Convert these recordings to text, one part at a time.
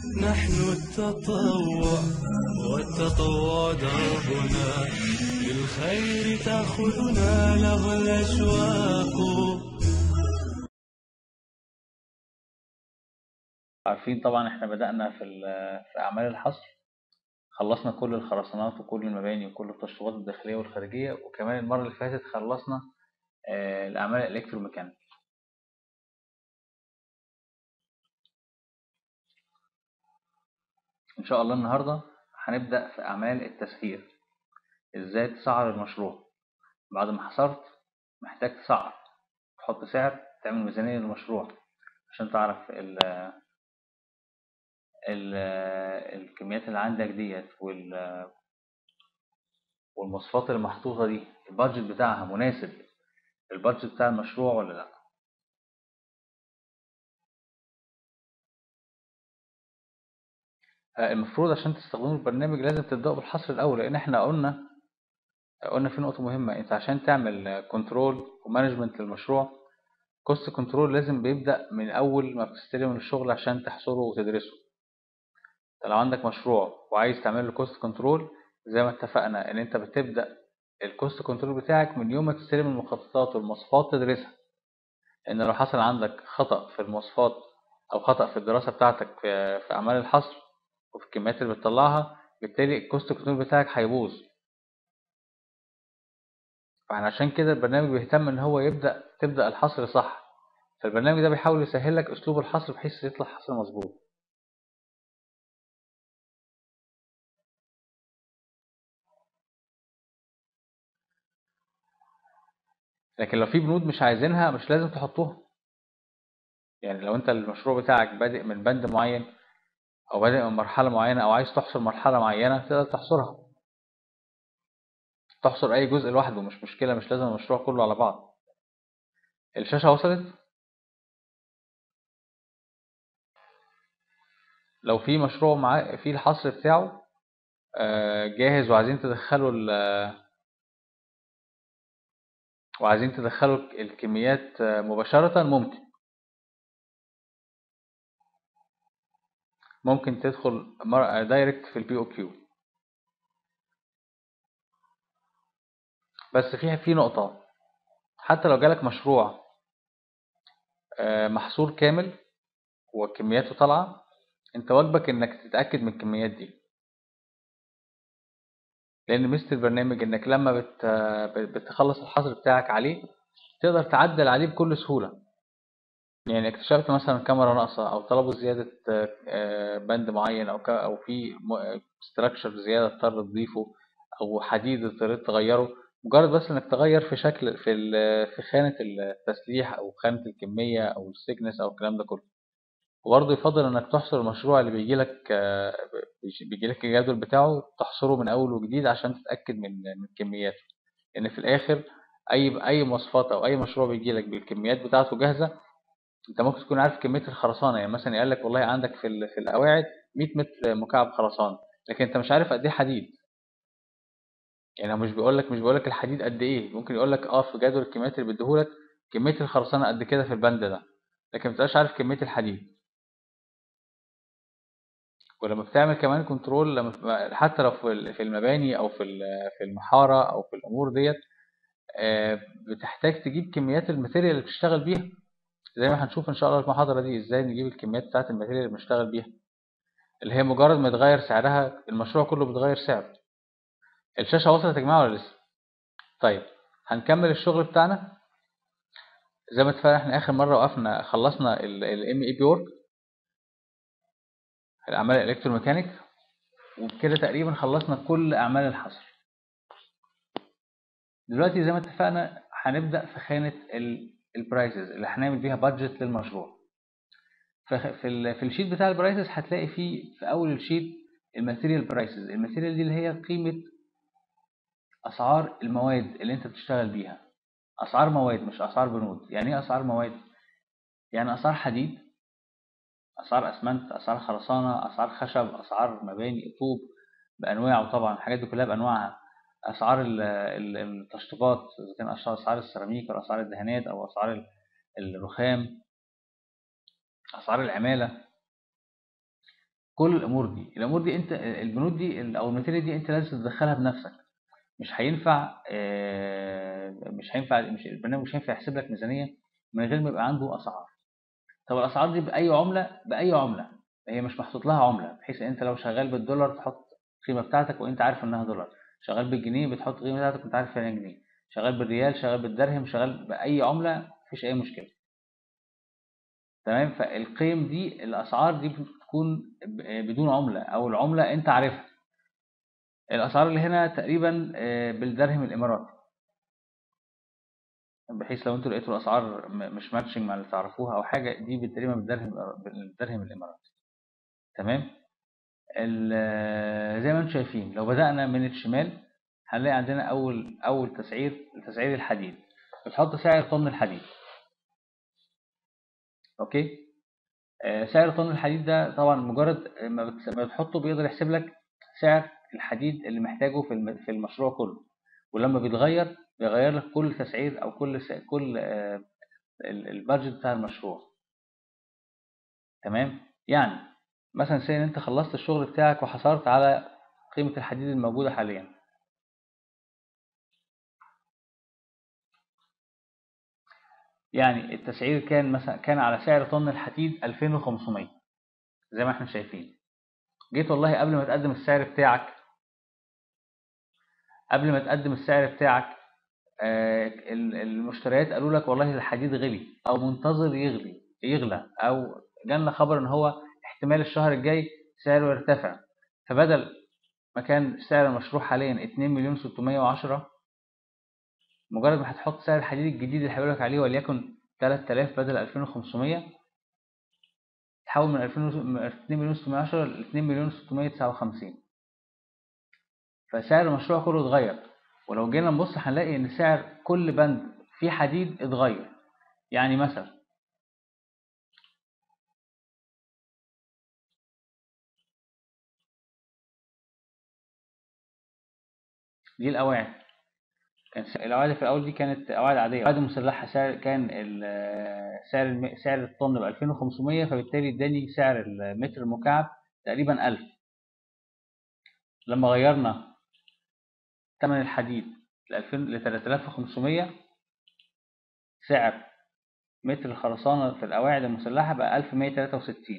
نحن التطوع والتطوع دربنا للخير تأخذنا له الأشواق عارفين طبعا احنا بدأنا في ال- في أعمال الحصر خلصنا كل الخرسانات وكل المباني وكل التشطيبات الداخلية والخارجية وكمان المرة اللي فاتت خلصنا آه، الأعمال الإلكتروميكانيك إن شاء الله النهاردة هنبدأ في أعمال التسعير إزاي تسعر المشروع بعد ما حصرت محتاج تسعر تحط سعر تعمل ميزانية للمشروع عشان تعرف ال ال الكميات اللي عندك ديت وال والمواصفات اللي محطوطة دي البادجت بتاعها مناسب البادجت بتاع المشروع ولا لأ آه، المفروض عشان تستخدموا البرنامج لازم تبدأوا بالحصر الأول لأن احنا قلنا قلنا في نقطة مهمة انت عشان تعمل كنترول ومانجمنت للمشروع كوست كنترول لازم بيبدأ من أول ما بتستلم الشغل عشان تحصره وتدرسه انت لو عندك مشروع وعايز تعمل له كوست كنترول زي ما اتفقنا ان انت بتبدأ الكوست كنترول بتاعك من يوم ما تستلم المخططات والمواصفات تدرسها ان لو حصل عندك خطأ في المواصفات او خطأ في الدراسة بتاعتك في, في اعمال الحصر وفي الكميات اللي بتطلعها بالتالي الكوست كنترول بتاعك هيبوظ فاحنا عشان كده البرنامج بيهتم ان هو يبدأ تبدأ الحصر صح فالبرنامج ده بيحاول يسهل لك اسلوب الحصر بحيث يطلع حصر مظبوط لكن لو في بنود مش عايزينها مش لازم تحطوها يعني لو انت المشروع بتاعك بادئ من بند معين او بادئ من مرحلة معينة او عايز تحصر مرحلة معينة تقدر تحصرها تحصر اي جزء لوحده مش مشكلة مش لازم المشروع كله على بعض الشاشة وصلت لو في مشروع معاه في الحصر بتاعه آه، جاهز وعايزين تدخلوا ال وعايزين تدخلوا الكميات آه، مباشرة ممكن ممكن تدخل دايركت في البي او كيو بس في في نقطة حتى لو جالك مشروع آه، محصور كامل وكمياته طالعة انت واجبك انك تتأكد من الكميات دي لان ميزة البرنامج انك لما بت بتخلص الحصر بتاعك عليه تقدر تعدل عليه بكل سهولة يعني اكتشفت مثلا كاميرا ناقصة او طلبوا زيادة آه، بند معين او ك- او في ستراكشر زيادة اضطر تضيفه او حديد اضطريت تغيره مجرد بس انك تغير في شكل في ال- في خانة التسليح او خانة الكمية او السيكنس او الكلام ده كله وبرضه يفضل انك تحصر المشروع اللي بيجيلك آه، بيجيلك الجدول بتاعه تحصره من اول وجديد عشان تتأكد من من كمياته لان في الاخر اي اي مواصفات او اي مشروع بيجيلك بالكميات بتاعته جاهزة انت ممكن تكون عارف كمية الخرسانة يعني مثلا يقول لك والله عندك في ال- في القواعد 100 متر مكعب خرسانة لكن انت مش عارف قد ايه حديد يعني هو مش بيقول لك مش بيقول لك الحديد قد ايه ممكن يقول لك اه في جدول الكميات اللي بيديهولك كمية الخرسانة قد كده في البند ده لكن ما بتبقاش عارف كمية الحديد ولما بتعمل كمان كنترول لما حتى لو في ال- في المباني او في ال- في المحارة او في الامور ديت آه، بتحتاج تجيب كميات الماتيريال اللي بتشتغل بيها زي ما هنشوف ان شاء الله في المحاضرة دي ازاي نجيب الكميات بتاعت الماتيريال اللي بنشتغل بيها اللي هي مجرد ما يتغير سعرها المشروع كله بيتغير سعره الشاشة وصلت يا جماعة ولا لسه طيب هنكمل الشغل بتاعنا زي ما اتفقنا احنا اخر مرة وقفنا خلصنا الام اي بي ورك الاعمال الالكتروميكانيك وبكده تقريبا خلصنا كل اعمال الحصر دلوقتي زي ما اتفقنا هنبدأ في خانة البرايسز اللي هنعمل بيها بادجت للمشروع فخ- في ال- في الشيت بتاع البرايسز هتلاقي فيه في اول الشيت الماتيريال برايسز الماتيريال دي اللي هي قيمة اسعار المواد اللي انت بتشتغل بيها اسعار مواد مش اسعار بنود يعني ايه اسعار مواد يعني اسعار حديد اسعار اسمنت اسعار خرسانة اسعار خشب اسعار مباني طوب بانواعه طبعا الحاجات دي كلها بانواعها اسعار ال- ال- التشطيبات اذا كان اسعار السيراميك او اسعار الدهانات او اسعار ال- الرخام اسعار العمالة كل الامور دي الامور دي انت البنود دي او الماتيريال دي انت لازم تدخلها بنفسك مش هينفع آه، مش هينفع مش البرنامج مش هينفع يحسب لك ميزانيه من غير ما يبقى عنده اسعار طب الاسعار دي باي عمله باي عمله هي مش محطوط لها عمله بحيث انت لو شغال بالدولار تحط القيمه بتاعتك وانت عارف انها دولار شغال بالجنيه بتحط القيمه بتاعتك وانت عارف انها جنيه شغال بالريال شغال بالدرهم شغال باي عمله مفيش اي مشكله تمام فالقيم دي الاسعار دي بتكون بدون عمله او العمله انت عارفها الاسعار اللي هنا تقريبا آه، بالدرهم الاماراتي بحيث لو انتوا لقيتوا الاسعار مش ماتشنج مع اللي تعرفوها او حاجه دي تقريبا بالدرهم بالدرهم الاماراتي تمام زي ما انتم شايفين لو بدأنا من الشمال هنلاقي عندنا أول أول تسعير تسعير الحديد بتحط سعر طن الحديد أوكي آه، سعر طن الحديد ده طبعا مجرد ما بتحطه بيقدر يحسب لك سعر الحديد اللي محتاجه في في المشروع كله ولما بيتغير بيغير لك كل تسعير أو كل كل آه، البادجت بتاع المشروع تمام يعني مثلا سي ان انت خلصت الشغل بتاعك وحصلت على قيمة الحديد الموجودة حاليا يعني التسعير كان مثلا كان على سعر طن الحديد 2500 زي ما احنا شايفين جيت والله قبل ما تقدم السعر بتاعك قبل ما تقدم السعر بتاعك آه، المشتريات قالوا لك والله الحديد غلي او منتظر يغلي يغلى او جالنا خبر ان هو احتمال الشهر الجاي سعره يرتفع فبدل ما كان سعر المشروع حاليا 2 مليون 610 مجرد ما هتحط سعر الحديد الجديد اللي هيقولك عليه وليكن 3000 بدل 2500 تحول من 2 مليون 610 ل 2 مليون 659 فسعر المشروع كله اتغير ولو جينا نبص هنلاقي ان سعر كل بند فيه حديد اتغير يعني مثلا دي القواعد كان القواعد في الأول دي كانت قواعد عادية القواعد المسلحة سعر كان سعر سعر الطن ب 2500 فبالتالي اداني سعر المتر المكعب تقريبا 1000 لما غيرنا ثمن الحديد ل 3500 سعر متر الخرسانة في القواعد المسلحة بقى 1163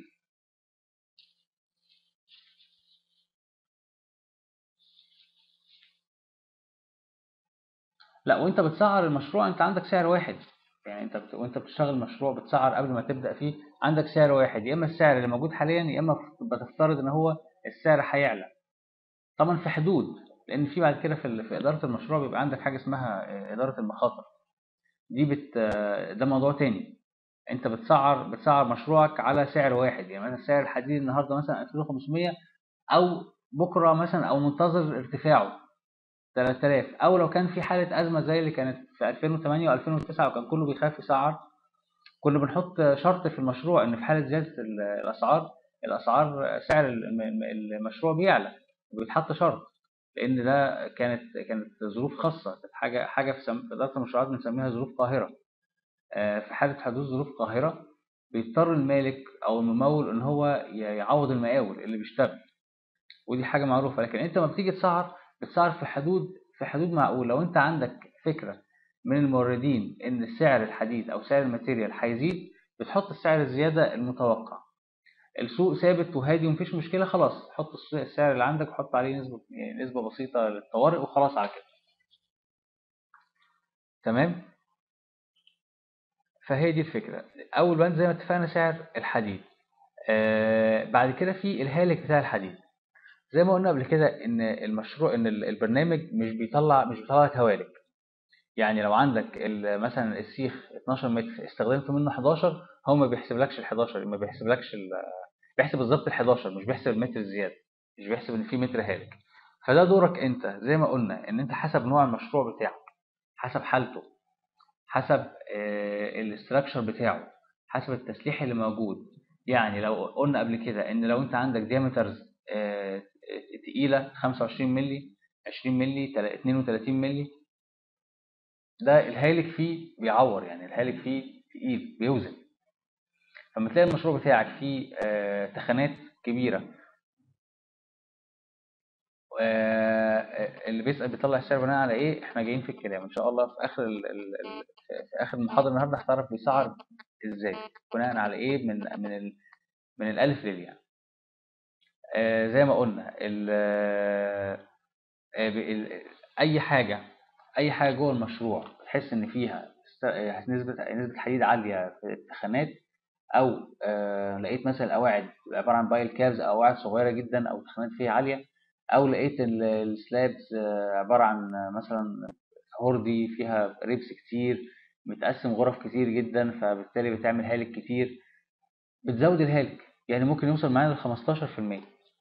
لا وانت بتسعر المشروع انت عندك سعر واحد يعني انت بت... وانت بتشتغل مشروع بتسعر قبل ما تبدا فيه عندك سعر واحد يا اما السعر اللي موجود حاليا يا اما بتفترض ان هو السعر هيعلى طبعا في حدود لان في بعد كده في, في اداره المشروع بيبقى عندك حاجه اسمها آه، اداره المخاطر دي بت آه، ده موضوع تاني انت بتسعر بتسعر مشروعك على سعر واحد يعني مثلا سعر الحديد النهارده مثلا 2500 او بكره مثلا او منتظر ارتفاعه 3000 او لو كان في حاله ازمه زي اللي كانت في 2008 و2009 وكان كله بيخاف يسعر كنا بنحط شرط في المشروع ان في حاله زياده الاسعار الاسعار سعر المشروع بيعلى وبيتحط شرط لان ده كانت كانت ظروف خاصه كانت حاجه حاجه في اداره المشروعات بنسميها ظروف قاهره آه، في حاله حدوث ظروف قاهره بيضطر المالك او الممول ان هو يعوض المقاول اللي بيشتغل ودي حاجه معروفه لكن انت لما بتيجي تسعر بتسعر في حدود في حدود معقول لو انت عندك فكرة من الموردين ان سعر الحديد او سعر الماتيريال هيزيد بتحط السعر الزيادة المتوقع السوق ثابت وهادي ومفيش مشكلة خلاص حط السعر اللي عندك وحط عليه نسبة يعني نسبة بسيطة للطوارئ وخلاص على كده تمام فهي دي الفكرة أول بند زي ما اتفقنا سعر الحديد آه بعد كده في الهالك بتاع الحديد زي ما قلنا قبل كده ان المشروع ان البرنامج مش بيطلع مش بيطلع لك هوالك يعني لو عندك مثلا السيخ 12 متر استخدمت منه 11 هو ما بيحسبلكش ال 11 ما بيحسبلكش بيحسب بالظبط ال 11 مش بيحسب المتر الزياده مش بيحسب ان في متر هالك فده دورك انت زي ما قلنا ان انت حسب نوع المشروع بتاعك حسب حالته حسب آه، الاستراكشر بتاعه حسب التسليح اللي موجود يعني لو قلنا قبل كده ان لو انت عندك ديامترز تقيلة 25 مللي 20 مللي 32 مللي ده الهالك فيه بيعور يعني الهالك فيه تقيل بيوزن لما تلاقي المشروع بتاعك فيه آه، تخانات كبيرة آه، اللي بيسأل بيطلع السعر بناء على ايه احنا جايين في الكلام ان شاء الله في اخر ال ال ال في اخر المحاضره النهارده هتعرف بيسعر ازاي بناء على ايه من من ال من الالف للياء آه، زي ما قلنا ال آه، ب- ال- اي حاجه اي حاجه جوه المشروع تحس ان فيها است- آه، نسبه نسبه حديد عاليه في التخانات او آه، لقيت مثلا القواعد عباره عن بايل كابز او قواعد صغيره جدا او تخانات فيها عاليه او لقيت ال- السلابز آه، عباره عن آه، مثلا هوردي فيها ريبس كتير متقسم غرف كتير جدا فبالتالي بتعمل هالك كتير بتزود الهالك يعني ممكن يوصل معانا ل 15%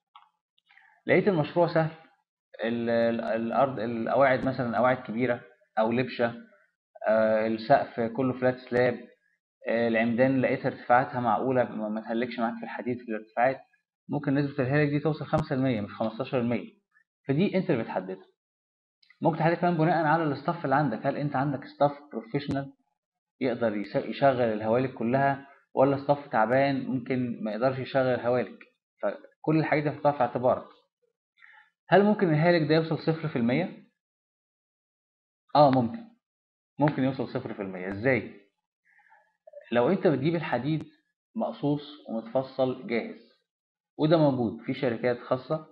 لقيت المشروع سهل ال- ال- الارض القواعد مثلا قواعد كبيره او لبشه آه، السقف كله فلات سلاب آه، العمدان لقيت ارتفاعاتها معقوله ما ما تهلكش معاك في الحديد في الارتفاعات ممكن نسبه الهالك دي توصل 5% مش 15% فدي انت اللي بتحددها ممكن تحدد كمان بناء على الاستاف اللي عندك هل انت عندك ستاف بروفيشنال يقدر يس- يشغل الهوالك كلها ولا ستاف تعبان ممكن ما يقدرش يشغل الهوالك فكل الحاجات دي هتحطها في اعتبارك هل ممكن الهالك ده يوصل صفر في المية؟ اه ممكن ممكن يوصل صفر في المية ازاي؟ لو انت بتجيب الحديد مقصوص ومتفصل جاهز وده موجود في شركات خاصة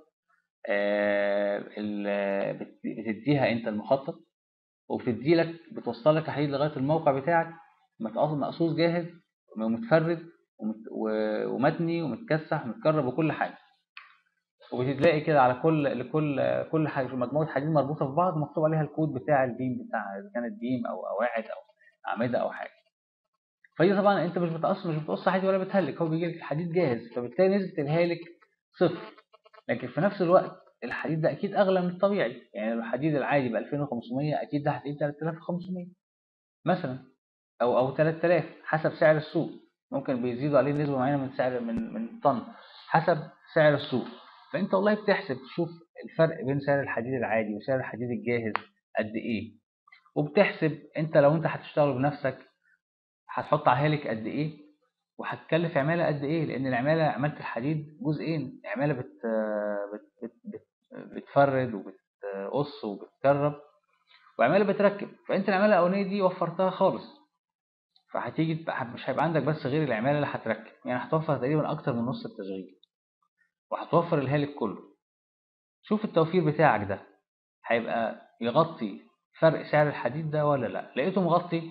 آه، ال- بت- بتديها انت المخطط وبتدي لك بتوصل لك الحديد لغاية الموقع بتاعك متقص- مقصوص جاهز ومتفرد ومت- و- ومتني ومتكسح ومتكرب وكل حاجة وبتلاقي كده على كل لكل كل حاجة مجموعة حديد مربوطة في بعض مكتوب عليها الكود بتاع البيم بتاعها إذا كانت بيم أو قواعد أو أعمدة أو حاجة فدي طبعا أنت مش بتقص مش بتقص حديد ولا بتهلك هو بيجي لك الحديد جاهز فبتلاقي نسبة الهالك صفر لكن في نفس الوقت الحديد ده أكيد أغلى من الطبيعي يعني الحديد العادي ب 2500 أكيد ده هتلاقيه ب 3500 مثلا أو أو 3000 حسب سعر السوق ممكن بيزيدوا عليه نسبة معينة من سعر من من طن حسب سعر السوق فأنت والله بتحسب تشوف الفرق بين سعر الحديد العادي وسعر الحديد الجاهز قد إيه وبتحسب أنت لو أنت هتشتغل بنفسك هتحط على هالك قد إيه وهتكلف عمالة قد إيه لأن العمالة عمالة الحديد جزئين عمالة بت بت بت بت بتفرد وبتقص وبتكرب وعمالة بتركب فأنت العمالة الأولانية دي وفرتها خالص فهتيجي تبقى- مش هيبقى عندك بس غير العمالة اللي هتركب يعني هتوفر تقريبا أكتر من نص التشغيل وهتوفر الهالك كله شوف التوفير بتاعك ده هيبقى يغطي فرق سعر الحديد ده ولا لا لقيته مغطي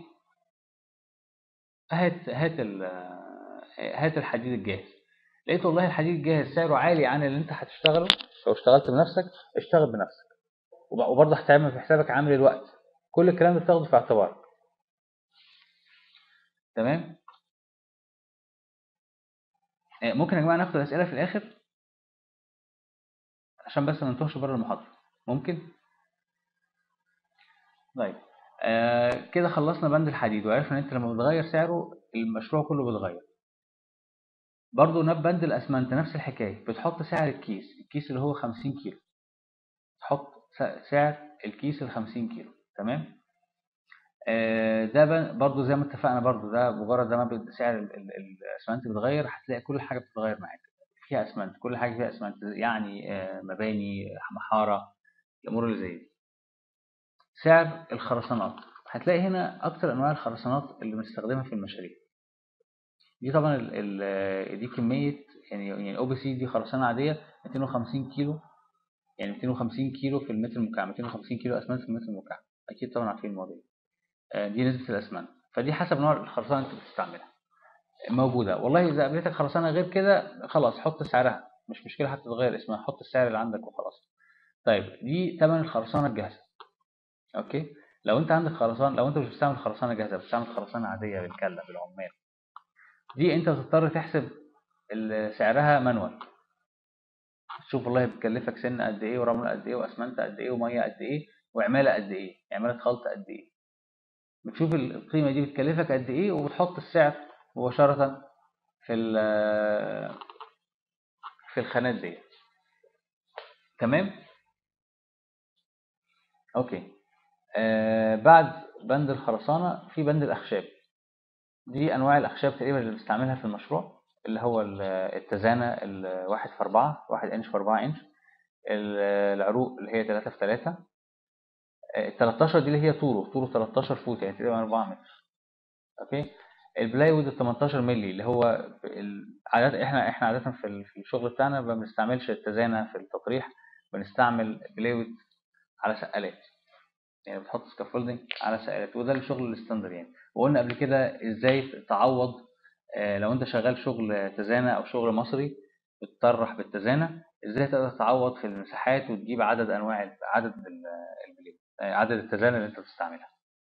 هات هات ال هات الحديد الجاهز لقيت والله الحديد الجاهز سعره عالي عن اللي انت هتشتغله لو اشتغلت بنفسك اشتغل بنفسك وب- وبرضه هتعمل في حسابك عامل الوقت كل الكلام ده تاخده في اعتبارك تمام آه، ممكن يا جماعه ناخد الاسئله في الاخر عشان بس ما نتوهش بره المحاضره ممكن طيب آه كده خلصنا بند الحديد وعرفنا ان انت لما بتغير سعره المشروع كله بيتغير برضه نب بند الاسمنت نفس الحكايه بتحط سعر الكيس الكيس اللي هو 50 كيلو تحط س- سعر الكيس ال 50 كيلو تمام آه ده بن- برضه زي ما اتفقنا برضه ده مجرد زي ما بت- سعر ال- ال- الاسمنت بيتغير هتلاقي كل حاجه بتتغير معاك فيها اسمنت كل حاجه فيها اسمنت يعني آه مباني محاره الامور اللي زي دي سعر الخرسانات هتلاقي هنا اكتر انواع الخرسانات اللي بنستخدمها في المشاريع دي طبعا ال ال دي كميه يعني يعني او بي سي دي خرسانه عاديه 250 كيلو يعني 250 كيلو في المتر المكعب 250 كيلو اسمنت في المتر المكعب اكيد طبعا عارفين الموضوع ده. آه، دي نسبه الاسمنت فدي حسب نوع الخرسانه اللي انت بتستعملها موجوده والله اذا قابلتك خرسانه غير كده خلاص حط سعرها مش مشكله هتتغير اسمها حط السعر اللي عندك وخلاص طيب دي ثمن الخرسانه الجاهزه اوكي لو انت عندك خرسانه لو انت مش بتستعمل خرسانه جاهزه بتستعمل خرسانه عاديه بالكله بالعمال دي انت بتضطر تحسب ال- سعرها مانوال تشوف والله بتكلفك سن قد ايه ورمل قد ايه واسمنت قد ايه وميه قد ايه وعماله قد ايه عماله خلط قد ايه بتشوف ال- القيمه دي بتكلفك قد ايه وبتحط السعر مباشره في ال- في الخانات دي تمام اوكي آه بعد بند الخرسانه في بند الاخشاب دي انواع الاخشاب تقريبا اللي بنستعملها في المشروع اللي هو ال- التزانه الواحد في أربعة واحد انش في أربعة انش ال- العروق اللي هي 3 في 3 ال 13 دي اللي هي طوله طوله 13 فوت يعني تقريبا 4 متر اوكي البلايوود ال 18 مللي اللي هو ال- عادة احنا احنا عادة في ال- في الشغل بتاعنا ما بنستعملش التزانة في التطريح بنستعمل بلايوود على سقالات يعني بتحط سكافولدنج على سقالات وده الشغل الستاندر يعني وقلنا قبل كده ازاي تعوض آه، لو انت شغال شغل تزانة او شغل مصري بتطرح بالتزانة ازاي تقدر تعوض في المساحات وتجيب عدد انواع ال- عدد ال- البلاي آه، عدد التزانة اللي انت بتستعملها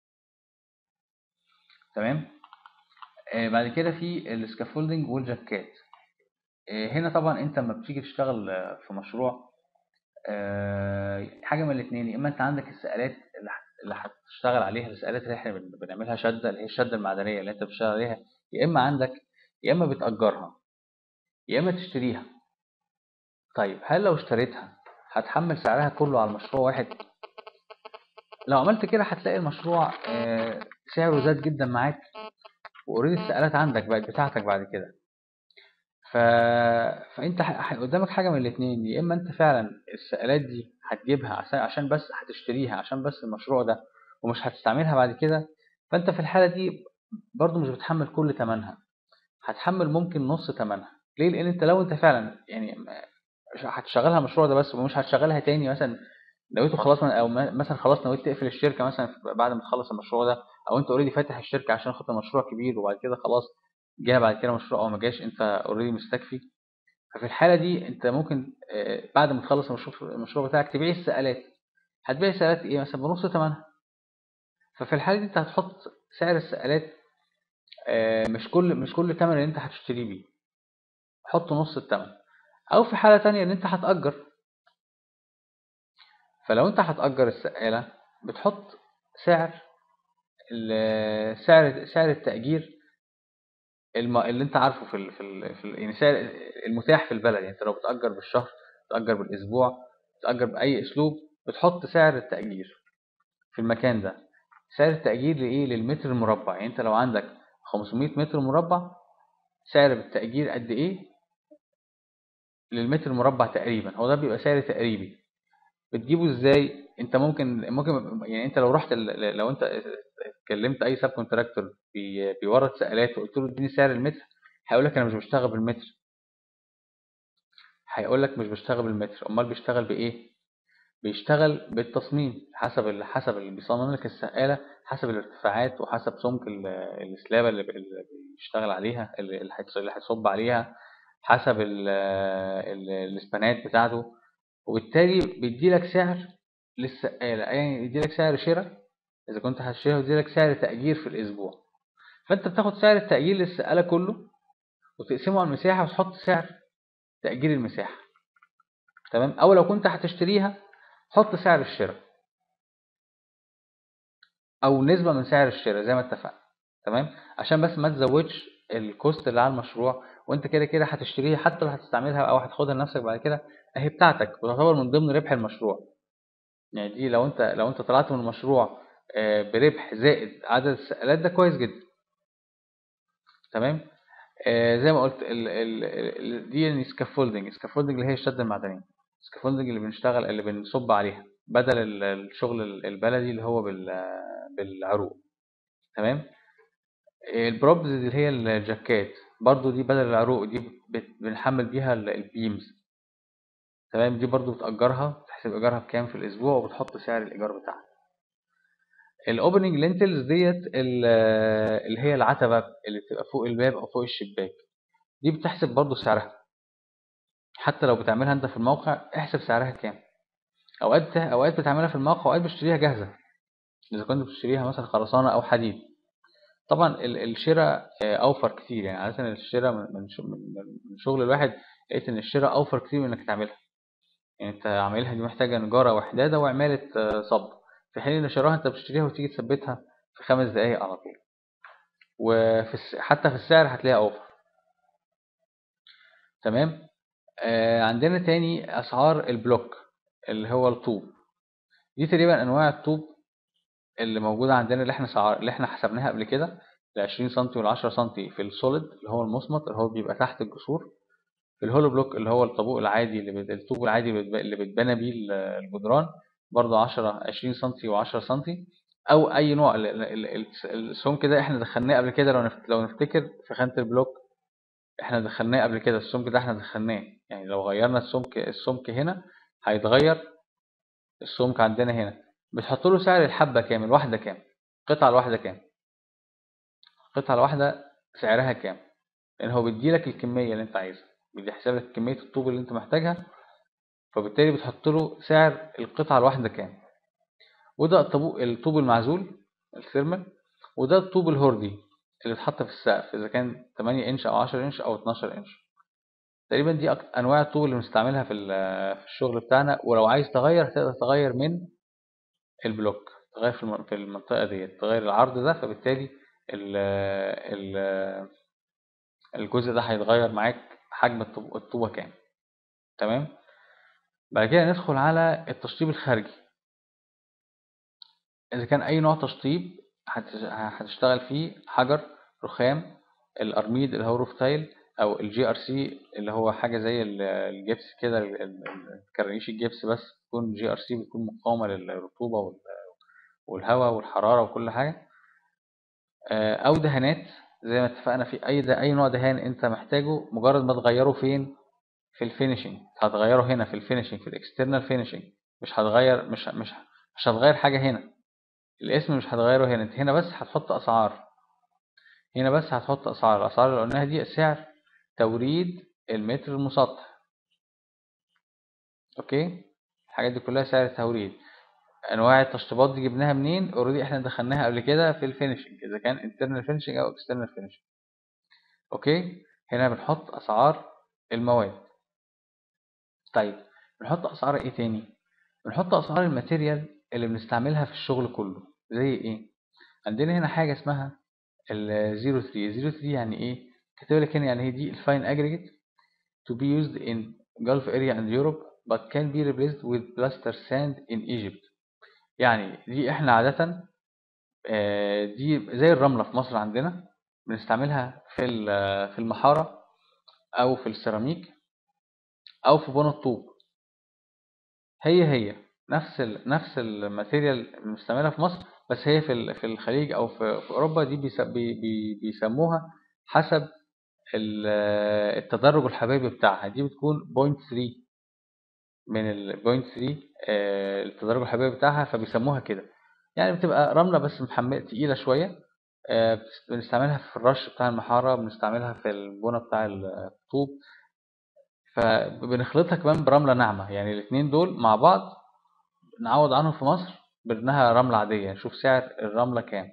تمام آه، بعد كده في السكافولدنج والجاكات آه، هنا طبعا انت لما بتيجي تشتغل آه، في مشروع آه، حاجه من الاثنين يا اما انت عندك السقالات اللي هت- اللي هتشتغل عليها السقالات اللي احنا بن- بنعملها شده اللي هي الشده المعدنيه اللي انت بتشتغل عليها يا اما عندك يا اما بتأجرها يا اما تشتريها طيب هل لو اشتريتها هتحمل سعرها كله على المشروع واحد لو عملت كده هتلاقي المشروع آه، سعره زاد جدا معاك واوريدي السقالات عندك بقت بتاعتك بعد كده ف... فانت ح... ح- قدامك حاجه من الاثنين يا اما انت فعلا السقالات دي هتجيبها عشان عشان بس هتشتريها عشان بس المشروع ده ومش هتستعملها بعد كده فانت في الحاله دي برضو مش بتحمل كل ثمنها هتحمل ممكن نص ثمنها ليه لان انت لو انت فعلا يعني م- مش هتشغلها المشروع ده بس ومش هتشغلها تاني مثلا نويته خلاص من- او م- مثلا خلاص نويت تقفل الشركه مثلا بعد ما تخلص المشروع ده او انت اوريدي فاتح الشركه عشان خاطر مشروع كبير وبعد كده خلاص جه بعد كده مشروع او ما جاش انت اوريدي مستكفي ففي الحالة دي انت ممكن آه، بعد ما تخلص المشروع المشروع بتاعك تبيع السقالات هتبيع السقالات ايه مثلا بنص ثمنها ففي الحالة دي انت هتحط سعر السقالات آه، مش كل مش كل ثمن اللي انت هتشتري بيه حط نص الثمن او في حالة تانية ان انت هتأجر فلو انت هتأجر السقالة بتحط سعر ال- سعر سعر التأجير الم- اللي انت عارفه في ال في ال في ال يعني سعر المتاح في البلد يعني انت لو بتأجر بالشهر بتأجر بالأسبوع بتأجر بأي أسلوب بتحط سعر التأجير في المكان ده سعر التأجير لإيه للمتر المربع يعني انت لو عندك 500 متر مربع سعر التأجير قد إيه للمتر المربع تقريبا هو ده بيبقى سعر تقريبي بتجيبه ازاي انت ممكن ممكن يعني انت لو رحت ال- لو انت كلمت اي سب كونتراكتور بي- بيورد سقالات وقلت له اديني سعر المتر هيقول لك انا مش بشتغل بالمتر هيقول لك مش بشتغل بالمتر امال بيشتغل بايه بيشتغل بالتصميم حسب ال- حسب اللي بيصمم لك السقاله حسب الارتفاعات وحسب سمك ال- السلابه اللي بي- اللي بيشتغل عليها اللي اللي هيتص- اللي هيصب عليها حسب ال- ال- الاسبانات بتاعته وبالتالي بيديلك سعر للسقاله يعني يديلك سعر شراء اذا كنت هتشتريها ويديلك سعر تأجير في الاسبوع فانت بتاخد سعر التأجير للسقاله كله وتقسمه على المساحه وتحط سعر تأجير المساحه تمام او لو كنت هتشتريها حط سعر الشراء او نسبه من سعر الشراء زي ما اتفقنا تمام عشان بس ما تزودش الكوست اللي على المشروع وانت كده كده هتشتريها حتى لو هتستعملها او هتاخدها لنفسك بعد كده اهي بتاعتك وتعتبر من ضمن ربح المشروع يعني دي لو انت لو انت طلعت من المشروع آه، بربح زائد عدد السقالات ده كويس جدا تمام آه، زي ما قلت ال ال ال دي يعني سكافولدنج سكافولدنج اللي هي الشده المعدنيه سكافولدنج اللي بنشتغل اللي بنصب عليها بدل ال- الشغل ال- البلدي اللي هو بال بالعروق تمام البروبز اللي هي الجاكات برضو دي بدل العروق دي بت- بنحمل بيها ال- البيمز تمام دي برضو بتأجرها تحسب إيجارها بكام في الأسبوع وبتحط سعر الإيجار بتاعها الأوبننج لينتلز ديت ال- اللي هي العتبة اللي بتبقى فوق الباب أو فوق الشباك دي بتحسب برضو سعرها حتى لو بتعملها أنت في الموقع احسب سعرها كام أوقات أوقات بتعملها في الموقع وأوقات بتشتريها جاهزة إذا كنت بتشتريها مثلا خرسانة أو حديد طبعا ال- الشراء آه، أوفر كتير يعني عادة الشراء من من ش- من- من شغل الواحد لقيت إن الشراء أوفر كتير من إنك تعملها يعني أنت عاملها دي محتاجة نجارة وحدادة وعمالة آه، صب في حين إن شراها أنت بتشتريها وتيجي تثبتها في خمس دقايق على طول وفي الس... حتى في السعر هتلاقيها أوفر تمام آه عندنا تاني أسعار البلوك اللي هو الطوب دي تقريبا أنواع الطوب اللي موجودة عندنا اللي احنا سعر... اللي احنا حسبناها قبل كده ال 20 سم وال 10 سم في السوليد اللي هو المصمت اللي هو بيبقى تحت الجسور في الهولو بلوك اللي هو الطابوق العادي اللي بت- الطوب العادي اللي بتب- اللي بتبنى بيه ال- الجدران برضه 10 20 سم و10 سم او اي نوع ال- ال- ال- السمك ده احنا دخلناه قبل كده لو نفت- لو نفتكر في خانة البلوك احنا دخلناه قبل كده السمك ده احنا دخلناه يعني لو غيرنا السمك السمك هنا هيتغير السمك عندنا هنا بتحط له سعر الحبة كام الواحدة كام القطعة الواحدة كام القطعة الواحدة سعرها كام لان هو بيديلك الكمية اللي انت عايزها بيحسب لك كمية الطوب اللي انت محتاجها فبالتالي بتحط له سعر القطعة الواحدة كام وده الطابو- الطوب المعزول الثيرمال وده الطوب الهوردي اللي اتحط في السقف اذا كان 8 انش او 10 انش او 12 انش تقريبا دي أك- انواع الطوب اللي بنستعملها في ال- في الشغل بتاعنا ولو عايز تغير تقدر تغير من البلوك تغير في الم- في المنطقة ديت تغير العرض ده فبالتالي ال ال الجزء ده هيتغير معاك حجم الطوب- الطوبة كام تمام بعد كده ندخل على التشطيب الخارجي إذا كان أي نوع تشطيب هت- هتشتغل فيه حجر رخام الأرميد اللي هو روف تايل أو الجي ار سي اللي هو حاجة زي ال- الجبس كده ال- ال- كرانيش الجبس بس بتكون جي ار سي بتكون مقاومة للرطوبة وال- والهواء والحرارة وكل حاجة آه، أو دهانات زي ما اتفقنا في أي ده أي نوع دهان أنت محتاجه مجرد ما تغيره فين في الفينيشنج هتغيره هنا في الفينيشنج في الاكسترنال فينيشنج مش هتغير مش مش مش هتغير حاجة هنا الاسم مش هتغيره هنا انت هنا بس هتحط اسعار هنا بس هتحط اسعار الاسعار اللي قلناها دي سعر توريد المتر المسطح اوكي الحاجات دي كلها سعر توريد انواع التشطيبات دي جبناها منين اوريدي احنا دخلناها قبل كده في الفينيشنج اذا كان internal finishing او external finishing اوكي هنا بنحط اسعار المواد طيب بنحط اسعار ايه تاني بنحط اسعار الماتيريال اللي بنستعملها في الشغل كله زي ايه عندنا هنا حاجه اسمها ال 03 03 يعني ايه كاتب لك هنا يعني هي دي الفاين aggregate to be used in Gulf area and Europe but can be replaced with plaster sand in Egypt يعني دي احنا عادة آه، دي زي الرملة في مصر عندنا بنستعملها في ال- في المحارة أو في السيراميك أو في بنى الطوب هي هي نفس ال نفس الماتيريال اللي بنستعملها في مصر بس هي في ال- في الخليج أو في في أوروبا دي بيس- بي- بي- بيسموها حسب ال- التدرج الحبيبي بتاعها دي بتكون 0.3 من ال 0.3 آه، التدرج الحبيبي بتاعها فبيسموها كده يعني بتبقى رملة بس محملة تقيلة شوية آه، بس- بنستعملها في الرش بتاع المحارة بنستعملها في البنى بتاع الطوب فبنخلطها كمان برملة ناعمة يعني الاتنين دول مع بعض نعوض عنهم في مصر بأنها رملة عادية نشوف سعر الرملة كام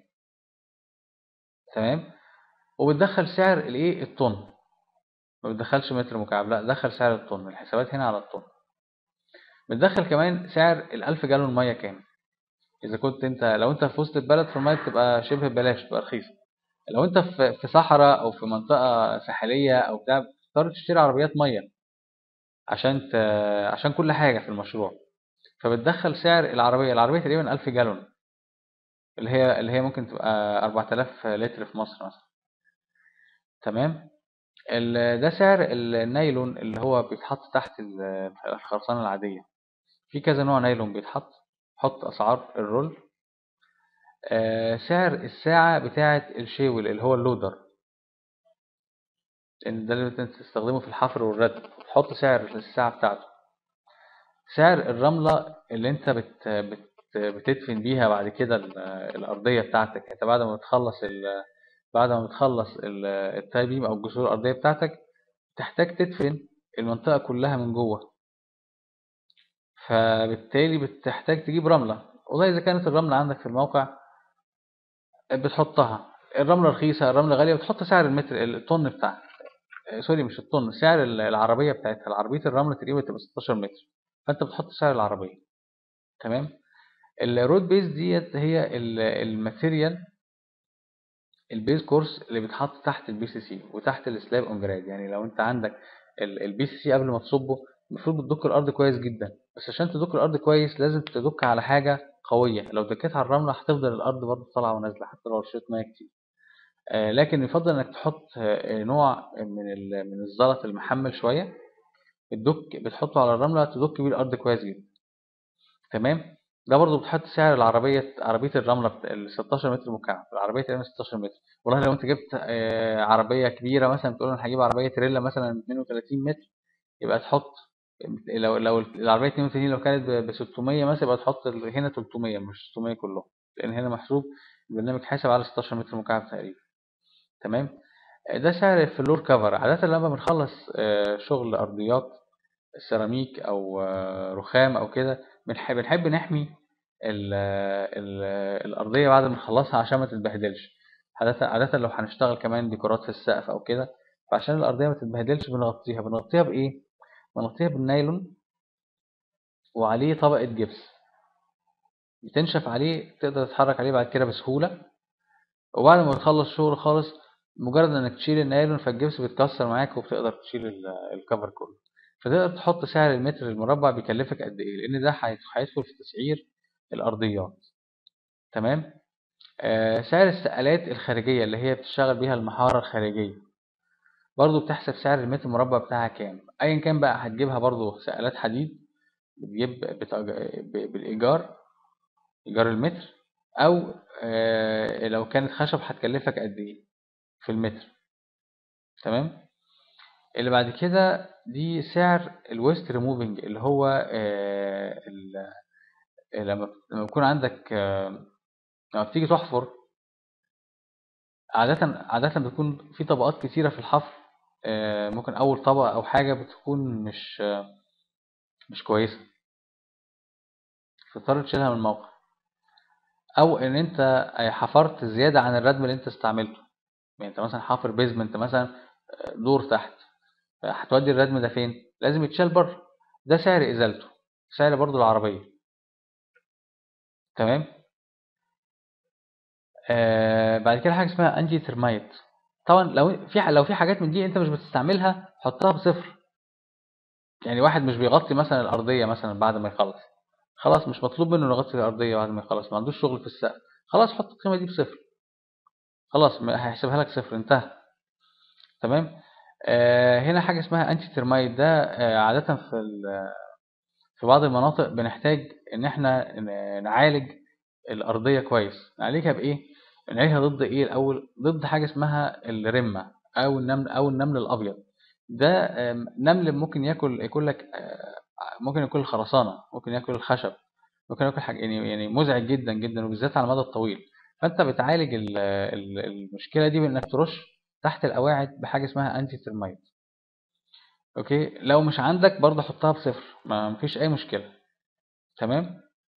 تمام وبتدخل سعر الايه الطن ما بتدخلش متر مكعب لا دخل سعر الطن الحسابات هنا على الطن بتدخل كمان سعر الألف جالون مية كام إذا كنت أنت لو أنت في وسط البلد فالمية بتبقى شبه ببلاش بتبقى رخيصة لو أنت في في صحراء أو في منطقة ساحلية أو بتاع بتضطر تشتري عربيات مية عشان ت... عشان كل حاجة في المشروع فبتدخل سعر العربية العربية تقريبا 1000 جالون اللي هي اللي هي ممكن تبقى 4000 لتر في مصر مثلا تمام ال- ده سعر النايلون اللي هو بيتحط تحت ال- الخرسانة العادية في كذا نوع نايلون بيتحط حط أسعار الرول آه، سعر الساعة بتاعة الشيول اللي هو اللودر إن ده اللي انت تستخدمه في الحفر والرد تحط سعر الساعة بتاعته سعر الرملة اللي انت بت بت بتدفن بيها بعد كده ال- الأرضية بتاعتك انت بعد ما بتخلص ال- بعد ما بتخلص ال- التاي بيم أو الجسور الأرضية بتاعتك تحتاج تدفن المنطقة كلها من جوه فبالتالي بتحتاج تجيب رملة والله إذا كانت الرملة عندك في الموقع بتحطها الرملة رخيصة الرملة غالية بتحط سعر المتر الطن بتاعها آه، سوري مش الطن سعر ال- العربية بتاعتها العربية الرمل تقريبا تبقى 16 متر فأنت بتحط سعر العربية تمام الرود بيز ديت هي ال- الماتيريال البيز كورس اللي بيتحط تحت البي سي سي وتحت السلاب اون جراد يعني لو انت عندك البي سي سي قبل ما تصبه المفروض بتدك الارض كويس جدا بس عشان تدك الارض كويس لازم تدك على حاجه قويه لو دكيت على الرمله هتفضل الارض برضه طالعه ونازله حتى لو رشيت ميه كتير آه، لكن يفضل انك تحط آه، نوع من ال- من الزلط المحمل شويه الدك بتحطه على الرمله تدك بيه الارض كويس جدا تمام ده برضو بتحط سعر العربيه عربيه الرمله بت- ال 16 متر مكعب العربيه تقريبا 16 متر والله لو انت جبت آه، عربيه كبيره مثلا تقول انا هجيب عربيه تريلا مثلا 32 متر يبقى تحط لو لو العربيه 32 لو كانت ب 600 مثلا يبقى تحط ال- هنا 300 مش 600 كلهم لان هنا محسوب البرنامج حاسب على 16 متر مكعب تقريبا تمام ده سعر الفلور كفر عادة لما بنخلص آه، شغل أرضيات سيراميك أو آه، رخام أو كده بنحب, بنحب نحمي ال ال الأرضية بعد ما نخلصها عشان ما تتبهدلش عادة, عادة لو هنشتغل كمان ديكورات في السقف أو كده فعشان الأرضية ما تتبهدلش بنغطيها بنغطيها بإيه؟ بنغطيها بالنايلون وعليه طبقة جبس بتنشف عليه تقدر تتحرك عليه بعد كده بسهولة وبعد ما بتخلص شغل خالص مجرد انك تشيل النايلون فالجبس بيتكسر معاك وبتقدر تشيل ال- الكفر كله فتقدر تحط سعر المتر المربع بيكلفك قد ايه لان ده هيت- هيدخل في تسعير الارضيات تمام آه سعر السقالات الخارجية اللي هي بتشتغل بيها المحارة الخارجية برضو بتحسب سعر المتر المربع بتاعها كام ايا كان بقى هتجيبها برضو سقالات حديد بتجيب بتأج- ب- بالايجار ايجار المتر او آه لو كانت خشب هتكلفك قد ايه في المتر تمام اللي بعد كده دي سعر الويست ريموفنج اللي هو آه، ال- لما لما يكون عندك آه، لما بتيجي تحفر عادة عادة بتكون في طبقات كتيرة في الحفر آه، ممكن أول طبقة أو حاجة بتكون مش آه، مش كويسة تضطر تشيلها من الموقع أو إن أنت حفرت زيادة عن الردم اللي أنت استعملته يعني أنت مثلا حافر بيزمنت مثلا آه، دور تحت هتودي الردم ده فين؟ لازم يتشال بره ده سعر إزالته سعر برضو العربية تمام آه بعد كده حاجة اسمها أنتي ترمايت طبعا لو في لو في حاجات من دي أنت مش بتستعملها حطها بصفر يعني واحد مش بيغطي مثلا الأرضية مثلا بعد ما يخلص خلاص مش مطلوب منه يغطي الأرضية بعد ما يخلص ما عندوش شغل في السقف خلاص حط القيمة دي بصفر خلاص ما- هيحسبها لك صفر انتهى تمام آه هنا حاجة اسمها أنتي ترمايت ده آه عادة في ال- في بعض المناطق بنحتاج إن إحنا ن- نعالج الأرضية كويس نعالجها بإيه؟ نعالجها ضد إيه الأول؟ ضد حاجة اسمها الرمة أو النمل أو النمل الأبيض ده آم، نمل ممكن ياكل ياكل لك آه، ممكن ياكل الخرسانة ممكن ياكل الخشب ممكن ياكل حاجة يعني يعني مزعج جدا جدا وبالذات على المدى الطويل فأنت بتعالج ال- ال- المشكلة دي بإنك ترش تحت القواعد بحاجة اسمها أنتي ترمايت أوكي لو مش عندك برضه حطها بصفر ما مفيش أي مشكلة تمام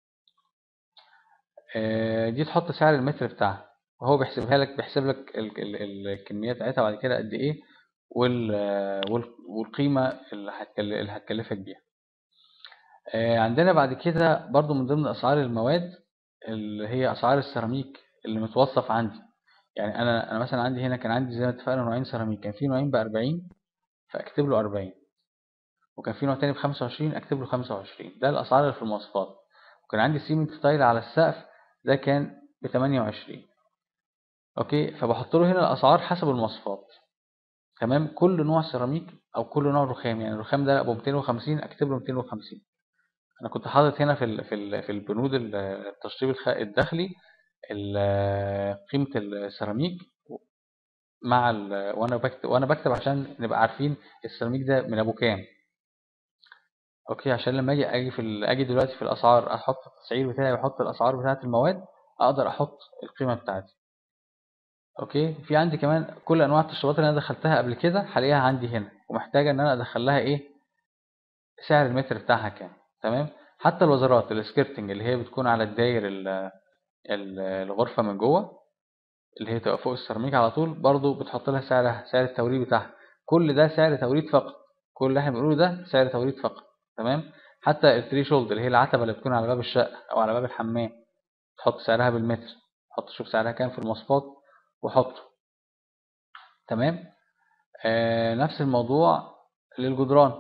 آه، دي تحط سعر المتر بتاعها وهو بيحسبها لك بيحسب لك ال- ال- الكمية بتاعتها بعد كده قد ايه وال وال- والقيمة اللي هتكل- اللي هتكلفك بيها آه، عندنا بعد كده برضو من ضمن أسعار المواد اللي هي أسعار السيراميك اللي متوصف عندي يعني أنا أنا مثلا عندي هنا كان عندي زي ما اتفقنا نوعين سيراميك كان في نوعين بأربعين فأكتب له أربعين وكان في نوع تاني بخمسة وعشرين أكتب له خمسة وعشرين ده الأسعار اللي في المواصفات وكان عندي سيمنت ستايل على السقف ده كان بتمانية وعشرين اوكي فبحط له هنا الاسعار حسب المواصفات تمام كل نوع سيراميك او كل نوع رخام يعني الرخام ده ابو 250 اكتب له 250 انا كنت حاطط هنا في ال في ال في البنود ال- التشطيب الخ- الداخلي ال- قيمة السيراميك مع ال وانا بكتب وانا بكتب عشان نبقى عارفين السيراميك ده من ابو كام اوكي عشان لما اجي اجي في ال- اجي دلوقتي في الاسعار احط التسعير بتاعي واحط الاسعار بتاعه المواد اقدر احط القيمة بتاعتي اوكي في عندي كمان كل انواع التشطيبات اللي انا دخلتها قبل كده هلاقيها عندي هنا ومحتاجه ان انا ادخل لها ايه سعر المتر بتاعها كام تمام حتى الوزارات السكرتنج اللي هي بتكون على الداير ال- ال- الغرفه من جوه اللي هي تبقى فوق السيراميك على طول برضو بتحط لها سعرها سعر التوريد بتاعها كل ده سعر توريد فقط كل اللي احنا بنقوله ده سعر توريد فقط تمام حتى الثري شولد اللي هي العتبه اللي بتكون على باب الشقه او على باب الحمام تحط سعرها بالمتر حط شوف سعرها كام في المواصفات وحطه تمام آه نفس الموضوع للجدران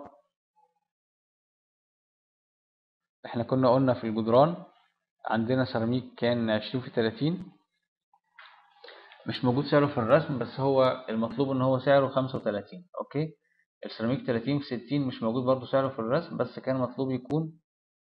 احنا كنا قلنا في الجدران عندنا سيراميك كان 20 في 30 مش موجود سعره في الرسم بس هو المطلوب ان هو سعره 35 اوكي السيراميك 30 في 60 مش موجود برضو سعره في الرسم بس كان مطلوب يكون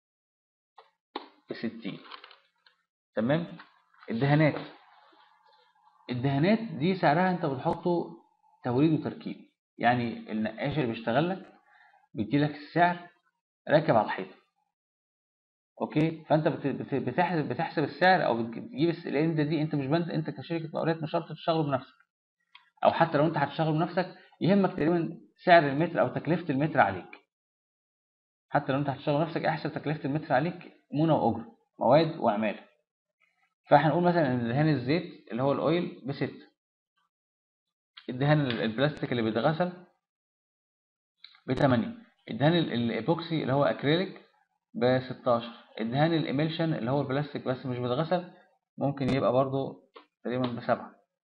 ب 60 تمام الدهانات الدهانات دي سعرها انت بتحطه توريد وتركيب يعني النقاش اللي بيشتغل لك بيديلك السعر راكب على الحيطه اوكي فانت بت- بت- بتحسب بتحسب السعر او بتجيب الس- لان ده دي انت مش بنت انت كشركه مقاولات مش شرط تشتغله بنفسك او حتى لو انت هتشتغله بنفسك يهمك تقريبا سعر المتر او تكلفه المتر عليك حتى لو انت هتشتغل بنفسك احسب تكلفه المتر عليك مونه واجره مواد وعماله فهنقول مثلا ان دهان الزيت اللي هو الاويل بستة الدهان ال- البلاستيك اللي بيتغسل بتمانية الدهان ال- الايبوكسي اللي هو اكريليك ب 16 الدهان الإيميلشن اللي هو البلاستيك بس مش بيتغسل ممكن يبقى برضو تقريبا بسبعة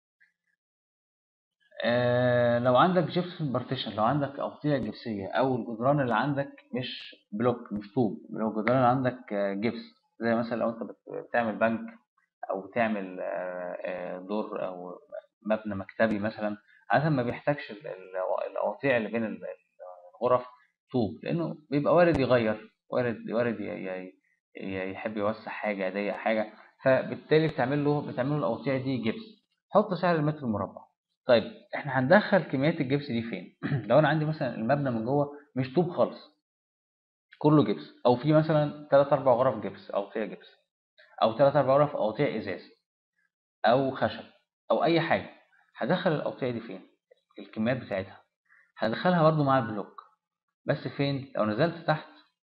آه لو عندك جبسون بارتيشن لو عندك أغطية جبسية أو الجدران اللي عندك مش بلوك مش طوب لو الجدران اللي عندك آه، جبس زي مثلا لو أنت بت- بتعمل بنك أو بتعمل آه، آه، دور أو مبنى مكتبي مثلا عادة ما بيحتاجش ال- ال- الأقاطيع اللي بين ال- الغرف طوب لأنه بيبقى وارد يغير وارد وارد ي- ي- ي- يحب يوسع حاجة يضيق حاجة فبالتالي بتعمل له بتعمل له الأقاطيع دي جبس حط سعر المتر المربع طيب احنا هندخل كميات الجبس دي فين لو انا عندي مثلا المبنى من جوه مش طوب خالص كله جبس او في مثلا 3 4 غرف جبس اغطيه جبس او 3 4 غرف اغطيه ازاز او خشب او اي حاجه هدخل الاغطيه دي فين الكميات بتاعتها هدخلها برضو مع البلوك بس فين لو نزلت تحت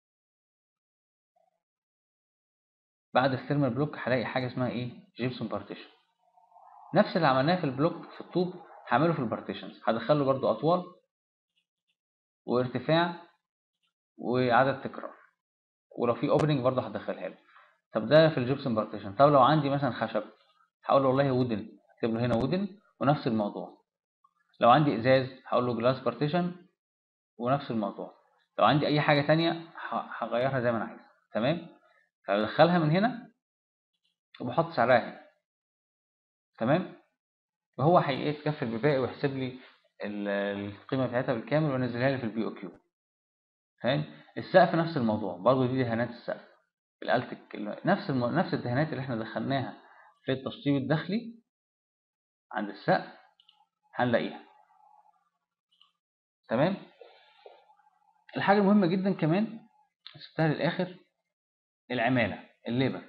بعد الثيرمال بلوك هلاقي حاجه اسمها ايه جيبسون بارتيشن نفس اللي عملناه في البلوك في الطوب هعمله في البارتيشنز هدخله برضو اطوال وارتفاع وعدد تكرار ولو في اوبننج برضه هدخلها له طب ده في الجبسون بارتيشن طب لو عندي مثلا خشب هقول له والله وودن اكتب له هنا وودن ونفس الموضوع لو عندي ازاز هقول له جلاس بارتيشن ونفس الموضوع لو عندي اي حاجه تانية ه- هغيرها زي ما انا عايز تمام فبدخلها من هنا وبحط سعرها هنا تمام وهو هيتكفل بباقي ويحسب لي ال- القيمه بتاعتها بالكامل وينزلها لي في البي او كيو فاهم السقف نفس الموضوع برضه دي دهانات السقف الالتك نفس الم... نفس الدهانات اللي احنا دخلناها في التشطيب الداخلي عند السقف هنلاقيها تمام الحاجة المهمة جدا كمان سبتها للآخر العمالة الليبر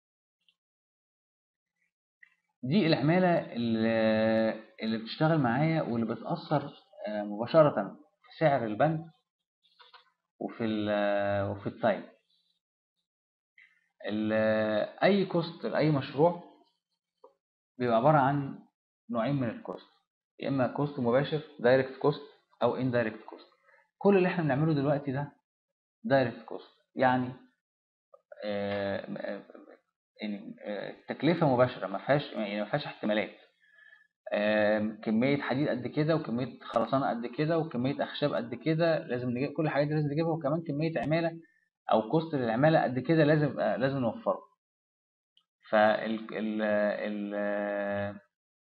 دي العمالة اللي, اللي بتشتغل معايا واللي بتأثر آه، مباشرة في سعر البند وفي ال وفي التايم ال- أي كوست لأي مشروع بيبقى عبارة عن نوعين من الكوست يا إما كوست مباشر دايركت كوست أو اندايركت كوست كل اللي احنا بنعمله دلوقتي ده دايركت كوست يعني آه، آه، يعني آه، تكلفة مباشرة ما فيهاش يعني ما فيهاش احتمالات آم، كمية حديد قد كده وكمية خرسانة قد كده وكمية أخشاب قد كده لازم نجيب كل الحاجات دي لازم نجيبها وكمان كمية عمالة أو كوست للعمالة قد كده لازم آه، لازم نوفره فال ال ال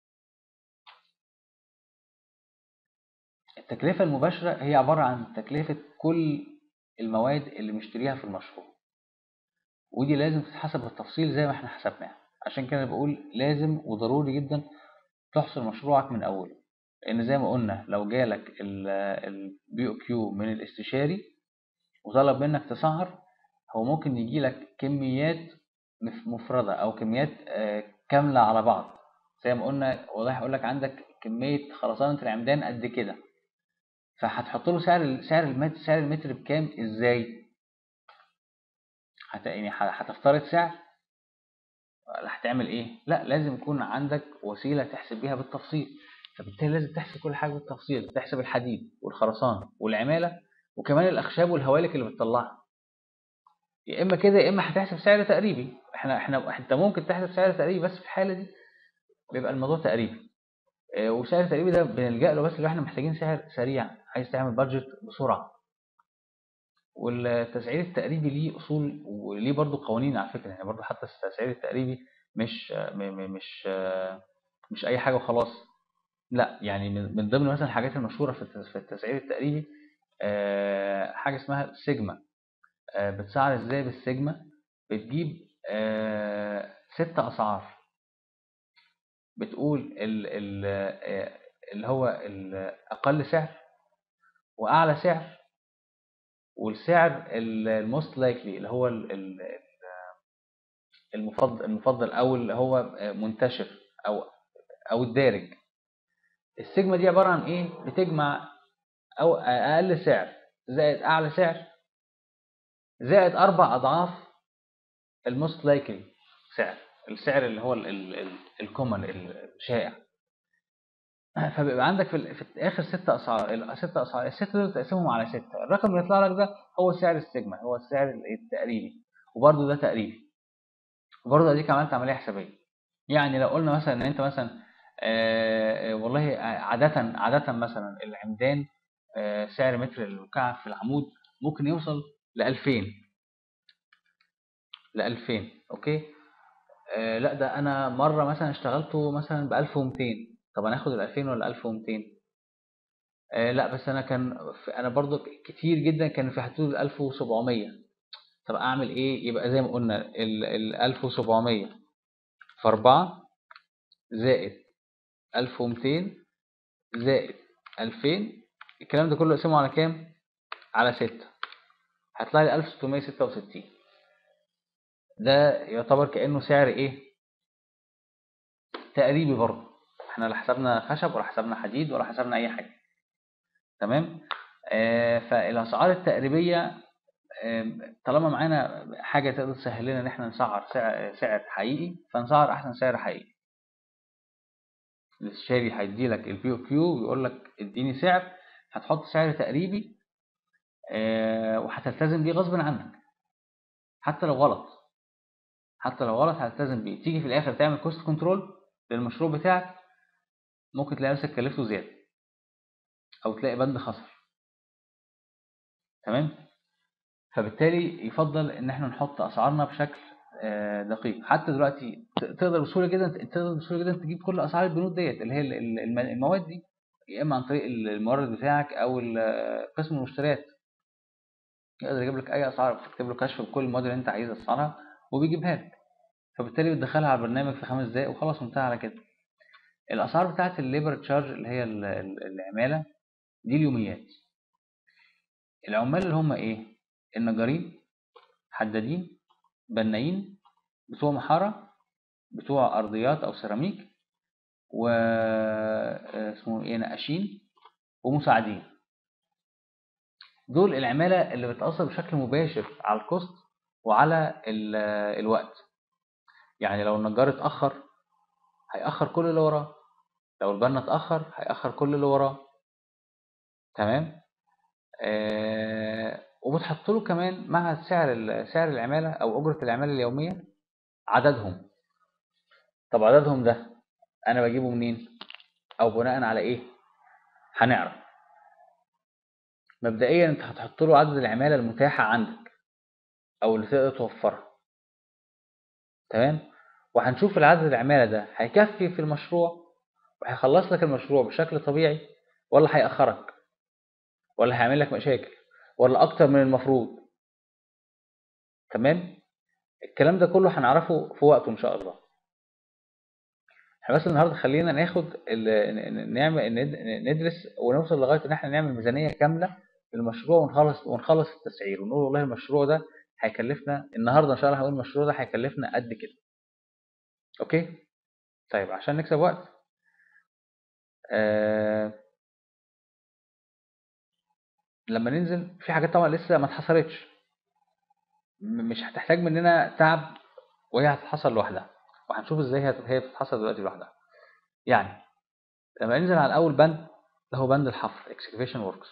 التكلفة المباشرة هي عبارة عن تكلفة كل المواد اللي مشتريها في المشروع ودي لازم تتحسب بالتفصيل زي ما احنا حسبناها عشان كده بقول لازم وضروري جدا تحصر مشروعك من أوله لأن زي ما قلنا لو جالك البي او كيو من الاستشاري وطلب منك تسعر هو ممكن يجيلك كميات مف- مفردة أو كميات آه، كاملة على بعض زي ما قلنا والله هيقول لك عندك كمية خرسانة العمدان قد كده فهتحط له سعر ال- سعر المتر سعر المتر بكام ازاي هت يعني ه- هتفترض سعر ولا هتعمل ايه لا لازم يكون عندك وسيله تحسب بيها بالتفصيل فبالتالي لازم تحسب كل حاجه بالتفصيل تحسب الحديد والخرسانه والعماله وكمان الاخشاب والهوالك اللي بتطلعها يا اما كده يا اما هتحسب سعر تقريبي احنا احنا انت ممكن تحسب سعر تقريبي بس في الحاله دي بيبقى الموضوع تقريبي آه، وسعر تقريبي ده بنلجأ له بس لو احنا محتاجين سعر سريع عايز تعمل بادجت بسرعه والتسعير التقريبي ليه اصول وليه برضو قوانين على فكره يعني برضو حتى التسعير التقريبي مش م- م- مش مش اي حاجه وخلاص لا يعني من من ضمن مثلا الحاجات المشهوره في التس- في التسعير التقريبي آه، حاجه اسمها سيجما آه، بتسعر ازاي بالسيجما بتجيب آه، ست اسعار بتقول ال ال آه، اللي هو ال- اقل سعر واعلى سعر والسعر الموست لايكلي اللي هو ال- ال- المفضل المفضل او اللي هو منتشر او او الدارج السيجما دي عباره عن ايه بتجمع او اقل سعر زائد اعلى سعر زائد اربع اضعاف الموست لايكلي سعر السعر اللي هو الكومن الشائع فبيبقى عندك في, ال- في اخر ست اسعار الست اسعار الست دول تقسمهم على ستة الرقم اللي يطلع لك ده هو سعر السيجما هو السعر التقريبي وبرده ده تقريبي وبرده اديك عملت عمليه حسابيه يعني لو قلنا مثلا ان انت مثلا آه، آه، والله عادة عادة مثلا العمدان آه، سعر متر المكعب في العمود ممكن يوصل ل 2000 ل 2000 اوكي آه، لا ده انا مره مثلا اشتغلته مثلا ب 1200 طب انا اخد ال 2000 ولا 1200 آه، لا بس انا كان في- انا برضو كتير جدا كان في حدود ال 1700 طب اعمل ايه يبقى زي ما قلنا ال ال 1700 في 4 زائد 1200 زائد 2000 الكلام ده كله اقسمه على كام على 6 هيطلع لي 1666 ده يعتبر كأنه سعر ايه تقريبي برضه احنا لا حسبنا خشب ولا حسبنا حديد ولا حسبنا اي حاجة تمام آه فالاسعار التقريبية آه طالما معانا حاجة تقدر تسهل لنا ان احنا نسعر سعر, سعر حقيقي فنسعر احسن سعر حقيقي الاستشاري هيدي لك البي او كيو ويقول لك اديني سعر هتحط سعر تقريبي آه وهتلتزم بيه غصب عنك حتى لو غلط حتى لو غلط هتلتزم بيه تيجي في الاخر تعمل كوست كنترول للمشروع بتاعك ممكن تلاقي نفسك كلفته زياده او تلاقي بند خسر تمام فبالتالي يفضل ان احنا نحط اسعارنا بشكل آه، دقيق حتى دلوقتي ت- تقدر بسهوله جدا تقدر بسهوله جدا تجيب كل اسعار البنود ديت اللي هي ال- ال- الم- المواد دي يا اما عن طريق المورد بتاعك او ال- قسم المشتريات يقدر يجيب لك اي اسعار تكتب له كشف بكل المواد اللي انت عايز اسعارها وبيجيبها لك فبالتالي بتدخلها على البرنامج في خمس دقايق وخلاص انتهى على كده الاسعار بتاعت الليبر تشارج اللي هي ال- ال- العماله دي اليوميات العمال اللي هم ايه النجارين حدادين بنايين بتوع محاره بتوع ارضيات او سيراميك و آه، اسمه ايه نقاشين ومساعدين دول العماله اللي بتاثر بشكل مباشر على الكوست وعلى ال- الوقت يعني لو النجار اتاخر هيأخر كل اللي وراه لو البنا اتأخر هيأخر كل اللي وراه تمام آه وبتحط له كمان مع سعر ال- سعر العمالة أو أجرة العمالة اليومية عددهم طب عددهم ده أنا بجيبه منين أو بناء على إيه هنعرف مبدئيا أنت هتحط له عدد العمالة المتاحة عندك أو اللي تقدر توفرها تمام وهنشوف العدد العمالة ده هيكفي في المشروع وهيخلص لك المشروع بشكل طبيعي ولا هيأخرك ولا هيعمل لك مشاكل ولا أكتر من المفروض تمام الكلام ده كله هنعرفه في وقته إن شاء الله احنا بس النهارده خلينا ناخد ال- ن- ن- نعمل ند- ندرس ونوصل لغايه ان احنا نعمل ميزانيه كامله للمشروع ونخلص ونخلص التسعير ونقول والله المشروع ده هيكلفنا النهارده ان شاء الله هقول المشروع ده هيكلفنا قد كده اوكي طيب عشان نكسب وقت آه لما ننزل في حاجات طبعا لسه ما اتحصلتش م- مش هتحتاج مننا تعب وهي هتتحصل لوحدها وهنشوف ازاي هي هي بتتحصل دلوقتي لوحدها يعني لما ننزل على اول بند اللي هو بند الحفر excavation works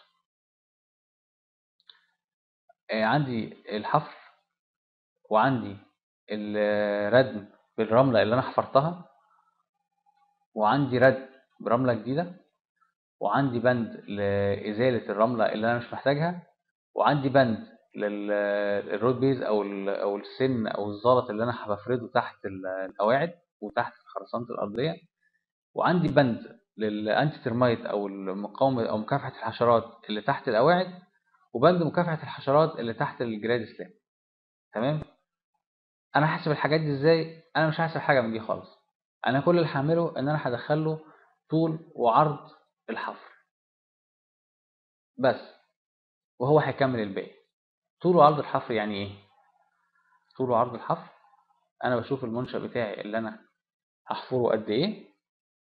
آه، عندي الحفر وعندي الردم بالرملة اللي أنا حفرتها وعندي ردم برملة جديدة وعندي بند لإزالة الرملة اللي أنا مش محتاجها وعندي بند للرود بيز أو ال- أو السن أو الزلط اللي أنا بفرده تحت ال- القواعد وتحت خرسانة الأرضية وعندي بند للانتي ترمايت او المقاومه او مكافحه الحشرات اللي تحت القواعد وبند مكافحه الحشرات اللي تحت الجراد سلام تمام انا هحسب الحاجات دي ازاي انا مش هحسب حاجه من دي خالص انا كل اللي هعمله ان انا هدخله طول وعرض الحفر بس وهو هيكمل الباقي طول وعرض الحفر يعني ايه طول وعرض الحفر انا بشوف المنشأ بتاعي اللي انا هحفره قد ايه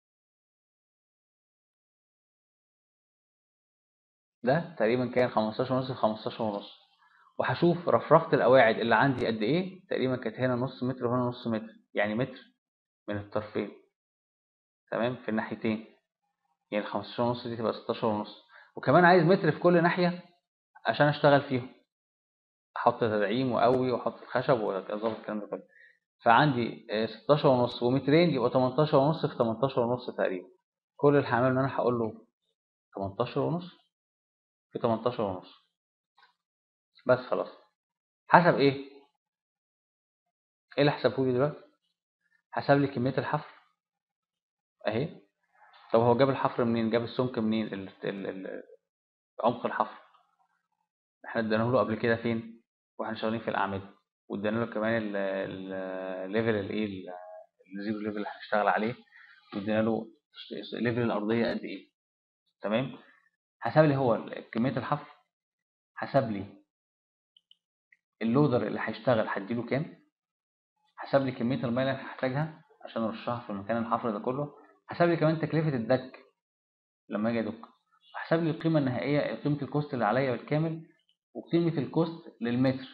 ده تقريبا كان 15 ونص في 15 ونص وهشوف رفرفة القواعد اللي عندي قد ايه تقريبا كانت هنا نص متر وهنا نص متر يعني متر من الطرفين تمام في الناحيتين يعني ال 15 ونص دي تبقى 16 ونص وكمان عايز متر في كل ناحية عشان اشتغل فيهم احط تدعيم واقوي واحط الخشب واظبط الكلام ده كله فعندي 16 ونص ومترين يبقى 18 ونص في 18 ونص تقريبا كل اللي هعمله ان انا هقول له 18 ونص في 18 ونص بس خلاص حسب ايه ايه اللي حسبه لي دلوقتي حسب لي كمية الحفر اهي طب هو جاب الحفر منين جاب السمك منين ال ال ال عمق الحفر احنا اديناه له قبل كده فين واحنا شغالين في الاعمده وادينا له كمان الليفل الايه الزيرو ليفل اللي هنشتغل عليه وادينا له ليفل الارضيه قد ايه تمام حسب لي هو كميه الحفر حسب لي اللودر اللي هيشتغل هديله كام حسب لي كميه الميه اللي هحتاجها عشان ارشها في المكان الحفر ده كله حسب لي كمان تكلفه الدك لما اجي ادك حسب لي القيمه النهائيه قيمه الكوست اللي عليا بالكامل وقيمه الكوست للمتر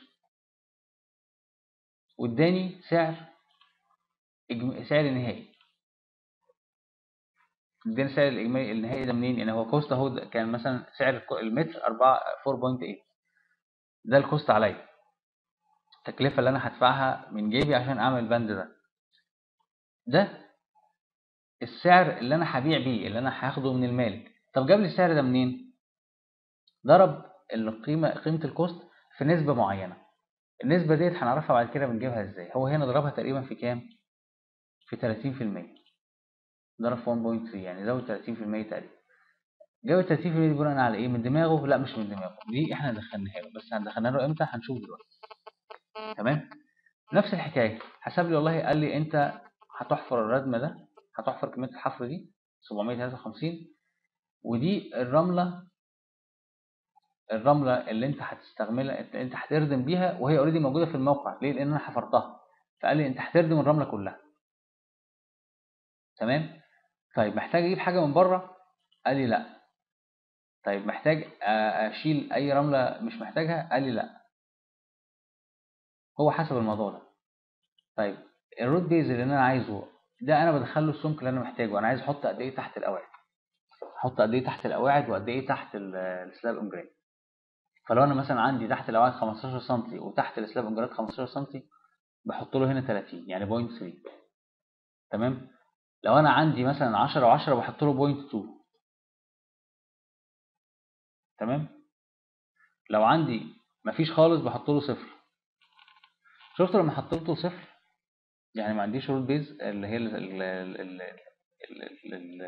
واداني سعر سعر نهائي اداني سعر الاجمالي النهائي ده منين يعني هو كوست اهو كان مثلا سعر المتر 4 4.8 ده الكوست عليا التكلفه اللي انا هدفعها من جيبي عشان اعمل البند ده ده السعر اللي انا هبيع بيه اللي انا هاخده من المالك طب جاب لي السعر ده منين ضرب القيمه قيمه الكوست في نسبه معينه النسبة ديت هنعرفها بعد كده بنجيبها ازاي هو هنا ضربها تقريبا في كام في 30% ضرب في 1.3 يعني زود 30% تقريبا جاب 30% دي بناء على ايه من دماغه لا مش من دماغه دي احنا دخلناها له بس هندخلها له امتى هنشوف دلوقتي تمام نفس الحكايه حسب لي والله قال لي انت هتحفر الردم ده هتحفر كميه الحفر دي 753 ودي الرمله الرملة اللي انت هتستعملها انت هتردم بيها وهي اوريدي موجودة في الموقع ليه لان انا حفرتها فقال لي انت هتردم الرملة كلها تمام طيب محتاج اجيب حاجة من بره قال لي لا طيب محتاج اشيل اي رملة مش محتاجها قال لي لا هو حسب الموضوع ده طيب الروت بيز اللي انا عايزه ده انا بدخله السمك اللي انا محتاجه انا عايز احط قد ايه تحت القواعد احط قد ايه تحت القواعد وقد ايه تحت السلاب امجريد فلو انا مثلا عندي تحت القواعد 15 سم وتحت السلاب امجريد 15 سم بحط له هنا 30 يعني بوينت 3 تمام لو انا عندي مثلا 10 و10 بحط له بوينت 2 تمام لو عندي مفيش خالص بحط له صفر شفت لما حطيت له صفر يعني ما عنديش رول بيز اللي هي ال ال ال ال ال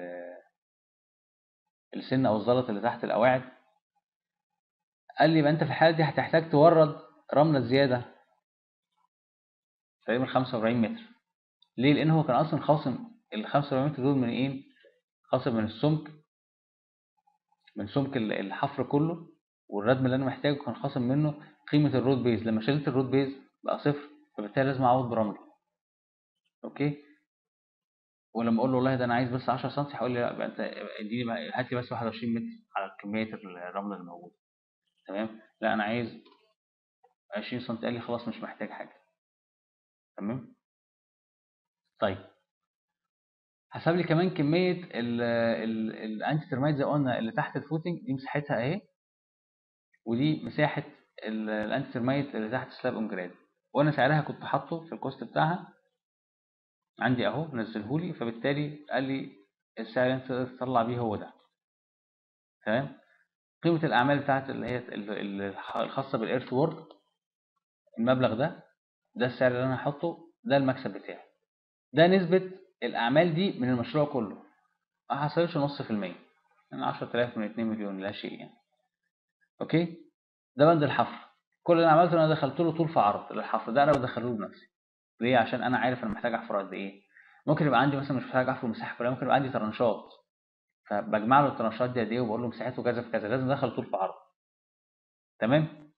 السن او الزلط اللي تحت القواعد قال لي يبقى انت في الحاله دي هتحتاج تورد رمله زياده تقريبا 45 متر ليه لان هو كان اصلا خاصم ال 45 متر دول من ايه خاصم من السمك من سمك الحفر كله والردم اللي انا محتاجه كان خاصم منه قيمه الرود بيز لما شلت الرود بيز بقى صفر فبالتالي لازم اعوض برمله اوكي ولما اقول له والله ده انا عايز بس 10 سم هيقول لي لا بقى انت اديني بقى هات لي بس 21 متر على كميه الرمله اللي موجوده تمام لا انا عايز 20 سم قال لي خلاص مش محتاج حاجه تمام طيب حسب لي كمان كميه الانتي ترمايت زي قلنا اللي تحت الفوتنج دي مساحتها اهي ودي مساحه الانتي ترمايت اللي تحت سلاب اونجراد وانا سعرها كنت حاطه في الكوست بتاعها عندي اهو نزلهولي فبالتالي قال لي السعر اللي انت تقدر تطلع بيه هو ده تمام قيمة الأعمال بتاعت اللي هي الخاصة بالإيرث وورك المبلغ ده ده السعر اللي أنا هحطه ده المكسب بتاعي ده نسبة الأعمال دي من المشروع كله ما حصلش نص في المية يعني 10000 من 2 مليون لا شيء يعني اوكي ده بند الحفر كل اللي انا عملته ان انا دخلت له طول في عرض للحفر ده انا بدخله له بنفسي ليه عشان انا عارف انا محتاج احفر قد ايه ممكن يبقى عندي مثلا مش محتاج احفر مساحه كلها ممكن يبقى عندي ترنشات فبجمع له الترنشات دي قد ايه وبقول له مساحته كذا في كذا لازم ادخل طول في عرض تمام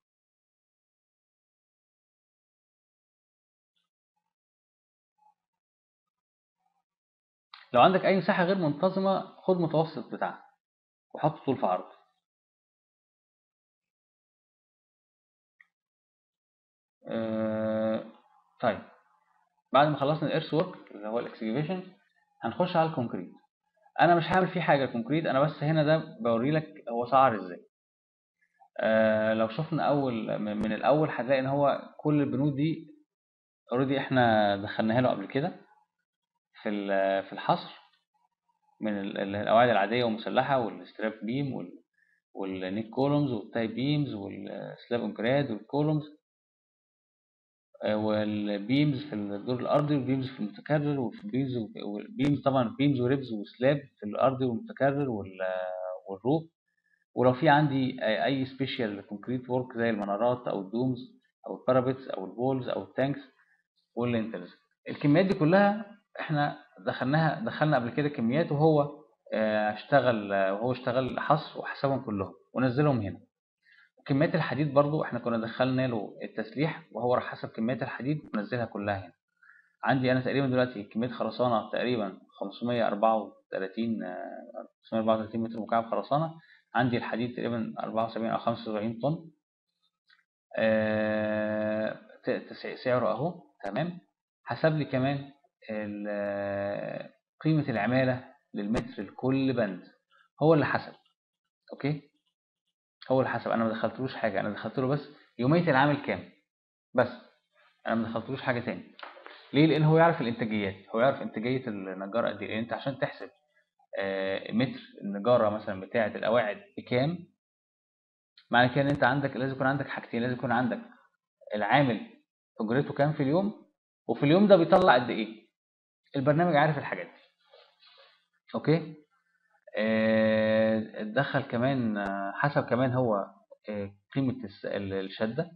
لو عندك اي مساحه غير منتظمه خد متوسط بتاعها وحط طول في عرض آه، طيب بعد ما خلصنا الارث ورك اللي هو الاكسكيفيشن هنخش على الكونكريت انا مش هعمل فيه حاجه الكونكريت انا بس هنا ده بوري لك هو سعر ازاي آه لو شفنا اول من من الاول هتلاقي ان هو كل البنود دي اوريدي احنا دخلناها له قبل كده في ال- في الحصر من ال- ال- القواعد العاديه والمسلحه والستراب بيم وال والنيك كولومز والتايب بيمز والسلاب انكراد والكولومز والبيمز في الدور الارضي والبيمز في المتكرر والبيمز والبيمز طبعا بيمز وريبز وسلاب في الارضي والمتكرر وال- والروف ولو في عندي اي سبيشال كونكريت ورك زي المنارات او الدومز او البارابيتس او البولز او التانكس واللينترز الكميات دي كلها احنا دخلناها دخلنا قبل كده كميات وهو آه، اشتغل آه، وهو اشتغل حصر وحسبهم كلهم ونزلهم هنا كميات الحديد برضو احنا كنا دخلنا له التسليح وهو راح حسب كميات الحديد ونزلها كلها هنا عندي انا تقريبا دلوقتي كمية خرسانة تقريبا 534 آه، 534 متر مكعب خرسانة عندي الحديد تقريبا 74 او 75 طن آه، ت- تس- سعره اهو تمام حسب لي كمان ال- آه، قيمة العمالة للمتر لكل بند هو اللي حسب اوكي هو اللي حسب انا ما دخلتلوش حاجة انا دخلت له بس يومية العامل كام بس انا ما دخلتلوش حاجة تاني ليه لان هو يعرف الانتاجيات هو يعرف انتاجية النجار قد ايه لان انت عشان تحسب آه، متر النجارة مثلا بتاعة القواعد بكام معنى كده ان انت عندك لازم يكون عندك حاجتين لازم يكون عندك العامل اجرته كام في اليوم وفي اليوم ده بيطلع قد ايه البرنامج عارف الحاجات دي اوكي آه، اتدخل كمان آه، حسب كمان هو آه، قيمة الس- ال- الشدة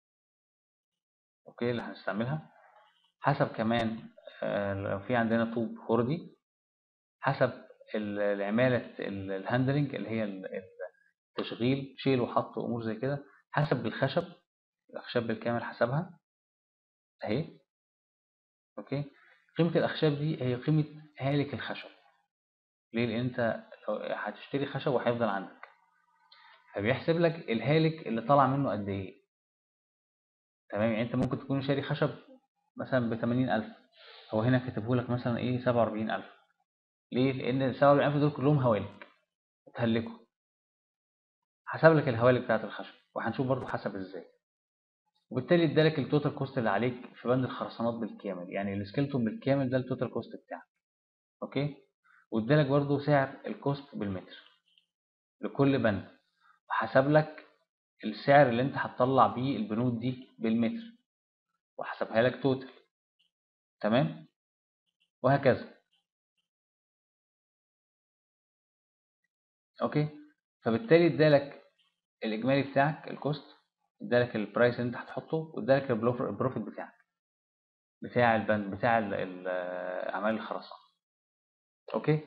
اوكي اللي هنستعملها حسب كمان آه، لو في عندنا طوب خردي حسب ال- العمالة ال- الهاندلنج اللي هي ال- التشغيل شيل وحط وامور زي كده حسب الخشب الاخشاب بالكامل حسبها اهي اوكي قيمة الاخشاب دي هي قيمة هالك الخشب ليه لان انت لو هتشتري خشب وهيفضل عندك فبيحسب لك الهالك اللي طالع منه قد ايه تمام يعني انت ممكن تكون شاري خشب مثلا ب 80000 هو هنا كاتبه لك مثلا ايه 47000 ليه لان ال 47000 دول كلهم هوالك اتهلكوا حسب لك الهوالك بتاعت الخشب وهنشوف برضو حسب ازاي وبالتالي ادالك التوتال كوست اللي عليك في بند الخرسانات بالكامل يعني السكيلتون بالكامل ده التوتال كوست بتاعك اوكي وادالك برضو سعر الكوست بالمتر لكل بند وحسب لك السعر اللي انت هتطلع بيه البنود دي بالمتر وحسبها لك توتال تمام وهكذا اوكي فبالتالي ادالك الاجمالي بتاعك الكوست ادالك البرايس اللي انت هتحطه وادالك البلوف- البروفيت بتاعك بتاع البند بتاع ال- ال- اعمال الخرسانه اوكي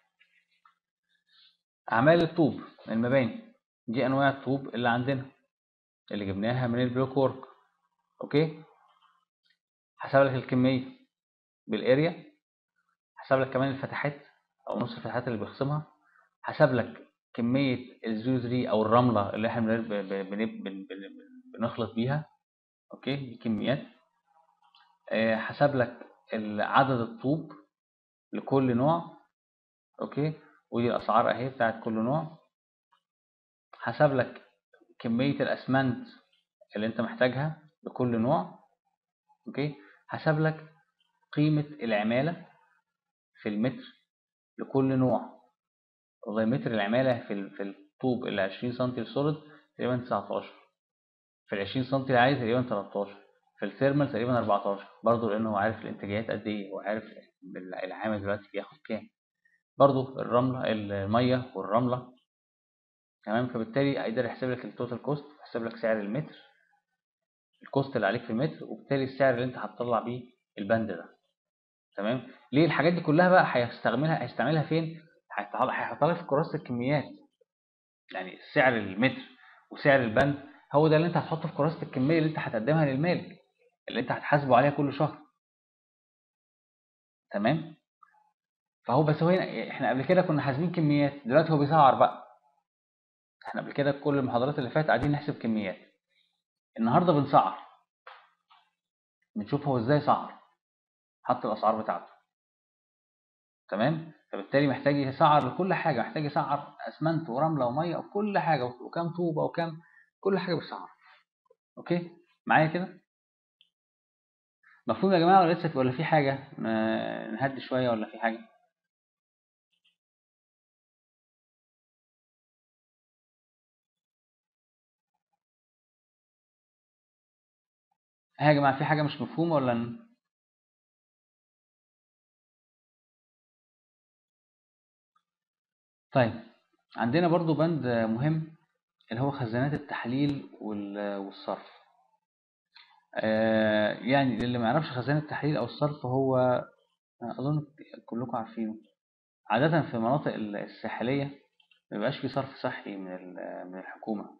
اعمال الطوب المباني دي انواع الطوب اللي عندنا اللي جبناها من البلوك وورك اوكي حسب لك الكميه بالاريا حسب لك كمان الفتحات او نص الفتحات اللي بيخصمها حسب لك كميه الزوزري او الرمله اللي احنا بن- بن- بن- بن- بن- بنخلط بيها اوكي دي كميات آه، حسب لك ال- عدد الطوب لكل نوع اوكي ودي الاسعار اهي بتاعت كل نوع حسب لك كمية الاسمنت اللي انت محتاجها لكل نوع اوكي حسب لك قيمة العمالة في المتر لكل نوع والله متر العمالة في ال- في الطوب اللي 20 سم السوليد تقريبا 19 في ال 20 سم العادي تقريبا 13 في الثيرمال تقريبا 14 برضه لانه هو عارف الانتاجيات قد ايه وعارف العامل دلوقتي بياخد كام برضو الرملة المية والرملة تمام فبالتالي هيقدر يحسب لك التوتال كوست يحسب لك سعر المتر الكوست اللي عليك في المتر وبالتالي السعر اللي انت هتطلع بيه البند ده تمام ليه الحاجات دي كلها بقى هيستعملها هيستعملها فين هيحطها لك في كراسة الكميات يعني سعر المتر وسعر البند هو ده اللي انت هتحطه في كراسة الكمية اللي انت هتقدمها للمالك اللي انت هتحاسبه عليها كل شهر تمام فهو بس هو هنا احنا قبل كده كنا حاسبين كميات دلوقتي هو بيسعر بقى احنا قبل كده كل المحاضرات اللي فاتت قاعدين نحسب كميات النهارده بنسعر بنشوف هو ازاي سعر حط الاسعار بتاعته تمام فبالتالي محتاج يسعر لكل حاجه محتاج يسعر اسمنت ورمله وميه وكل حاجه وكام طوبه وكام كل حاجه بيسعر اوكي معايا كده مفهوم يا جماعه ولا لسه ولا في حاجه نهدي شويه ولا في حاجه ها يا جماعه في حاجه مش مفهومه ولا ن... طيب عندنا برضو بند مهم اللي هو خزانات التحليل والصرف يعني للي ما يعرفش خزانة التحليل أو الصرف هو أظن كلكم عارفينه عادة في المناطق الساحلية ما بيبقاش في صرف صحي من من الحكومة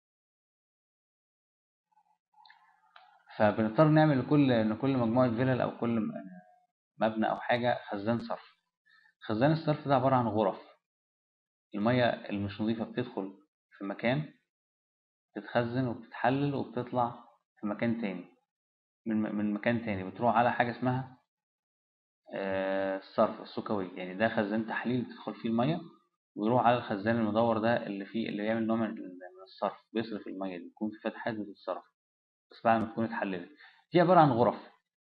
فبنضطر نعمل لكل لكل مجموعة فيلل أو كل مبنى أو حاجة خزان صرف خزان الصرف ده عبارة عن غرف المية المش نظيفة بتدخل في مكان تتخزن وبتتحلل وبتطلع في مكان تاني من من مكان تاني بتروح على حاجة اسمها الصرف السكوي يعني ده خزان تحليل بتدخل فيه المية ويروح على الخزان المدور ده اللي فيه اللي بيعمل نوع من الصرف بيصرف المية دي بيكون في فتحات بتتصرف بس بعد ما تكون اتحللت دي عبارة عن غرف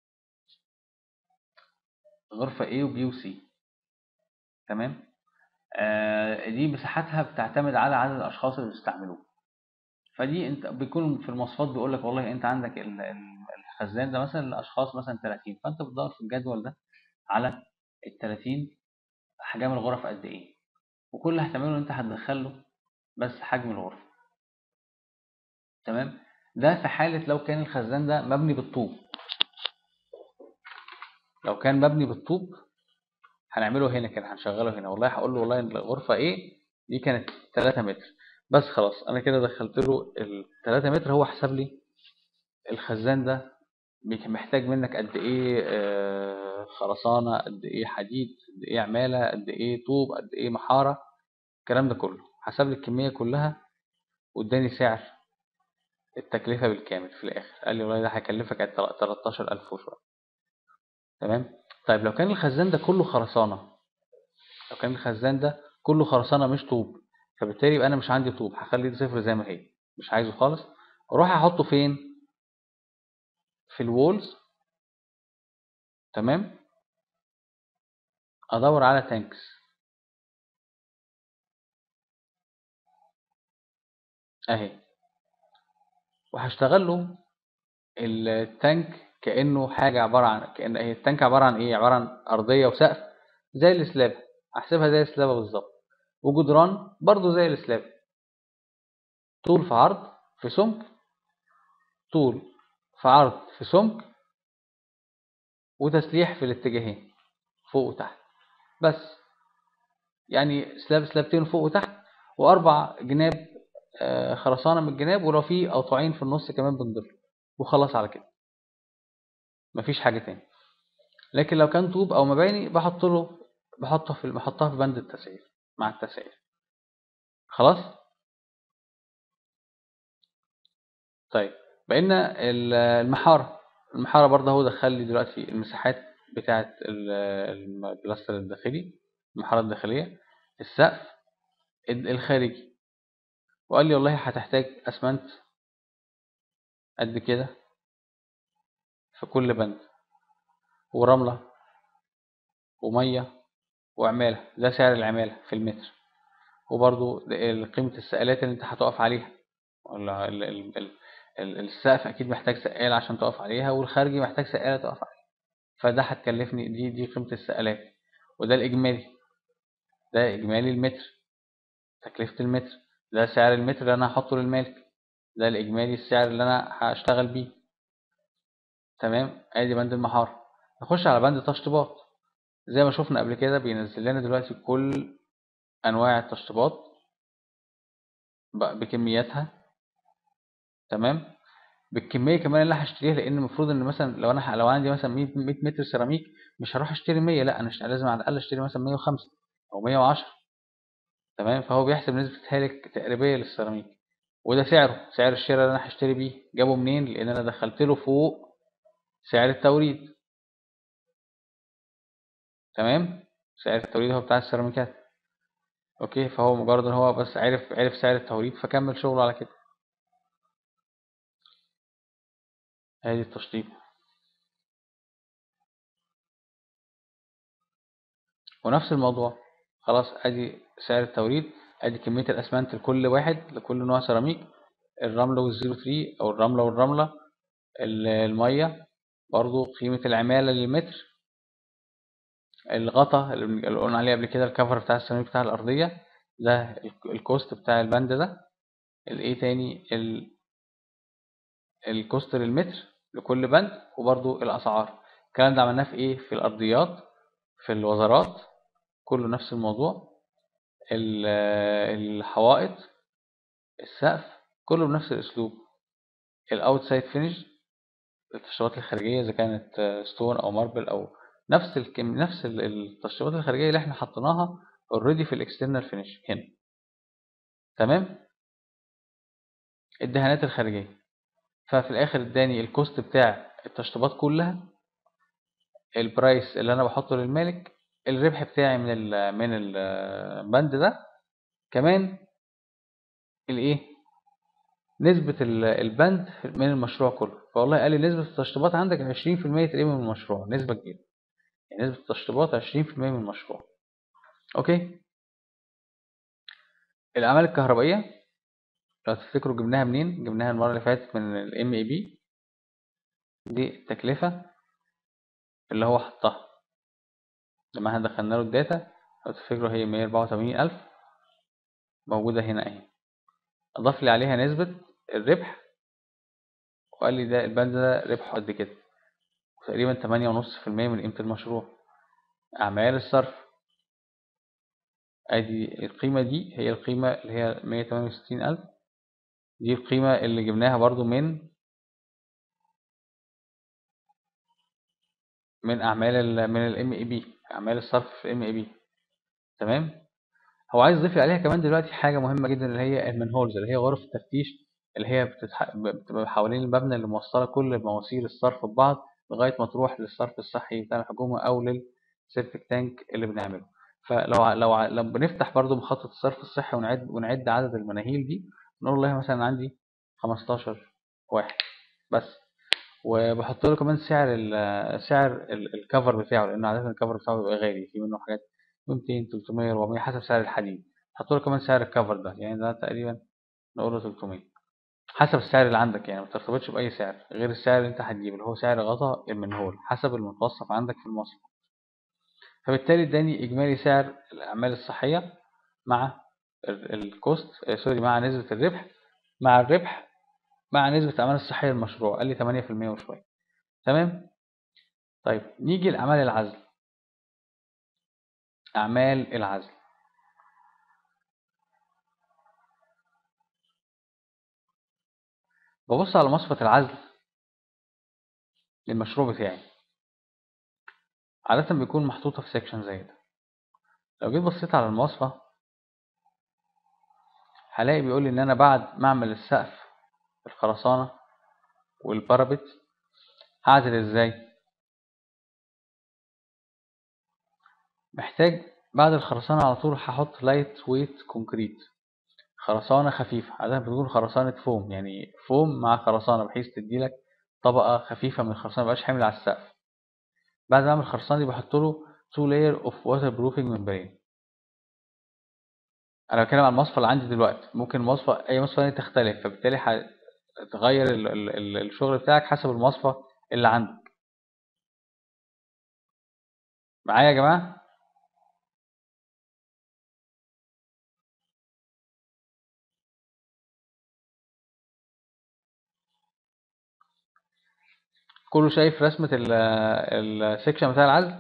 غرفة A و B و C تمام آه دي مساحتها بتعتمد على عدد الأشخاص اللي بيستعملوه فدي انت بيكون في المواصفات بيقول لك والله انت عندك الخزان ده مثلا لاشخاص مثلا 30 فانت بتدور في الجدول ده على ال 30 احجام الغرف قد ايه وكل اللي هتعمله انت هتدخل له بس حجم الغرفه تمام ده في حاله لو كان الخزان ده مبني بالطوب لو كان مبني بالطوب هنعمله هنا كده هنشغله هنا والله هقول له والله الغرفه ايه دي كانت 3 متر بس خلاص انا كده دخلت له ال 3 متر هو حسب لي الخزان ده محتاج منك قد ايه خرسانه قد ايه حديد قد ايه عماله قد ايه طوب قد ايه محاره الكلام ده كله حسب لي الكميه كلها واداني سعر التكلفه بالكامل في الاخر قال لي والله ده هيكلفك 13000 وشويه تمام طيب لو كان الخزان ده كله خرسانه لو كان الخزان ده كله خرسانه مش طوب فبالتالي يبقى انا مش عندي طوب هخلي دي صفر زي ما هي مش عايزه خالص اروح احطه فين في الوولز تمام ادور على تانكس اهي وهشتغل له التانك كانه حاجه عباره عن كان هي التانك عباره عن ايه عباره عن ارضيه وسقف زي السلاب احسبها زي السلابه بالظبط وجدران برضو زي السلاب طول في عرض في سمك طول في عرض في سمك وتسليح في الاتجاهين فوق وتحت بس يعني سلاب سلابتين فوق وتحت واربع جناب خرسانه من الجناب ولو في قطعين في النص كمان بنضيف وخلاص على كده مفيش حاجه تاني لكن لو كان طوب او مباني بحط له بحطها في بحطها في بند التسعير مع التسعير خلاص طيب بقينا المحارة المحارة برضه هو دخل لي دلوقتي المساحات بتاعة البلاستر الداخلي المحارة الداخلية السقف الخارجي وقال لي والله هتحتاج اسمنت قد كده في كل بند ورملة ومية وعمالة ده سعر العمالة في المتر وبرضو قيمة السقالات اللي انت هتقف عليها ولا السقف اكيد محتاج سقالة عشان تقف عليها والخارجي محتاج سقالة تقف عليها فده هتكلفني دي دي قيمة السقالات وده الاجمالي ده إجمالي المتر تكلفة المتر ده سعر المتر اللي أنا هحطه للمالك ده الإجمالي السعر اللي أنا هشتغل بيه تمام ادي بند المحار نخش على بند تشطيبات زي ما شفنا قبل كده بينزل لنا دلوقتي كل انواع التشطيبات ب- بكمياتها تمام بالكميه كمان اللي أنا هشتريها لان المفروض ان مثلا لو انا لو عندي مثلا 100 100 متر سيراميك مش هروح اشتري 100 لا انا ش- لازم على الاقل اشتري مثلا 105 او 110 تمام فهو بيحسب نسبه هالك تقريبيه للسيراميك وده سعره سعر الشراء اللي انا هشتري بيه جابه منين لان انا دخلت له فوق سعر التوريد تمام سعر التوريد هو بتاع السيراميكات اوكي فهو مجرد ان هو بس عرف عرف سعر التوريد فكمل شغله على كده ادي التشطيب ونفس الموضوع خلاص ادي سعر التوريد ادي كمية الاسمنت لكل واحد لكل نوع سيراميك الرملة والزيرو ثري او الرملة والرملة ال- المية برضو قيمة العمالة للمتر الغطا اللي بن- اللي قلنا عليه قبل كده الكفر بتاع السيراميك بتاع الأرضية ده ال- الكوست بتاع البند ده الايه تاني ال- الكوست للمتر لكل بند وبرضو الأسعار الكلام ده عملناه في ايه في الأرضيات في الوزارات كله نفس الموضوع ال- الحوائط السقف كله بنفس الأسلوب الأوتسايد فينش التشطيبات الخارجية إذا كانت ستون أو ماربل أو نفس الكم نفس ال- التشطيبات الخارجية اللي احنا حطيناها اوريدي في الاكسترنال فينش هنا تمام الدهانات الخارجية ففي الآخر اداني الكوست بتاع التشطيبات كلها البرايس اللي أنا بحطه للمالك الربح بتاعي من ال من البند ده كمان الايه نسبة ال- البند من المشروع كله فوالله قال لي نسبة التشطيبات عندك 20% تقريبا من المشروع نسبة كبيرة يعني نسبة التشطيبات 20% من المشروع اوكي الأعمال الكهربائية لو تفتكروا جبناها منين جبناها المرة اللي فاتت من ال MAB دي التكلفة اللي هو حطها لما احنا دخلنا له الداتا لو تفتكروا هي 184 ألف موجودة هنا اهي أضاف لي عليها نسبة الربح وقال لي ده البند ده ربحه قد كده تقريبا تمانية ونص في المية من قيمة المشروع أعمال الصرف أدي القيمة دي هي القيمة اللي هي مية تمانية وستين ألف دي القيمة اللي جبناها برضو من من أعمال ال من ال MEB أعمال الصرف في MEB تمام هو عايز يضيف لي عليها كمان دلوقتي حاجة مهمة جدا اللي هي المنهولز اللي هي غرف التفتيش اللي هي بتتح... بتبقى حوالين المبنى اللي موصلة كل مواسير الصرف ببعض لغاية ما تروح للصرف الصحي بتاع الحكومة أو للسيرفيك تانك اللي بنعمله فلو ع- لو ع- لو بنفتح برضو مخطط الصرف الصحي ونعد ونعد عدد المناهيل دي نقول والله مثلا عندي 15 واحد بس وبحط له كمان سعر ال سعر ال- الكفر بتاعه لأن عادة الكفر بتاعه بيبقى غالي في منه حاجات 200 300 400 حسب سعر الحديد بحط له كمان سعر الكفر ده يعني ده تقريبا نقول له 300 حسب السعر اللي عندك يعني ما ترتبطش بأي سعر غير السعر اللي انت هتجيبه اللي هو سعر غطاء المنهول حسب المتوسط عندك في المصنع فبالتالي اداني إجمالي سعر الأعمال الصحية مع ال- الكوست آه، سوري مع نسبة الربح مع الربح مع نسبة الأعمال الصحية للمشروع قال لي 8% وشوية تمام طيب نيجي لأعمال العزل أعمال العزل ببص على مصفة العزل للمشروع بتاعي عادة بيكون محطوطة في سيكشن زي ده لو جيت بصيت على المواصفة هلاقي بيقول لي إن أنا بعد ما أعمل السقف الخرسانة والبارابت هعزل إزاي محتاج بعد الخرسانة على طول هحط لايت ويت كونكريت خرسانة خفيفة عادة بتكون خرسانة فوم يعني فوم مع خرسانة بحيث تديلك طبقة خفيفة من الخرسانة مبقاش حامل على السقف بعد ما اعمل الخرسانة دي بحط له 2 layer of waterproofing membrane انا بتكلم عن المصفى اللي عندي دلوقتي ممكن المصفى اي مصفى تانية تختلف فبالتالي هتغير ال- ال- ال- الشغل بتاعك حسب المصفى اللي عندك معايا يا جماعة كله شايف رسمة السكشن بتاع العزل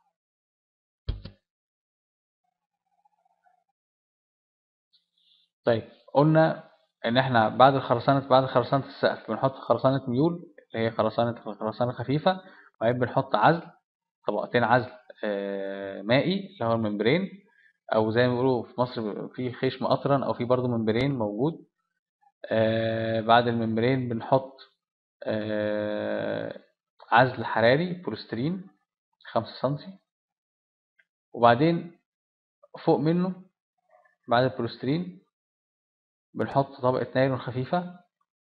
طيب قلنا ان احنا بعد الخرسانة بعد خرسانة السقف بنحط خرسانة ميول اللي هي خرسانة خرسانة خفيفة وبعدين بنحط عزل طبقتين عزل آه، مائي اللي هو الممبرين او زي ما بيقولوا في مصر في خيش مقطرن او في برضه ممبرين موجود آه، بعد الممبرين بنحط آه، عزل حراري بوليسترين خمسة سنتي وبعدين فوق منه بعد البوليسترين بنحط طبقة نايلون خفيفة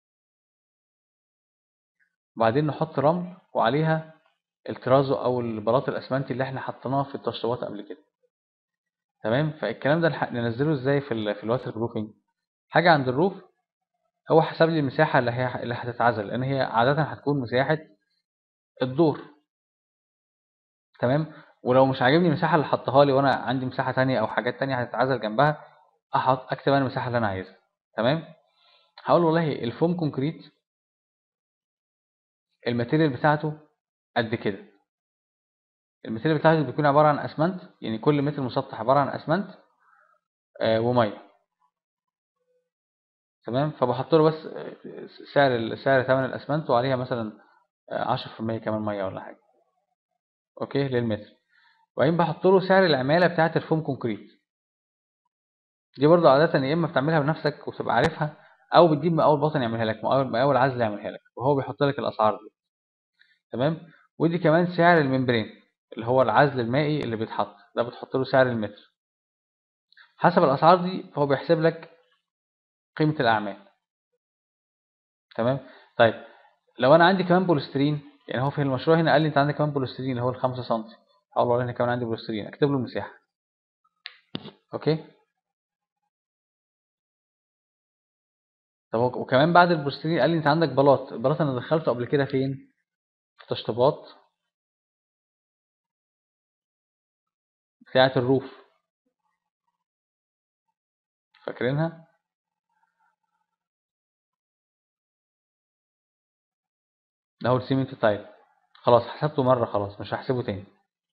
وبعدين نحط رمل وعليها الترازو او البلاط الاسمنتي اللي احنا حطيناه في التشطيبات قبل كده تمام فالكلام ده ننزله ازاي في ال في الواتر بروفنج حاجه عند الروف هو حسب لي المساحه اللي هي اللي هتتعزل لان هي عاده هتكون مساحه الدور تمام ولو مش عاجبني المساحه اللي حطها لي وانا عندي مساحه تانية او حاجات تانية هتتعزل جنبها احط اكتب انا المساحه اللي انا عايزها تمام هقول والله الفوم كونكريت الماتيريال بتاعته قد كده الماتيريال بتاعته بيكون عبارة عن اسمنت يعني كل متر مسطح عبارة عن اسمنت آه ومية تمام فبحط له بس آه، سعر سعر ثمن الاسمنت وعليها مثلا 10% آه، كمان مية ولا حاجة اوكي للمتر وبعدين بحط له سعر العمالة بتاعة الفوم كونكريت دي برضه عادة يا اما بتعملها بنفسك وتبقى عارفها او بتجيب مقاول باطن يعملها لك مقاول عزل يعملها لك وهو بيحط لك الاسعار دي تمام ودي كمان سعر الممبرين اللي هو العزل المائي اللي بيتحط ده بتحط له سعر المتر حسب الاسعار دي فهو بيحسب لك قيمة الاعمال تمام طيب لو انا عندي كمان بوليسترين يعني هو في المشروع هنا قال لي انت عندك كمان بوليسترين اللي هو ال 5 سم هقول له انا كمان عندي بوليسترين اكتب له المساحه اوكي طب وكمان بعد البوليسترين قال لي انت عندك بلاط البلاط انا دخلته قبل كده فين في تشطيبات بتاعة الروف فاكرينها ده هو السيمنت تايل خلاص حسبته مرة خلاص مش هحسبه تاني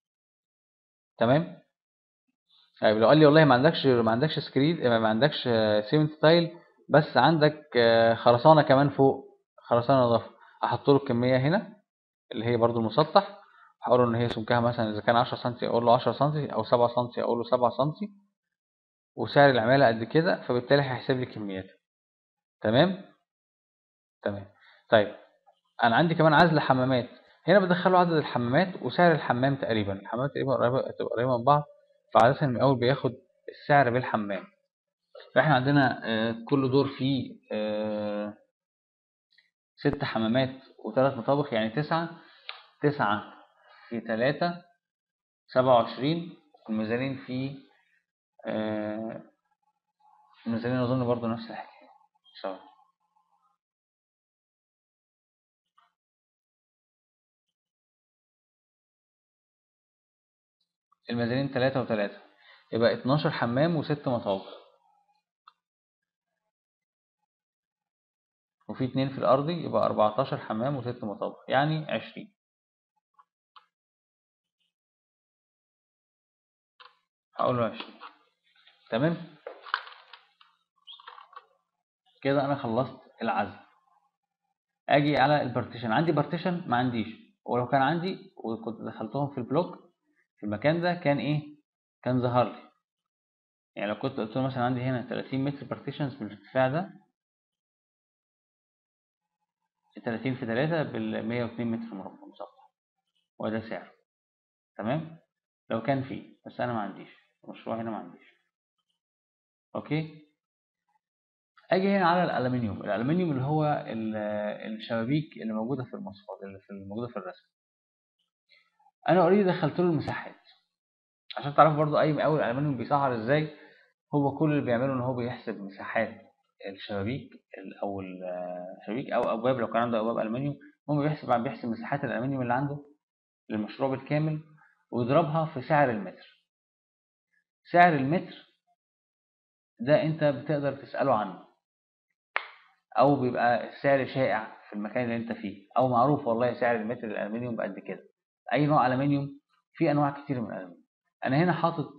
تمام طيب لو قال لي والله ما عندكش ما عندكش سكريد ما عندكش سيمنت تايل بس عندك خرسانة كمان فوق خرسانة اضافه احط له الكمية هنا اللي هي برضو المسطح هقول ان هي سمكها مثلا اذا كان 10 سم اقول له 10 سم او 7 سم اقول له 7 سم وسعر العمالة قد كده فبالتالي هيحسب لي كميات تمام تمام طيب انا عندي كمان عزل حمامات هنا بدخله عدد الحمامات وسعر الحمام تقريبا الحمامات تقريبا قريبه تبقى قريبه من بعض فعادة المقاول بياخد السعر بالحمام فاحنا عندنا آه، كل دور فيه آه، ست حمامات وثلاث مطابخ يعني تسعة تسعة في تلاتة سبعة وعشرين والميزانين في آه الميزانين أظن برضو نفس الحكاية سوا الميزانين تلاتة وتلاتة يبقى اتناشر حمام وست مطابخ وفي اتنين في الأرضي يبقى أربعتاشر حمام وست مطابخ يعني عشرين هقول له عشرين تمام كده أنا خلصت العزل أجي على البارتيشن عندي بارتيشن ما عنديش ولو كان عندي وكنت دخلتهم في البلوك في المكان ده كان إيه كان ظهر لي يعني لو كنت قلت له مثلا عندي هنا 30 متر بارتيشنز بالارتفاع ده 30 في 3 بال 102 متر مربع مسطح وده سعره تمام لو كان فيه بس انا ما عنديش المشروع هنا ما عنديش اوكي اجي هنا على الالومنيوم الالومنيوم اللي هو الشبابيك اللي موجوده في المواصفات اللي في الموجوده في الرسم انا اوريدي دخلت له المساحات عشان تعرفوا برضو اي مقاول الالومنيوم بيسعر ازاي هو كل اللي بيعمله ان هو بيحسب مساحات الشبابيك او الشبابيك او ابواب لو كان عنده ابواب المنيوم المهم بيحسب بيحسب مساحات الالمنيوم اللي عنده للمشروع بالكامل ويضربها في سعر المتر سعر المتر ده انت بتقدر تسأله عنه او بيبقى السعر شائع في المكان اللي انت فيه او معروف والله سعر المتر الالمنيوم بقد كده اي نوع الومنيوم في انواع كتير من الالومنيوم انا هنا حاطط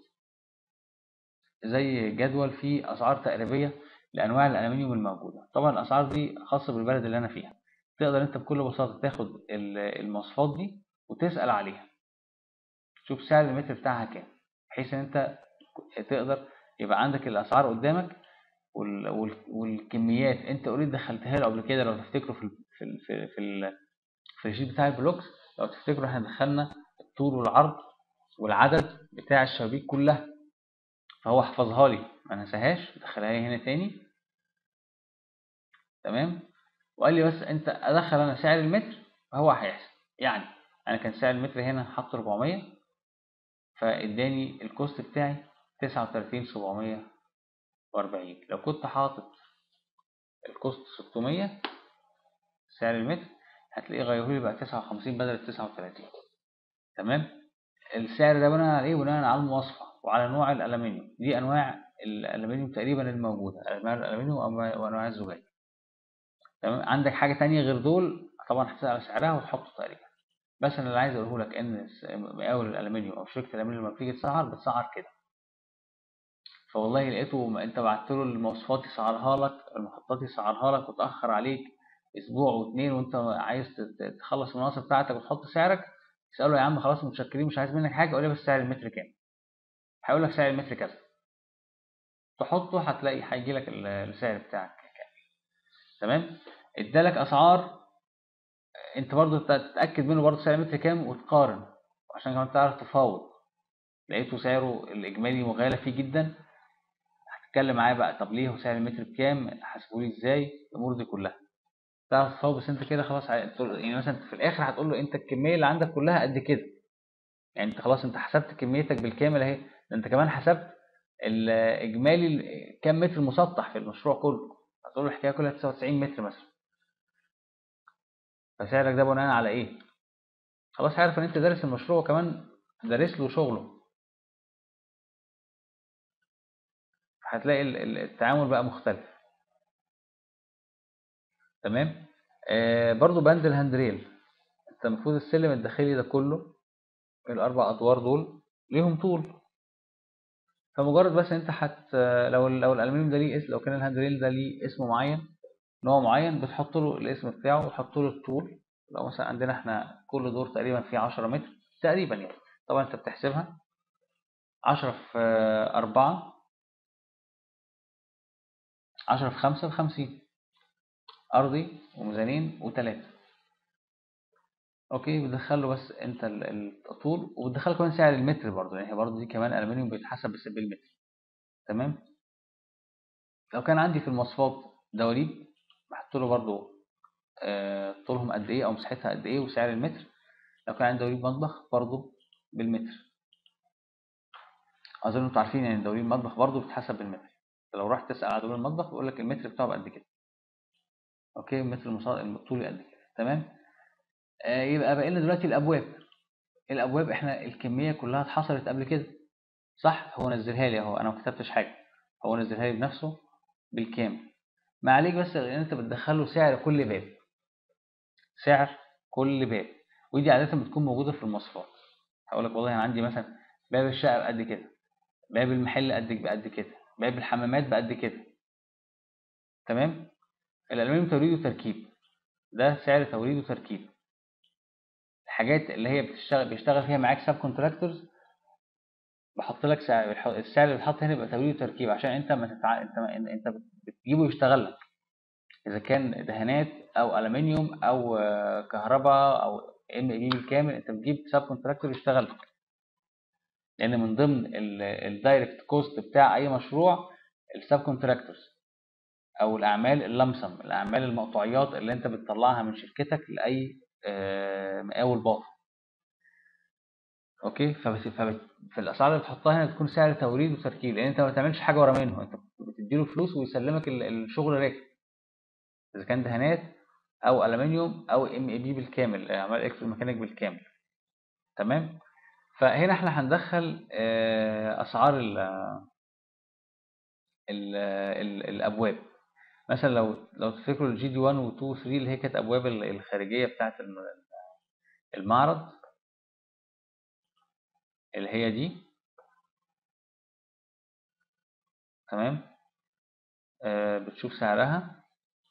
زي جدول فيه اسعار تقريبيه لانواع الالومنيوم الموجوده طبعا الاسعار دي خاصه بالبلد اللي انا فيها تقدر انت بكل بساطه تاخد المواصفات دي وتسال عليها شوف سعر المتر بتاعها كام بحيث ان انت تقدر يبقى عندك الاسعار قدامك والكميات انت اوريدي دخلتها له قبل كده لو تفتكروا في في في في, في الشيت بتاع البلوكس لو تفتكروا احنا دخلنا الطول والعرض والعدد بتاع الشبابيك كلها فهو حفظها لي ما نساهاش دخلها لي هنا تاني تمام وقال لي بس انت ادخل انا سعر المتر فهو هيحسب يعني انا كان سعر المتر هنا حط 400 فاداني الكوست بتاعي 39740 لو كنت حاطط الكوست 600 سعر المتر هتلاقيه غيره لي بقى 59 بدل 39 تمام السعر ده بناء على ايه بناء على المواصفه وعلى نوع الالومنيوم دي انواع الالومنيوم تقريبا الموجوده انواع الالومنيوم وانواع الزجاج تمام عندك حاجه تانية غير دول طبعا هتسال على سعرها وتحطه تقريبا بس انا اللي عايز اقوله لك ان مقاول الالومنيوم او شركه الالومنيوم لما بتيجي تسعر بتسعر كده فوالله لقيته انت بعت له المواصفات يسعرها لك المحطات يسعرها لك وتاخر عليك اسبوع واثنين وانت عايز تخلص المناصب بتاعتك وتحط سعرك تساله يا عم خلاص متشكرين مش عايز منك حاجه قول لي بس سعر المتر كام هيقول لك سعر المتر كذا تحطه هتلاقي هيجي لك السعر بتاعك كام تمام ادالك اسعار انت برضه تتاكد منه برضه سعر المتر كام وتقارن عشان كمان تعرف تفاوض لقيته سعره الاجمالي مغالى فيه جدا هتتكلم معاه بقى طب ليه سعر المتر بكام حاسبه لي ازاي الامور دي كلها تعرف تفاوض بس انت كده خلاص يعني مثلا في الاخر هتقول له انت الكميه اللي عندك كلها قد كده يعني انت خلاص انت حسبت كميتك بالكامل اهي ده انت كمان حسبت الاجمالي كام متر مسطح في المشروع كله هتقول له الحكايه كلها 99 متر مثلا فسعرك ده بناء على ايه خلاص عارف ان انت دارس المشروع كمان دارس له شغله هتلاقي التعامل بقى مختلف تمام آه برضو بند الهاندريل انت المفروض السلم الداخلي ده كله الاربع ادوار دول ليهم طول فمجرد بس انت حت لو لو الالومنيوم ده ليه اسم لو كان الهاندريل ده ليه اسم معين نوع معين بتحط له الاسم بتاعه وتحط له الطول لو مثلا عندنا احنا كل دور تقريبا فيه 10 متر تقريبا يعني طبعا انت بتحسبها 10 في 4 10 في 5 ب 50 ارضي وميزانين وثلاثة اوكي بتدخل له بس انت الطول وبتدخل كمان سعر المتر برضه يعني برضه دي كمان الومنيوم بيتحسب بس بالمتر تمام لو كان عندي في المواصفات دواليب بحط له برضه آه طولهم قد ايه او مساحتها قد ايه وسعر المتر لو كان عندي دواليب مطبخ برضه بالمتر اظن انتوا عارفين يعني دواليب المطبخ برضه بتتحسب بالمتر لو رحت تسال على دواليب المطبخ بيقول لك المتر بتاعه بقد كده اوكي المتر الطولي قد كده تمام آه يبقى باقي لنا دلوقتي الابواب الابواب احنا الكميه كلها اتحصلت قبل كده صح هو نزلها لي اهو انا ما كتبتش حاجه هو نزلها لي بنفسه بالكامل ما عليك بس ان انت بتدخله سعر كل باب سعر كل باب ودي عاده بتكون موجوده في المواصفات هقول لك والله انا عندي مثلا باب الشقه بقد كده باب المحل قد بقد كده باب الحمامات بقد كده تمام الالومنيوم توريد وتركيب ده سعر توريد وتركيب الحاجات اللي هي بتشتغل بيشتغل فيها معاك سب كونتراكتورز بحط لك سعر السعر اللي بيتحط هنا يبقى توريد وتركيب عشان انت ما تتع... انت ما... انت بتجيبه يشتغل لك اذا كان دهانات او الومنيوم او كهرباء او ام اي بالكامل انت بتجيب سب كونتراكتور يشتغل لك لان من ضمن الدايركت كوست بتاع اي مشروع السب كونتراكتورز او الاعمال اللمسم الاعمال المقطوعيات اللي انت بتطلعها من شركتك لاي مقاول باطن اوكي فبس في الاسعار اللي بتحطها هنا بتكون سعر توريد وتركيب لان انت ما بتعملش حاجه ورا منه انت بتديله فلوس ويسلمك الشغل راكب اذا كان دهانات او الومنيوم او ام اي بي بالكامل اعمال اكس ميكانيك بالكامل تمام فهنا احنا هندخل اسعار ال ال ال الابواب مثلا لو لو تفتكروا الجي دي 1 و 2 و 3 اللي هي كانت ابواب ال- الخارجيه بتاعه الم- المعرض اللي هي دي تمام آه بتشوف سعرها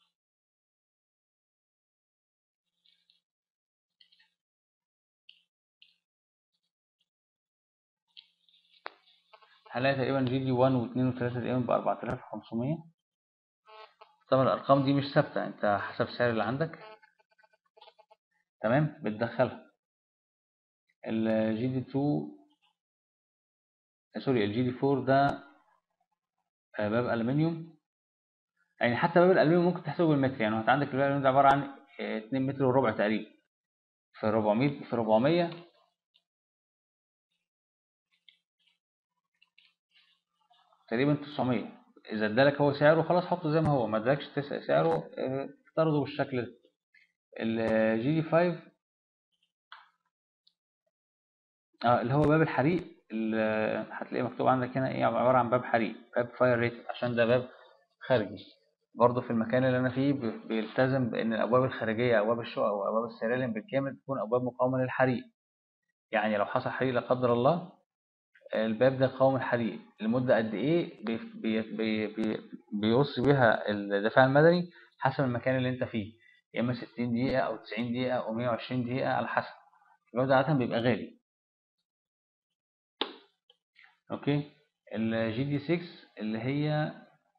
هلاقي تقريبا جي دي 1 و 2 و 3 تقريبا ب 4500 طبعا الارقام دي مش ثابته انت حسب السعر اللي عندك تمام بتدخلها الجي دي 2 سوري الجي دي 4 ده آه، باب الومنيوم يعني حتى باب الالومنيوم ممكن تحسبه بالمتر يعني انت عندك الباب الالومنيوم ده عباره عن آه، 2 متر وربع تقريبا في 400 في 400 تقريبا 900 اذا ادالك هو سعره خلاص حطه زي ما هو ما ادالكش تس- سعره آه، افترضه بالشكل ده الجي دي 5 اه اللي هو باب الحريق اللي هتلاقيه مكتوب عندك هنا ايه عبارة عن باب حريق باب فاير ريت عشان ده باب خارجي برضه في المكان اللي انا فيه بي- بيلتزم بان الابواب الخارجيه ابواب الشقق وابواب السلالم بالكامل تكون ابواب مقاومه للحريق يعني لو حصل حريق لا قدر الله الباب ده قاوم الحريق لمده قد ايه بي بي بي بي بيوصي بيها الدفاع المدني حسب المكان اللي انت فيه يا اما 60 دقيقه او 90 دقيقه او 120 دقيقه على حسب الجو ده عاده بيبقى غالي اوكي الجي دي 6 اللي هي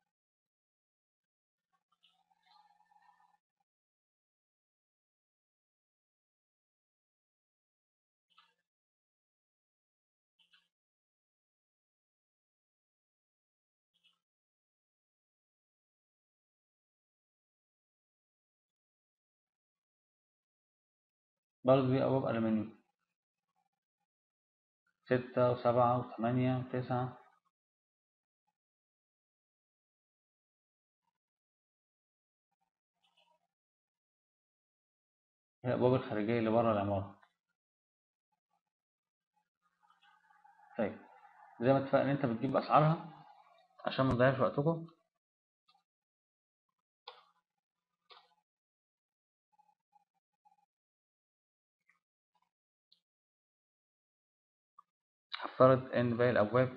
برضه دي أبواب ألمنيوم ستة وسبعة وثمانية وتسعة هي الأبواب الخارجية اللي بره العمارة طيب زي ما اتفقنا أنت بتجيب أسعارها عشان ما نضيعش وقتكم هفترض إن باقي الأبواب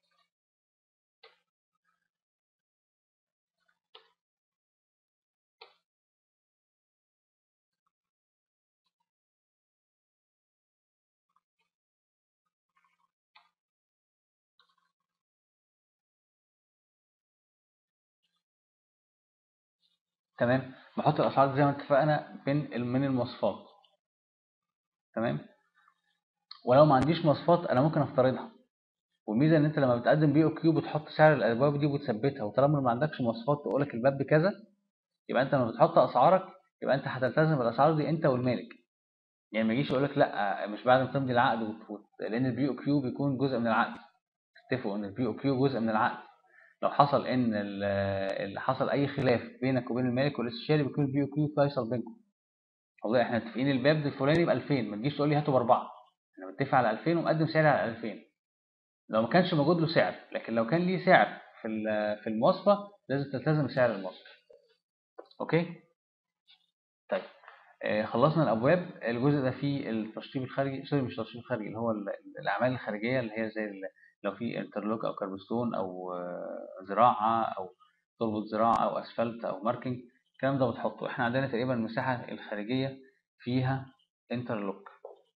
تمام بحط الأسعار دي زي ما اتفقنا بين من المواصفات تمام ولو ما عنديش مواصفات أنا ممكن أفترضها والميزة إن أنت لما بتقدم بي أو كيو بتحط سعر الأبواب دي وبتثبتها وطالما ما عندكش مواصفات تقولك الباب بكذا يبقى أنت لما بتحط أسعارك يبقى أنت هتلتزم بالأسعار دي أنت والمالك يعني ما يجيش يقولك لا مش بعد ما تمضي العقد وت... وت... لأن البي أو كيو بيكون جزء من العقد اتفقوا إن البي أو كيو جزء من العقد لو حصل ان ال- اللي حصل اي خلاف بينك وبين المالك والاستشاري بيكون البي او كيو فيصل بينكم والله احنا متفقين الباب الفلاني ب 2000 ما تجيش تقول لي هاته باربعه انا متفق على 2000 ومقدم سعر على 2000 لو ما كانش موجود له سعر لكن لو كان ليه سعر في ال- في المواصفه لازم تلتزم بسعر المواصفه اوكي طيب آه خلصنا الابواب الجزء ده فيه التشطيب الخارجي سوري مش التشطيب الخارجي اللي هو ال- الاعمال الخارجيه اللي هي زي ال- لو في انترلوك او كربستون او آه، زراعه او تربط زراعه او اسفلت او ماركينج الكلام ده بتحطه احنا عندنا تقريبا المساحه الخارجيه فيها انترلوك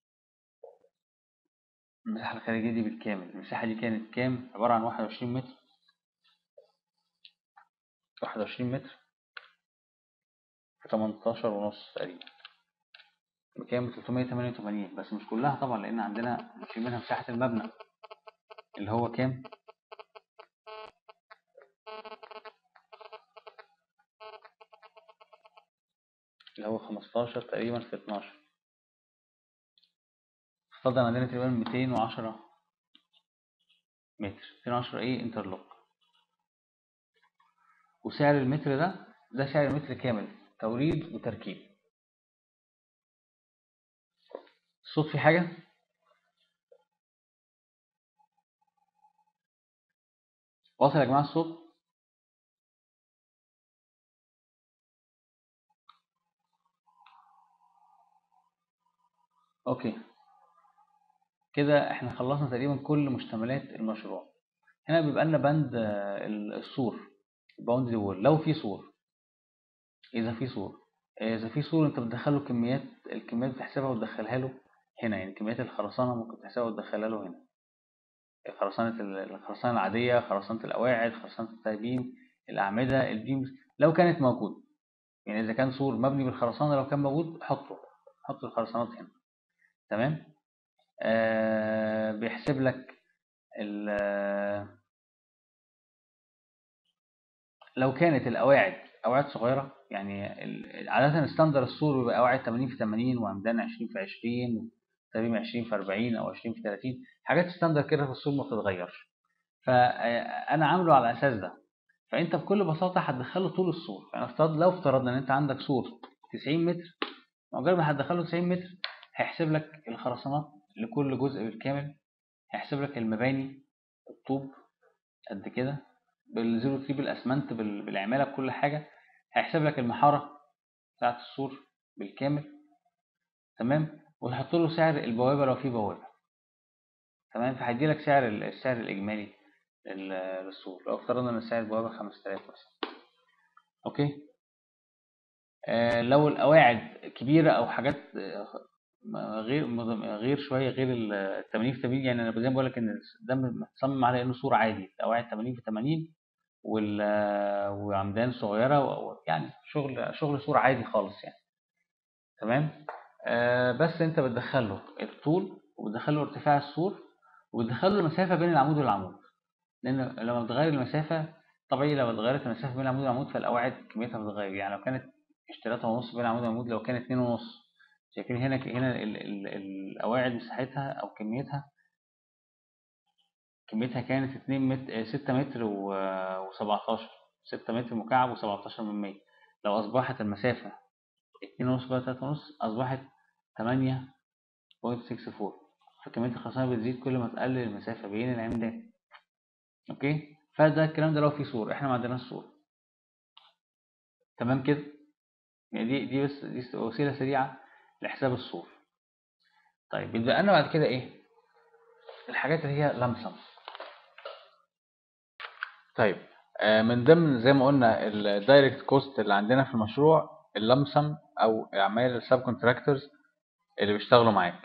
المساحه الخارجيه دي بالكامل المساحه دي كانت كام عباره عن 21 متر 21 متر في 18 ونص تقريبا بكام 388 بس مش كلها طبعا لان عندنا في منها مساحه المبنى اللي هو كام اللي هو 15 تقريبا في 12 فضل عندنا تقريبا 210 متر 210 ايه انترلوك وسعر المتر ده ده سعر المتر كامل توريد وتركيب الصوت في حاجة واصل يا جماعة الصوت اوكي كده احنا خلصنا تقريبا كل مشتملات المشروع هنا بيبقى لنا بند آه، السور باوندري وول لو في سور اذا في سور اذا في سور انت بتدخله كميات الكميات بتحسبها وتدخلها له هنا يعني كميات الخرسانه ممكن تحسبها وتدخلها له هنا خرسانه ال- الخرسانه العاديه خرسانه القواعد خرسانه التايبين الاعمده البيمز لو كانت موجوده يعني اذا كان سور مبني بالخرسانه لو كان موجود حطه حط الخرسانات هنا تمام آه بيحسب لك ال- لو كانت القواعد قواعد صغيرة يعني ال- عادة ستاندر السور بيبقى قواعد 80 في 80 وعمدان 20 في 20 وتمريم 20 في 40 أو 20 في 30 حاجات ستاندر كده في السور ما بتتغيرش فأنا عامله على الأساس ده فأنت بكل بساطة هتدخله طول السور يعني افترض لو افترضنا إن أنت عندك سور 90 متر مجرد ما هتدخله 90 متر هيحسب لك الخرسانات لكل جزء بالكامل هيحسب لك المباني الطوب قد كده بالزيرو تري بالاسمنت بال- بالعماله بكل حاجه هيحسب لك المحاره بتاعت السور بالكامل تمام ويحط له سعر البوابه لو في بوابه تمام فهيدي لك سعر ال- السعر الاجمالي لل- للسور لو افترضنا ان سعر البوابه 5000 مثلا اوكي آه لو القواعد كبيره او حاجات آه، ما- غير مض- غير شويه غير ال 80 في 80 يعني انا زي ما بقول لك ان ده متصمم على انه سور عادي قواعد 80 في 80 وال وعمدان صغيره و- و- يعني شغل شغل سور عادي خالص يعني تمام آه بس انت بتدخله الطول وبتدخله ارتفاع السور وبتدخله المسافه بين العمود والعمود لان لما بتغير المسافه طبيعي لو اتغيرت المسافه بين العمود والعمود فالقواعد كميتها بتتغير يعني لو كانت اشتريتها ونص بين العمود والعمود لو كانت اتنين ونص شايفين هنا هنا ال- ال- القواعد مساحتها او كميتها كميتها كانت 2 متر 6 متر و17 6 متر مكعب و17 من 100 لو أصبحت المسافة 2.5 بقى 3.5 أصبحت 8.64 فكمية الخرسانة بتزيد كل ما تقلل المسافة بين العمدان أوكي فده الكلام ده لو في سور إحنا ما عندناش سور تمام كده يعني دي دي بس دي وسيلة سريعة لحساب السور طيب بيبقى لنا بعد كده إيه الحاجات اللي هي لمسم طيب آه، من ضمن زي ما قلنا الدايركت كوست اللي عندنا في المشروع اللمسم او اعمال السب كونتراكتورز اللي بيشتغلوا معاك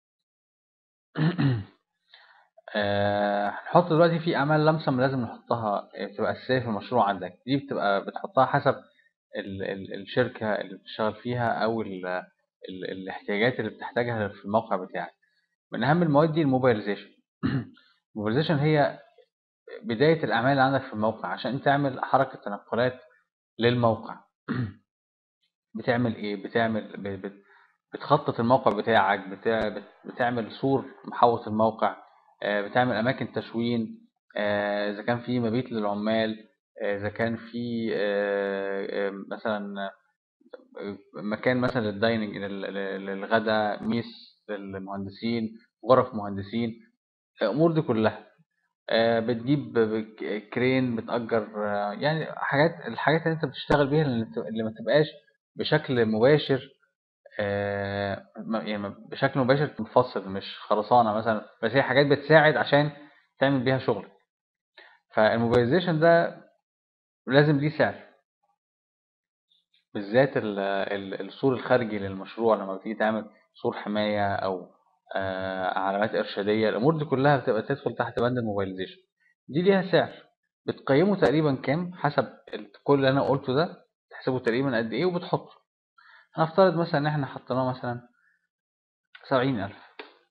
آه، هنحط دلوقتي في اعمال لمسم لازم نحطها آه، بتبقى اساسيه في المشروع عندك دي بتبقى بتحطها حسب ال ال الشركه اللي بتشتغل فيها او ال ال الاحتياجات اللي بتحتاجها في الموقع بتاعك من اهم المواد دي الموبايليزيشن الموبايليزيشن هي بداية الأعمال اللي عندك في الموقع عشان تعمل حركة تنقلات للموقع بتعمل إيه؟ بتعمل ب- بت- بتخطط الموقع بتاعك بتع- بت- بتعمل سور محوط الموقع آه، بتعمل أماكن تشوين آه، إذا كان في مبيت للعمال آه، إذا كان في آه، آه، مثلا آه، مكان مثلا للدايننج لل- لل- للغدا ميس للمهندسين غرف مهندسين الأمور دي كلها آه، بتجيب بك- كرين بتأجر آه، يعني حاجات الحاجات اللي انت بتشتغل بيها اللي انت- اللي ما تبقاش بشكل مباشر آه، ما- يعني بشكل مباشر منفصل مش خرسانة مثلا بس هي حاجات بتساعد عشان تعمل بيها شغل فالموبيلايزيشن ده لازم ليه سعر بالذات ال- ال- السور الخارجي للمشروع لما بتيجي تعمل سور حماية أو آه، علامات إرشادية الأمور دي كلها بتبقى تدخل تحت بند الموبيلايزيشن دي ليها سعر بتقيمه تقريبا كام حسب ال- كل اللي أنا قلته ده تحسبه تقريبا قد إيه وبتحطه هنفترض مثلا إن إحنا حطيناه مثلا سبعين ألف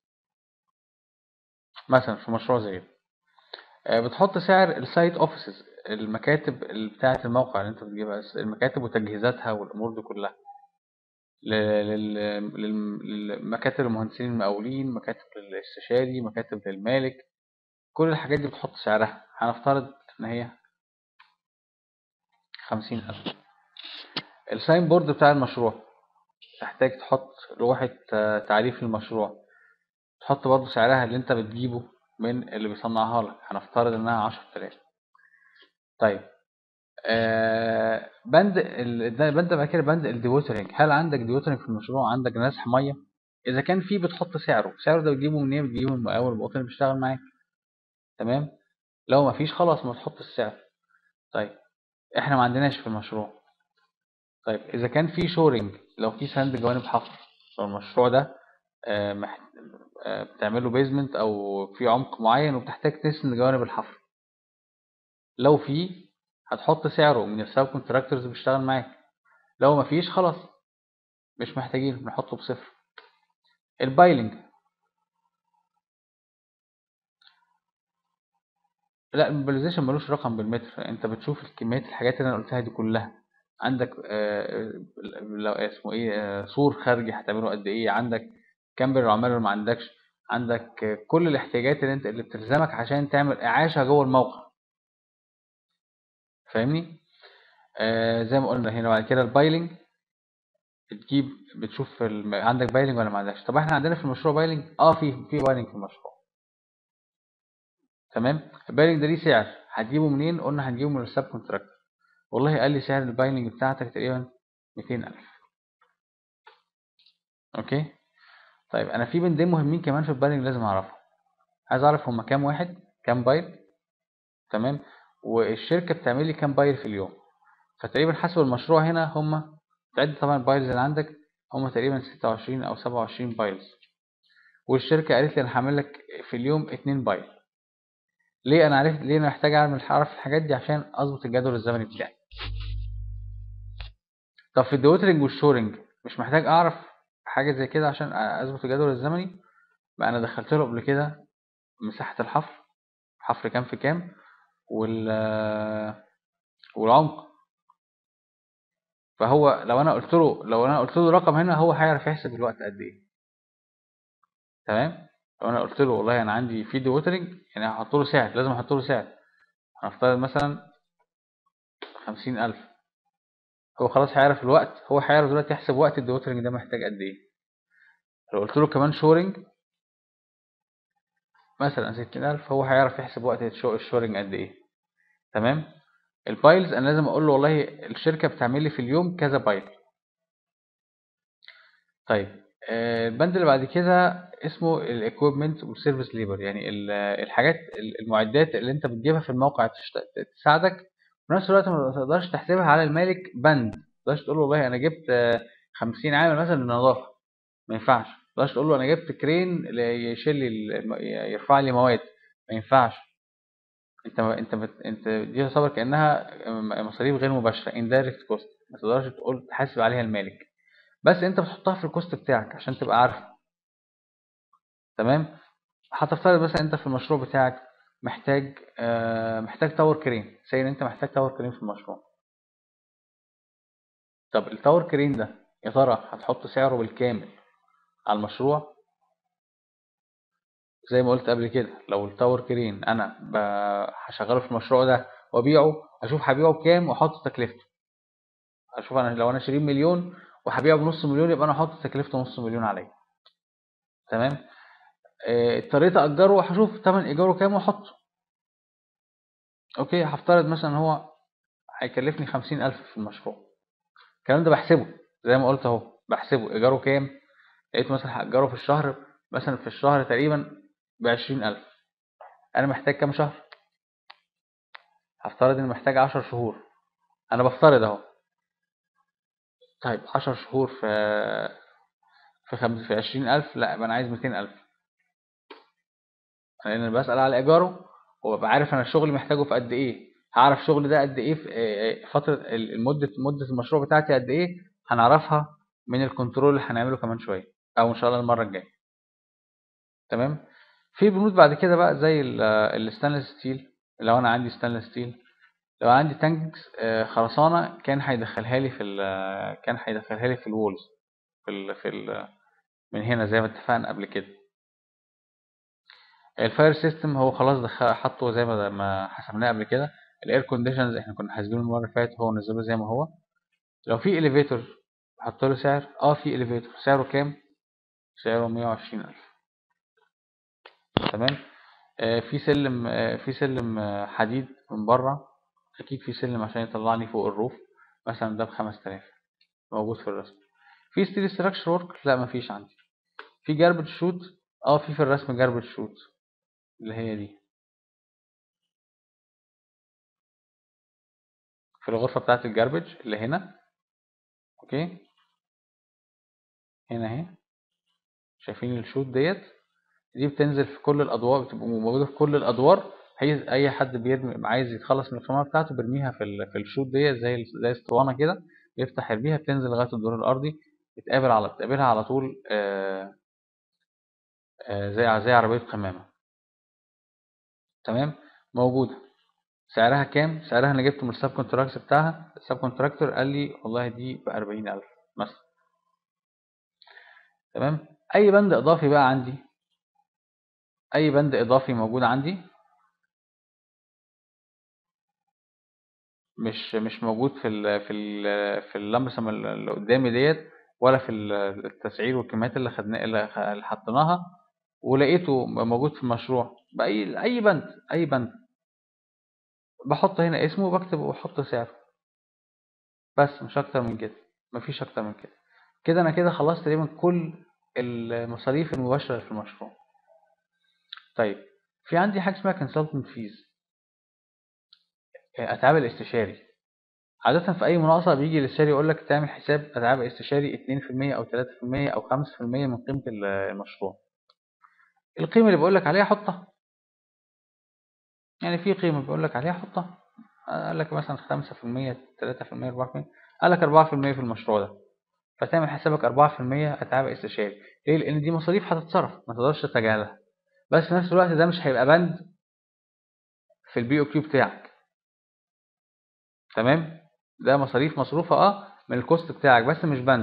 مثلا في مشروع زي ده آه، بتحط سعر السايت اوفيسز المكاتب ال- بتاعة الموقع اللي انت بتجيبها المكاتب وتجهيزاتها والامور دي كلها ل- لل- لل- للمكاتب المهندسين المقاولين مكاتب للاستشاري مكاتب للمالك كل الحاجات دي بتحط سعرها هنفترض ان هي خمسين ألف الساين بورد بتاع المشروع تحتاج تحط لوحة آه، تعريف المشروع تحط برضه سعرها اللي انت بتجيبه من اللي بيصنعها لك هنفترض انها عشرة آلاف طيب آه بند ال- ده بند بعد كده بند الديوترنج هل عندك ديوترنج في المشروع عندك نسح ميه اذا كان في بتحط سعره سعره ده بتجيبه منين بتجيبه من المقاول الباطن اللي بيشتغل معاك تمام لو ما فيش خلاص ما تحط السعر طيب احنا ما عندناش في المشروع طيب اذا كان في شورنج لو في سند جوانب حفر لو المشروع ده آه، مح- آه، بتعمله بيزمنت او في عمق معين وبتحتاج تسند جوانب الحفر لو في هتحط سعره من السب كونتراكتورز اللي بيشتغل معاك لو ما فيش خلاص مش محتاجين نحطه بصفر البايلنج لا الموبيلايزيشن ملوش رقم بالمتر انت بتشوف كمية الحاجات اللي انا قلتها دي كلها عندك آه، لو اسمه ايه آه، سور خارجي هتعمله قد ايه عندك كامبر العمال اللي ما عندكش عندك آه، كل الاحتياجات اللي انت اللي بتلزمك عشان تعمل اعاشة جوه الموقع فاهمني آه زي ما قلنا هنا بعد كده البايلنج بتجيب بتشوف الم... عندك بايلنج ولا ما عندكش طب احنا عندنا في المشروع بايلنج اه في في بايلنج في المشروع تمام البايلنج ده ليه سعر هتجيبه منين قلنا هنجيبه من السب كونتراكتور والله قال لي سعر البايلنج بتاعتك تقريبا 200000 اوكي طيب انا في بندين مهمين كمان في البايلنج لازم اعرفهم عايز اعرف هما كام واحد كام بايل تمام والشركه بتعمل لي كام بايل في اليوم فتقريبا حسب المشروع هنا هما تعد طبعا البايلز اللي عندك هما تقريبا 26 او 27 بايلز والشركه قالت لي انا هعمل لك في اليوم 2 بايل ليه انا عرفت ليه انا محتاج اعمل اعرف الحاجات دي عشان اظبط الجدول الزمني بتاعي طب في الدوترنج والشورنج مش محتاج اعرف حاجه زي كده عشان اظبط الجدول الزمني بقى انا دخلت له قبل كده مساحه الحفر حفر كام في كام وال والعمق فهو لو انا قلت له لو انا قلت له رقم هنا هو هيعرف يحسب الوقت قد ايه تمام لو انا قلت له والله انا عندي فيد ووترنج يعني هحط له سعر لازم احط له سعر هنفترض مثلا خمسين ألف هو خلاص هيعرف الوقت هو هيعرف دلوقتي يحسب وقت الدوترنج ده محتاج قد ايه لو قلت له كمان شورنج مثلا ستين ألف هو هيعرف يحسب وقت الشو- الشورنج قد ايه تمام البايلز انا لازم اقول له والله الشركه بتعمل لي في اليوم كذا بايل طيب آه، البند اللي بعد كده اسمه الايكويبمنت والسيرفيس ليبر يعني ال- الحاجات المعدات اللي انت بتجيبها في الموقع تشت- تساعدك في نفس الوقت ما تقدرش تحسبها على المالك بند ما تقدرش تقول له والله انا جبت آه، 50 عامل مثلا للنظافه ما ينفعش ما تقدرش تقول له انا جبت كرين ل- يشيل لي الم- يرفع لي مواد ما ينفعش انت انت بت... انت دي تعتبر كانها مصاريف غير مباشره indirect cost ما تقدرش تقول تحاسب عليها المالك بس انت بتحطها في الكوست بتاعك عشان تبقى عارف تمام هتفترض مثلا انت في المشروع بتاعك محتاج آه، محتاج تاور كرين سي ان انت محتاج تاور كرين في المشروع طب التاور كرين ده يا ترى هتحط سعره بالكامل على المشروع زي ما قلت قبل كده لو التاور كرين انا ب- هشغله في المشروع ده وابيعه اشوف هبيعه بكام واحط تكلفته اشوف انا لو انا 20 مليون وهبيعه بنص مليون يبقى انا احط تكلفته نص مليون عليا تمام آه، اضطريت اجره وهشوف تمن ايجاره كام واحطه اوكي هفترض مثلا هو هيكلفني خمسين الف في المشروع الكلام ده بحسبه زي ما قلت اهو بحسبه ايجاره كام لقيت مثلا هاجره في الشهر مثلا في الشهر تقريبا بعشرين الف انا محتاج كام شهر هفترض اني محتاج عشر شهور انا بفترض اهو طيب عشر شهور في في خمس في عشرين الف لا يبقى انا عايز ميتين الف لان انا بسأل على ايجاره وببقى عارف انا الشغل محتاجه في قد ايه هعرف الشغل ده قد ايه في آه، آه، فترة ال- المدة مدة المشروع بتاعتي قد ايه هنعرفها من الكنترول اللي هنعمله كمان شوية او ان شاء الله المرة الجاية تمام في بنود بعد كده بقى زي الستانلس ستيل لو انا عندي ستانلس ستيل لو عندي تانكس آه، خرسانة كان هيدخلها لي في ال- كان هيدخلها لي في الوولز في ال في ال من هنا زي ما اتفقنا قبل كده الفاير سيستم هو خلاص دخل حطه زي ما ما حسبناه قبل كده الاير كونديشنز احنا كنا حاسبينه المره اللي فاتت هو نزله زي ما هو لو في اليفيتور حط له سعر اه في اليفيتور سعره كام سعره 120000 تمام آه في سلم آه في سلم آه حديد من بره اكيد في سلم عشان يطلعني فوق الروف مثلا ده ب 5000 موجود في الرسم في ستيل ستراكشر ورك لا مفيش عندي في جاربج شوت اه في في الرسم جاربج شوت اللي هي دي في الغرفة بتاعت الجاربج اللي هنا اوكي هنا اهي شايفين الشوت ديت دي بتنزل في كل الادوار بتبقى موجودة في كل الادوار هي اي حد بيرمي عايز يتخلص من القمامة بتاعته بيرميها في ال... في الشوت ديت زي زي اسطوانة كده يفتح يرميها بتنزل لغاية الدور الارضي بتقابل على بتقابلها على طول آه آه زي زي عربية قمامة تمام موجودة سعرها كام سعرها انا جبته من السب كونتراكتور بتاعها السب كونتراكتور قال لي والله دي ب 40000 مثلا تمام اي بند اضافي بقى عندي اي بند اضافي موجود عندي مش مش موجود في ال في ال في اللمسه اللي قدامي ديت ولا في التسعير والكميات اللي خدناها اللي حطيناها ولقيته موجود في المشروع باي اي بند اي بند بحط هنا اسمه وبكتب وبحط سعره بس مش اكتر من كده مفيش اكتر من كده كده انا كده خلصت تقريبا كل المصاريف المباشرة في المشروع طيب في عندي حاجة اسمها consultant fees اتعاب الاستشاري عادة في اي مناقصة بيجي الاستشاري يقول لك تعمل حساب اتعاب استشاري 2% او 3% او 5% من قيمة المشروع القيمة اللي بقول لك عليها حطها يعني في قيمة بيقول لك عليها حطها قال لك مثلا 5% 3% 4% قال لك 4% في المشروع ده فتعمل حسابك 4% اتعاب استشاري ليه لان دي مصاريف هتتصرف ما تقدرش تتجاهلها بس في نفس الوقت ده مش هيبقى بند في البي او كيو بتاعك تمام ده مصاريف مصروفة اه من الكوست بتاعك بس مش بند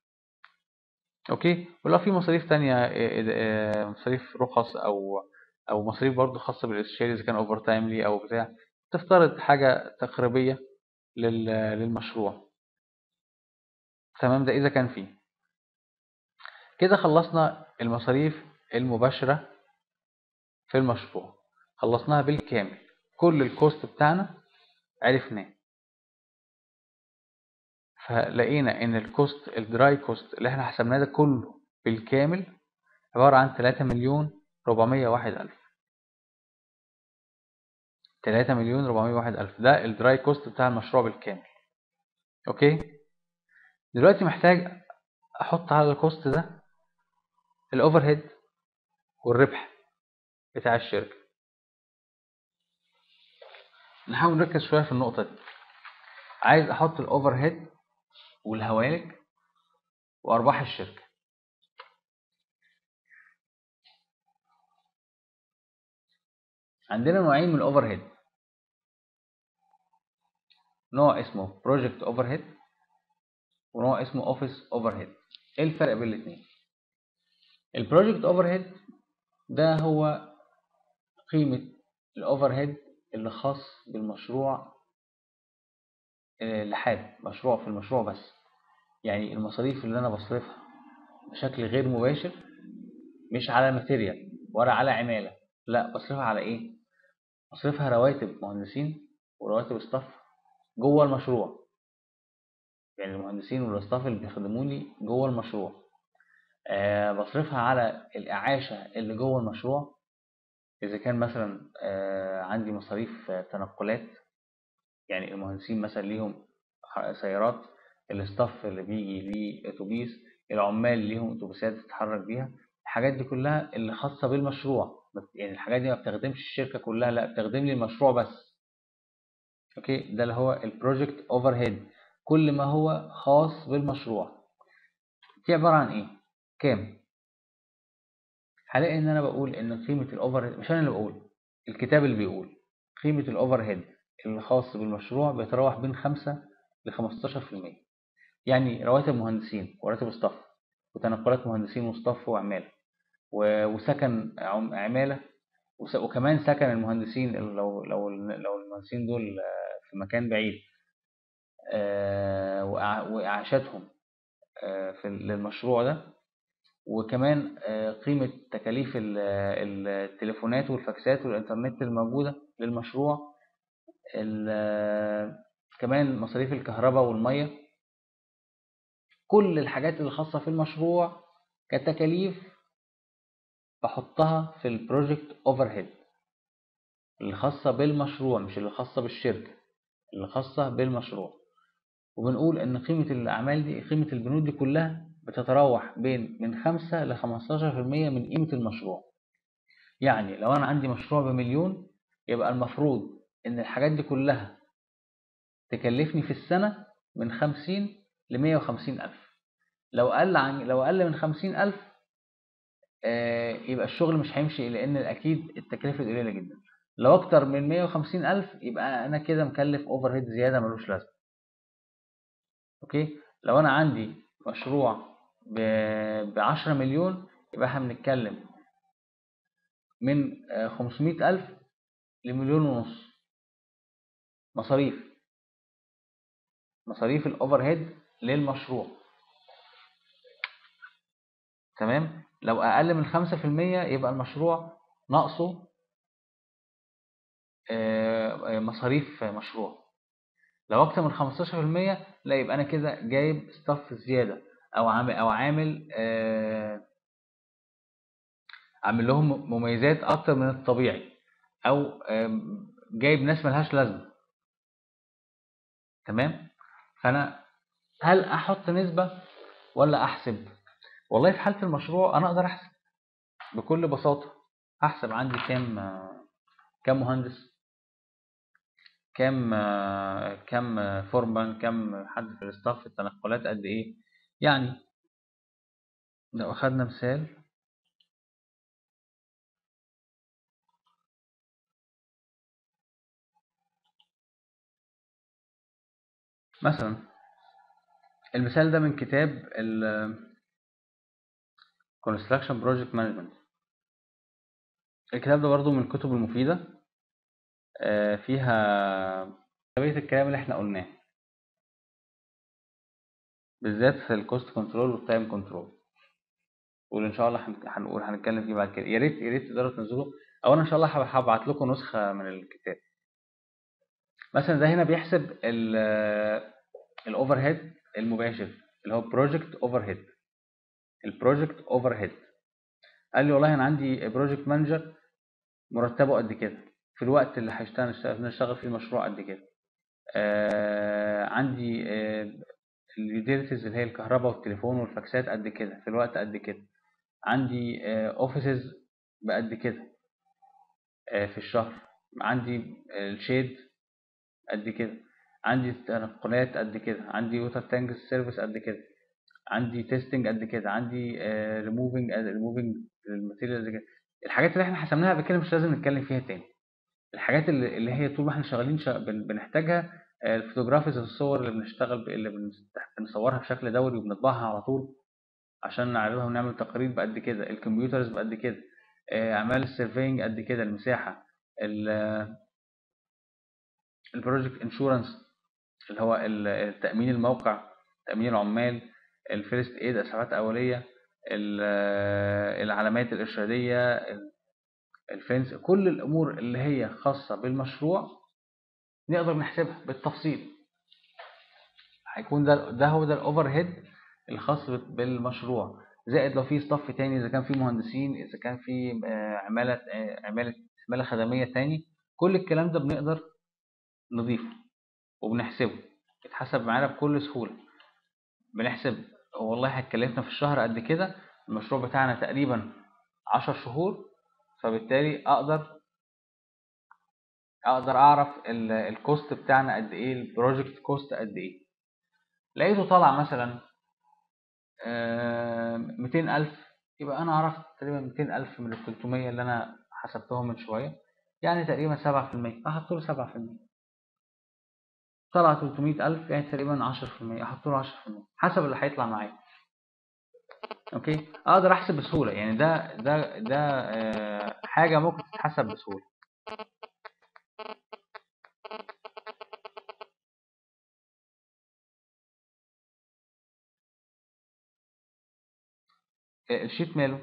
اوكي ولو في مصاريف تانية مصاريف رخص او او مصاريف برضو خاصة بالاستشاري اذا كان اوفر تايم لي او بتاع تفترض حاجة تقريبية للمشروع تمام ده اذا كان فيه كده خلصنا المصاريف المباشرة في المشروع خلصناها بالكامل كل الكوست بتاعنا عرفناه فلقينا ان الكوست الدراي كوست اللي احنا حسبناه ده كله بالكامل عبارة عن 3 مليون 401 ألف 3 مليون 401 ألف ده الدراي كوست بتاع المشروع بالكامل اوكي دلوقتي محتاج احط على الكوست ده الاوفر هيد والربح بتاع الشركة نحاول نركز شوية في النقطة دي عايز احط الاوفر هيد والهوالك وارباح الشركة عندنا نوعين من الاوفر هيد نوع اسمه بروجكت اوفر هيد ونوع اسمه اوفيس اوفر هيد ايه الفرق بين الاثنين البروجكت اوفر هيد ده هو قيمة الاوفر هيد اللي خاص بالمشروع لحد مشروع في المشروع بس يعني المصاريف اللي انا بصرفها بشكل غير مباشر مش على ماتيريال ولا على عمالة لا بصرفها على ايه بصرفها رواتب مهندسين ورواتب ستاف جوه المشروع يعني المهندسين والاستاف اللي بيخدموني جوه المشروع أه بصرفها على الإعاشة اللي جوه المشروع إذا كان مثلا أه عندي مصاريف تنقلات يعني المهندسين مثلا ليهم سيارات الاستاف اللي بيجي ليه اتوبيس العمال ليهم اتوبيسات تتحرك بيها الحاجات دي كلها اللي خاصة بالمشروع يعني الحاجات دي ما بتخدمش الشركة كلها لا بتخدم لي المشروع بس اوكي ده اللي هو البروجكت اوفر هيد كل ما هو خاص بالمشروع دي عبارة عن ايه كام هلاقي ان انا بقول ان قيمة الاوفر هيد مش انا اللي بقول الكتاب اللي بيقول قيمة الاوفر هيد اللي خاص بالمشروع بيتراوح بين 5 ل 15% يعني رواتب مهندسين وراتب ستاف وتنقلات مهندسين وستاف وعمالة وسكن عمالة وكمان سكن المهندسين لو لو لو المهندسين دول في مكان بعيد وإعاشاتهم في للمشروع ده وكمان قيمة تكاليف التليفونات والفاكسات والإنترنت الموجودة للمشروع كمان مصاريف الكهرباء والمية كل الحاجات اللي خاصة في المشروع كتكاليف بحطها في البروجكت اوفر هيد اللي خاصة بالمشروع مش اللي خاصة بالشركة اللي خاصة بالمشروع وبنقول ان قيمة الاعمال دي قيمة البنود دي كلها بتتراوح بين من 5 ل 15% من قيمة المشروع يعني لو انا عندي مشروع بمليون يبقى المفروض ان الحاجات دي كلها تكلفني في السنة من 50 ل 150 ألف لو قل عن لو قل من 50 ألف آه، يبقى الشغل مش هيمشي لأن أكيد التكلفة قليلة جدا لو أكتر من 150 ألف يبقى أنا كده مكلف أوفر هيد زيادة ملوش لازمة أوكي لو أنا عندي مشروع ب 10 مليون يبقى احنا بنتكلم من 500 ألف لمليون ونص مصاريف مصاريف الأوفر هيد للمشروع تمام لو أقل من 5% يبقى المشروع ناقصه آه، مصاريف مشروع لو أكتر من 15% لا يبقى أنا كده جايب ستاف زيادة أو عامل أو عامل آه، عامل لهم مميزات أكتر من الطبيعي أو آم، جايب ناس ملهاش لازمة تمام فأنا هل أحط نسبة ولا أحسب والله في حالة المشروع أنا أقدر أحسب بكل بساطة أحسب عندي كام آه، كام مهندس كام آه، كام آه، فورمان كام حد في الاستاف التنقلات قد إيه يعني لو أخدنا مثال مثلا المثال ده من كتاب ال Construction Project Management الكتاب ده برضو من الكتب المفيدة آه، فيها بقية الكلام اللي احنا قلناه بالذات في الكوست كنترول والتايم كنترول واللي ان شاء الله هن- هنقول هنتكلم فيه بعد كده يا ريت يا ريت تقدروا تنزلوا او انا ان شاء الله هب- هبعت لكم نسخة من الكتاب مثلا ده هنا بيحسب الاوفر هيد المباشر اللي هو بروجكت اوفر هيد البروجكت اوفر هيد قال لي والله انا عندي بروجكت مانجر مرتبه قد كده في الوقت اللي هيشتغل نشتغل نشتغل فيه المشروع قد كده آه عندي اليوتيليتيز اللي هي الكهرباء والتليفون والفاكسات قد كده في الوقت قد كده عندي اوفيسز بقد كده آه في الشهر عندي الشيد قد كده عندي تنقلات قد كده عندي ووتر تانك سيرفيس قد كده عندي تيستنج قد كده عندي ريموفنج ريموفنج الماتيريال قد كده الحاجات اللي احنا حسبناها قبل كده مش لازم نتكلم فيها تاني الحاجات اللي اللي هي طول ما احنا شغالين شا... بن- بنحتاجها آه، الفوتوغرافيز الصور اللي بنشتغل ب... اللي بن- بنصورها بشكل دوري وبنطبعها على طول عشان نعرضها ونعمل تقارير بقد كده الكمبيوترز بقد كده آه، اعمال السيرفينج قد كده المساحه البروجكت انشورنس اللي هو ال- التامين الموقع تامين العمال الفيرست ايد اسعافات اوليه ال- العلامات الارشاديه ال- الفنس كل الامور اللي هي خاصه بالمشروع نقدر نحسبها بالتفصيل هيكون ده ده هو ده الاوفر هيد الخاص بالمشروع زائد لو في صف تاني اذا كان في مهندسين اذا كان في آه، عماله آه، عماله عماله خدميه تاني كل الكلام ده بنقدر نضيفه وبنحسبه يتحسب معانا بكل سهوله بنحسب والله هتكلفنا في الشهر قد كده المشروع بتاعنا تقريبا عشر شهور فبالتالي اقدر اقدر اعرف ال- الكوست بتاعنا قد ايه البروجكت كوست قد ايه لقيته طالع مثلا ميتين ألف يبقى أنا عرفت تقريبا ميتين ألف من التلتمية اللي أنا حسبتهم من شوية يعني تقريبا سبعة في المية أحط له سبعة في المية طلع تلتمية ألف يعني تقريبا عشرة في المية أحط له عشرة في المية حسب اللي هيطلع معايا أوكي أقدر أحسب بسهولة يعني ده ده ده آه، حاجة ممكن تتحسب بسهولة آه، الشيت ماله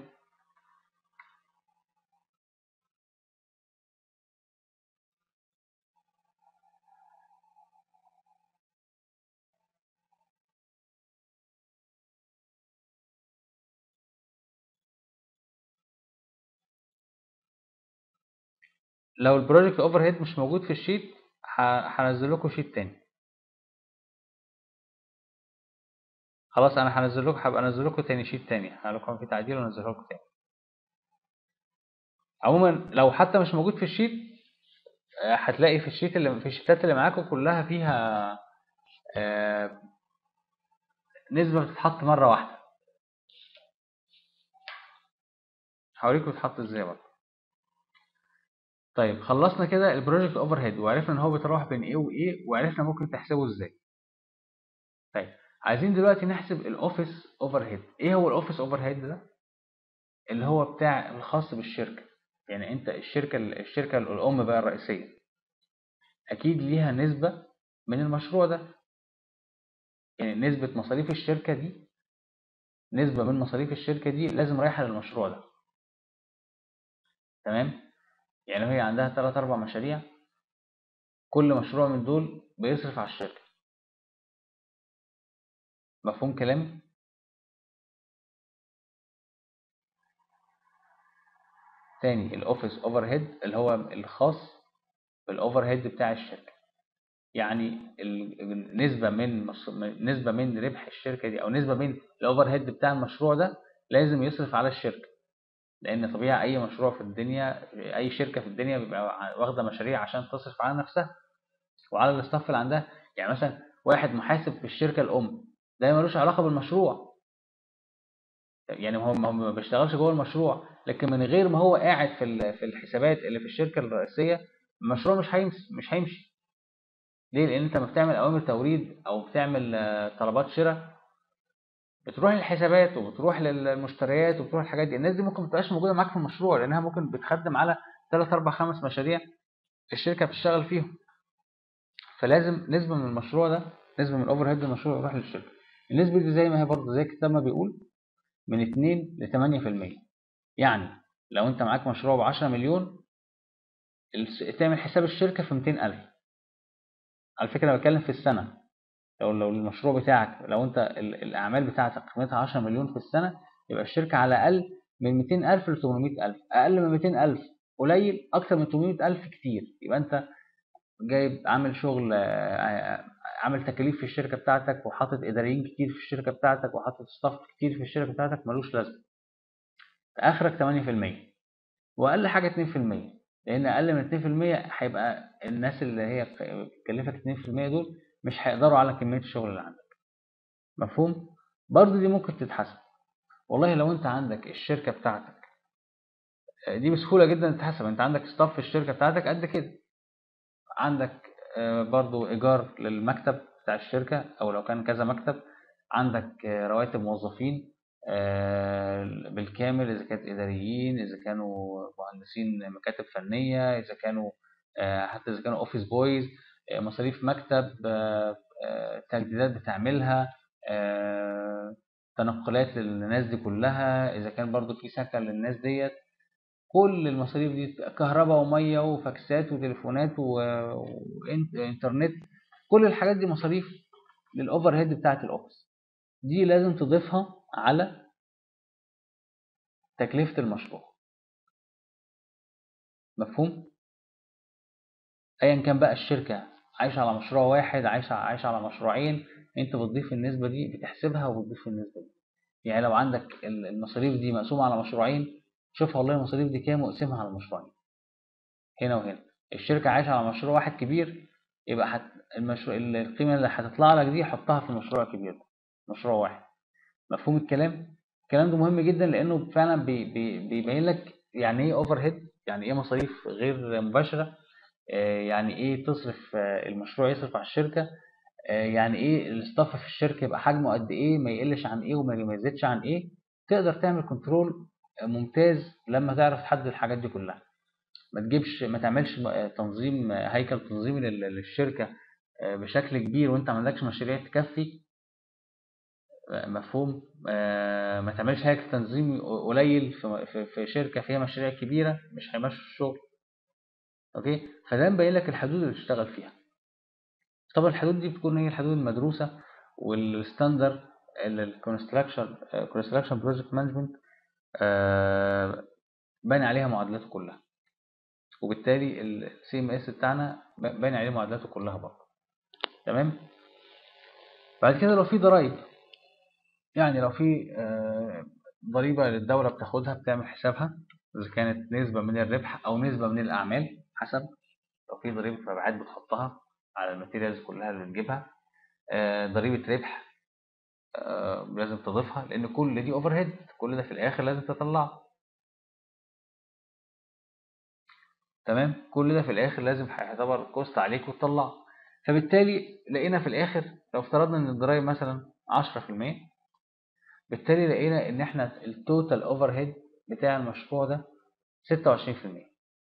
لو البروجكت اوفر هيد مش موجود في الشيت ه- هنزل لكم شيت تاني خلاص انا هنزل لكم هبقى انزل لكم تاني شيت تاني هقول لكم في تعديل وانزله لكم تاني عموما لو حتى مش موجود في الشيت آه، هتلاقي في الشيت اللي في الشيتات اللي معاكم كلها فيها آه، نسبة بتتحط مرة واحدة هوريكم بتتحط ازاي برضه طيب خلصنا كده البروجكت اوفر هيد وعرفنا ان هو بيتراوح بين ايه وايه وعرفنا ممكن تحسبه ازاي طيب عايزين دلوقتي نحسب الاوفيس اوفر هيد ايه هو الاوفيس اوفر هيد ده اللي هو بتاع الخاص بالشركة يعني انت الشركة الشركة الام بقى الرئيسية اكيد ليها نسبة من المشروع ده يعني نسبة مصاريف الشركة دي نسبة من مصاريف الشركة دي لازم رايحة للمشروع ده تمام يعني هي عندها 3 4 مشاريع كل مشروع من دول بيصرف على الشركة مفهوم كلامي تاني الاوفيس اوفر هيد اللي هو الخاص بالاوفر هيد بتاع الشركة يعني ال- النسبة من مص- من- نسبة من ربح الشركة دي او نسبة من الاوفر هيد بتاع المشروع ده لازم يصرف على الشركة لان طبيعي اي مشروع في الدنيا اي شركة في الدنيا بيبقى واخدة مشاريع عشان تصرف على نفسها وعلى الاستاف اللي عندها يعني مثلا واحد محاسب في الشركة الام ده ملوش علاقة بالمشروع يعني هو هو ما بيشتغلش جوه المشروع لكن من غير ما هو قاعد في ال- في الحسابات اللي في الشركة الرئيسية المشروع مش هيمشي مش هيمشي ليه لان انت لما بتعمل اوامر توريد او بتعمل آه، طلبات شراء بتروح للحسابات وبتروح للمشتريات وبتروح الحاجات دي الناس دي ممكن ما تبقاش موجوده معاك في المشروع لانها ممكن بتخدم على 3 4 5 مشاريع الشركه بتشتغل فيهم فلازم نسبه من المشروع ده نسبه من الاوفر هيد المشروع يروح للشركه النسبه دي زي ما هي برضه زي الكتاب ما بيقول من 2 ل 8% يعني لو انت معاك مشروع ب 10 مليون الس- تعمل حساب الشركه في 200000 على فكره انا بتكلم في السنه لو لو المشروع بتاعك لو انت ال- الاعمال بتاعتك قيمتها 10 مليون في السنه يبقى الشركه على الاقل من 200000 ل 800000 اقل من 200000 قليل اكتر من 800000 كتير يبقى انت جايب عامل شغل آه، عامل تكاليف في الشركه بتاعتك وحاطط اداريين كتير في الشركه بتاعتك وحاطط ستاف كتير في الشركه بتاعتك ملوش لازمه اخرك 8% واقل حاجه 2% لان اقل من 2% هيبقى الناس اللي هي بتكلفك 2% دول مش هيقدروا على كميه الشغل اللي عندك مفهوم برضه دي ممكن تتحسب والله لو انت عندك الشركه بتاعتك آه، دي بسهوله جدا تتحسب انت عندك ستاف في الشركه بتاعتك قد كده عندك آه، برضو ايجار للمكتب بتاع الشركه او لو كان كذا مكتب عندك آه، رواتب موظفين آه، بالكامل اذا كانت اداريين اذا كانوا مهندسين مكاتب فنيه اذا كانوا آه، حتى اذا كانوا اوفيس بويز مصاريف مكتب آه، آه، تجديدات بتعملها آه، تنقلات للناس دي كلها اذا كان برضو في سكن للناس ديت كل المصاريف دي كهرباء وميه وفاكسات وتليفونات و- وانترنت كل الحاجات دي مصاريف للاوفر هيد بتاعه الاوفيس دي لازم تضيفها على تكلفة المشروع مفهوم ايا كان بقى الشركة عايشة على مشروع واحد عايشة عايشة على مشروعين انت بتضيف النسبة دي بتحسبها وبتضيف النسبة دي يعني لو عندك ال- المصاريف دي مقسومة على مشروعين شوف والله المصاريف دي كام واقسمها على المشروعين هنا وهنا الشركة عايشة على مشروع واحد كبير يبقى حت... المشروع القيمة اللي هتطلع لك دي حطها في المشروع الكبير ده مشروع واحد مفهوم الكلام الكلام ده مهم جدا لانه فعلا بي... بي... بيبين لك يعني ايه اوفر هيد يعني ايه مصاريف غير مباشرة آه، يعني ايه تصرف آه، المشروع يصرف على الشركة آه، يعني ايه الاستاف في الشركة يبقى حجمه قد ايه ما يقلش عن ايه وما ما يزيدش عن ايه تقدر تعمل كنترول ممتاز لما تعرف تحدد الحاجات دي كلها ما تجيبش ما تعملش م- تنظيم هيكل تنظيمي لل- للشركة آه، بشكل كبير وانت ما عندكش مشاريع تكفي آه، مفهوم آه، ما تعملش هيكل تنظيمي قليل في في- في شركة فيها مشاريع كبيرة مش هيمشوا الشغل اوكي فده مبين لك الحدود اللي تشتغل فيها طبعا الحدود دي بتكون هي الحدود المدروسة والستاندر الكونستراكشن كونستراكشن بروجكت مانجمنت باني عليها معادلاته كلها وبالتالي السي ام اس بتاعنا ب- باين عليه معادلاته كلها برضه تمام بعد كده لو في ضرائب يعني لو في آه، ضريبة للدولة بتاخدها بتعمل حسابها إذا كانت نسبة من الربح أو نسبة من الأعمال حسب لو في ضريبة مبيعات بتحطها على الماتيريالز كلها اللي بتجيبها آه، ضريبة ربح آه، لازم تضيفها لأن كل دي أوفر هيد كل ده في الآخر لازم تطلعه تمام كل ده في الآخر لازم هيعتبر كوست عليك وتطلعه فبالتالي لقينا في الآخر لو افترضنا إن الضرايب مثلا 10% بالتالي لقينا إن إحنا التوتال أوفر هيد بتاع المشروع ده 26%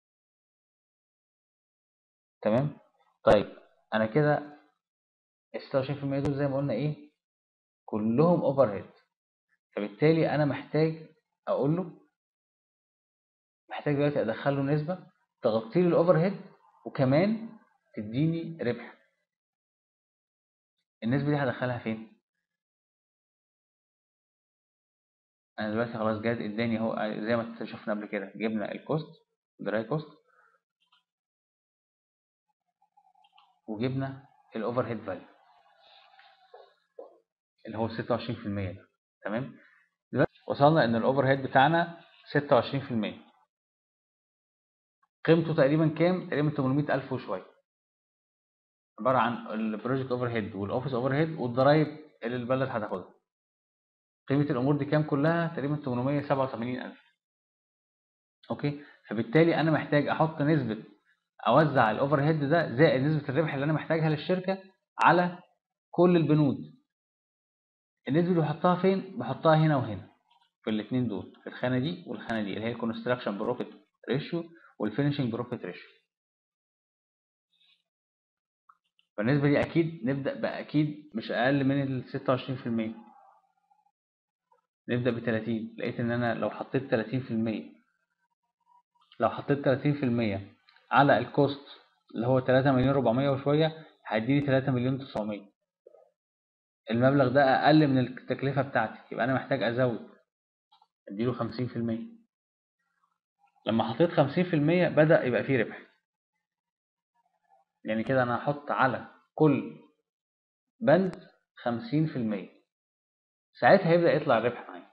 تمام طيب أنا كده ال 26% دول زي ما قلنا إيه كلهم أوفر هيد فبالتالي أنا محتاج أقول له محتاج دلوقتي أدخل له نسبة تغطي لي الأوفر هيد وكمان تديني ربح النسبة دي هدخلها فين؟ أنا دلوقتي خلاص جاد اداني اهو زي ما شفنا قبل كده جبنا الكوست دراي كوست وجبنا الاوفر هيد فاليو اللي هو 26% ده تمام دلوقتي وصلنا ان الاوفر هيد بتاعنا 26% قيمته تقريبا كام؟ تقريبا 800000 وشويه عباره عن البروجكت اوفر هيد والاوفيس اوفر هيد والضرايب اللي البلد هتاخدها قيمه الامور دي كام كلها؟ تقريبا 887000 اوكي فبالتالي انا محتاج احط نسبه اوزع الاوفر هيد ده زائد نسبه الربح اللي انا محتاجها للشركه على كل البنود النسبه اللي بحطها فين بحطها هنا وهنا في الاثنين دول في الخانه دي والخانه دي اللي هي الكونستراكشن بروفيت ريشيو والفينشنج بروفيت ريشيو فالنسبه دي اكيد نبدا باكيد مش اقل من ال 26% نبدا ب 30 لقيت ان انا لو حطيت 30% لو حطيت 30% على الكوست اللي هو 3 مليون 400 وشويه هيديني 3 مليون 900 المبلغ ده اقل من التكلفه بتاعتي يبقى انا محتاج ازود اديله 50% لما حطيت 50% بدا يبقى فيه ربح يعني كده انا هحط على كل بند 50% ساعتها هيبدا يطلع الربح معايا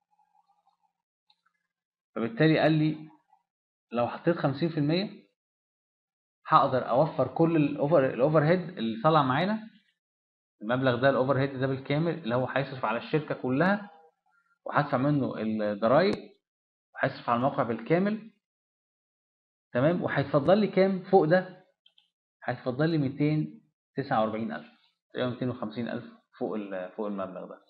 فبالتالي قال لي لو حطيت 50% هقدر اوفر كل الاوفر الاوفر هيد اللي طلع معانا المبلغ ده الاوفر هيد ده بالكامل اللي هو هيصرف على الشركه كلها وهدفع منه الضرايب وهيصرف على الموقع بالكامل تمام وهيتفضل لي كام فوق ده هيتفضل لي 249000 تقريبا 250000 فوق فوق المبلغ ده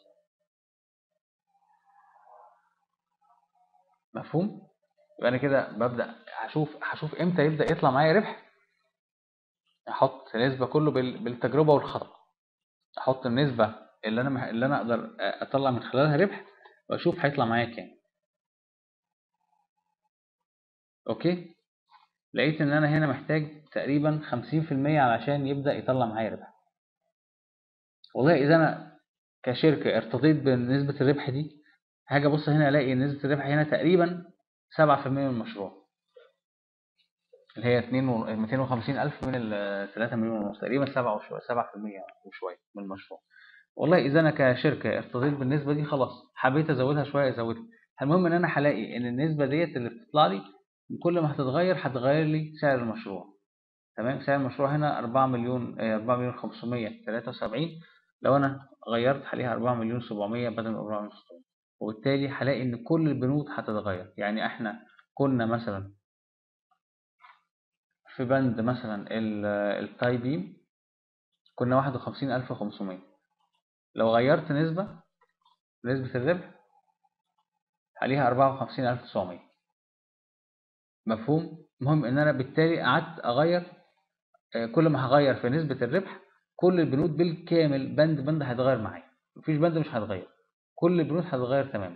مفهوم يبقى انا كده ببدا هشوف هشوف امتى يبدا يطلع معايا ربح احط نسبه كله بالتجربه والخطا احط النسبه اللي انا اللي انا اقدر اطلع من خلالها ربح واشوف هيطلع معايا كام اوكي لقيت ان انا هنا محتاج تقريبا 50% علشان يبدا يطلع معايا ربح والله اذا انا كشركه ارتضيت بنسبه الربح دي هاجي ابص هنا الاقي نسبه الربح هنا تقريبا 7% من المشروع اللي هي 2 250 ألف من ال 3 مليون ونص تقريبا 7 وشوية 7% وشوية من المشروع والله إذا أنا كشركة ارتضيت بالنسبة دي خلاص حبيت أزودها شوية أزودها المهم إن أنا هلاقي إن النسبة ديت اللي بتطلع لي كل ما هتتغير هتغير لي سعر المشروع تمام سعر المشروع هنا 4 مليون 4 مليون 573 لو أنا غيرت عليها 4 مليون 700 بدل من 4 مليون 600 وبالتالي هلاقي إن كل البنود هتتغير يعني إحنا كنا مثلا في بند مثلا التاي بيم كنا واحد وخمسين ألف وخمسمية لو غيرت نسبة نسبة الربح عليها أربعة وخمسين ألف تسعمية مفهوم؟ المهم إن أنا بالتالي قعدت أغير كل ما هغير في نسبة الربح كل البنود بالكامل بند بند هيتغير معايا مفيش بند مش هيتغير كل البنود هتتغير تماما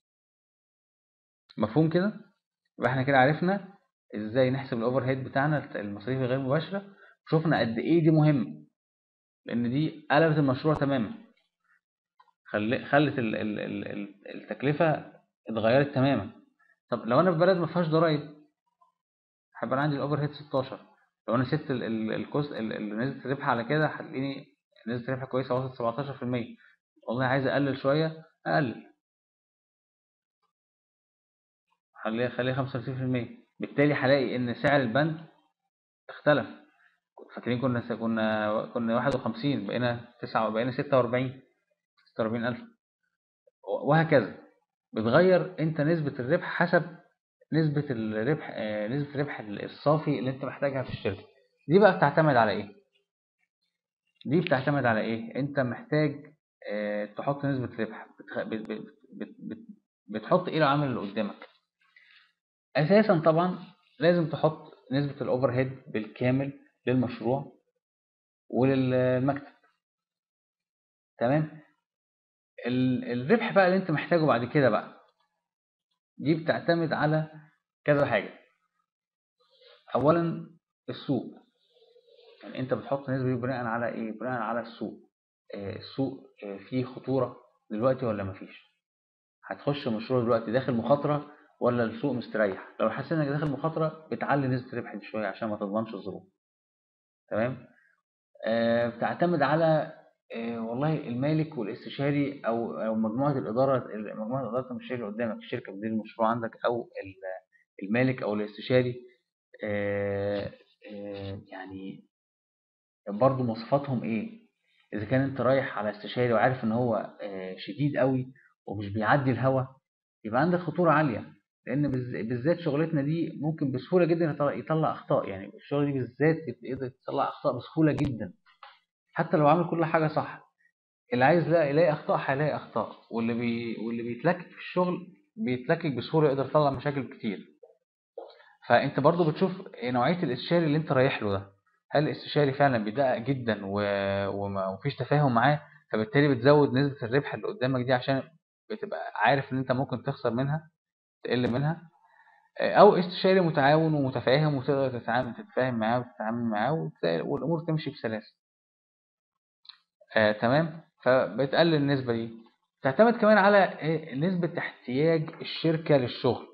مفهوم كده؟ يبقى احنا كده عرفنا ازاي نحسب الاوفر هيد بتاعنا المصاريف الغير مباشره شفنا قد ايه دي مهمه لان دي قلبت المشروع تماما خلت التكلفه اتغيرت تماما طب لو انا في بلد ما فيهاش ضرايب هيبقى أنا عندي الأوفر هيد 16 لو أنا سبت الكوست اللي نزلت ربح على كده هتلاقيني نزلت ربح كويسة وصلت 17% والله عايز أقلل شوية أقلل خليها خليها 35% بالتالي هلاقي إن سعر البند اختلف فاكرين كنا كنا كنا 51 بقينا 9 بقينا 46 46000 وهكذا بتغير انت نسبة الربح حسب نسبة الربح آه، نسبة الربح الصافي اللي انت محتاجها في الشركة دي بقى بتعتمد على ايه دي بتعتمد على ايه انت محتاج آه، تحط نسبة ربح بتحط ايه العامل اللي قدامك اساسا طبعا لازم تحط نسبة الاوفر هيد بالكامل للمشروع وللمكتب تمام الربح بقى اللي انت محتاجه بعد كده بقى دي بتعتمد على كذا حاجة اولا السوق يعني انت بتحط نسبة دي بناء على ايه بناء على السوق آه السوق آه فيه خطورة دلوقتي ولا مفيش هتخش مشروع دلوقتي داخل مخاطرة ولا السوق مستريح لو حسيت انك داخل مخاطرة بتعلي نسبة الربح دي شوية عشان ما تضمنش الظروف تمام آه بتعتمد على آه والله المالك والاستشاري او او مجموعه الاداره مجموعه اداره المشاريع اللي قدامك الشركه مدير المشروع عندك او المالك او الاستشاري آه آه يعني برضو مواصفاتهم ايه اذا كان انت رايح على استشاري وعارف ان هو آه شديد قوي ومش بيعدي الهوا يبقى عندك خطوره عاليه لان بالذات شغلتنا دي ممكن بسهوله جدا يطلع اخطاء يعني الشغل دي بالذات يقدر يطلع اخطاء بسهوله جدا حتى لو عامل كل حاجه صح اللي عايز لا يلاقي اخطاء هيلاقي اخطاء واللي بي واللي بيتلكك في الشغل بيتلكك بسهوله يقدر يطلع مشاكل كتير فانت برضو بتشوف نوعيه الاستشاري اللي انت رايح له ده هل الاستشاري فعلا بيدقق جدا ومفيش تفاهم معاه فبالتالي بتزود نسبه الربح اللي قدامك دي عشان بتبقى عارف ان انت ممكن تخسر منها تقل منها او استشاري متعاون ومتفاهم وتقدر تتعامل تتفاهم معاه وتتعامل معاه والامور تمشي بسلاسه آه تمام فبتقلل النسبة دي تعتمد كمان على نسبة احتياج الشركة للشغل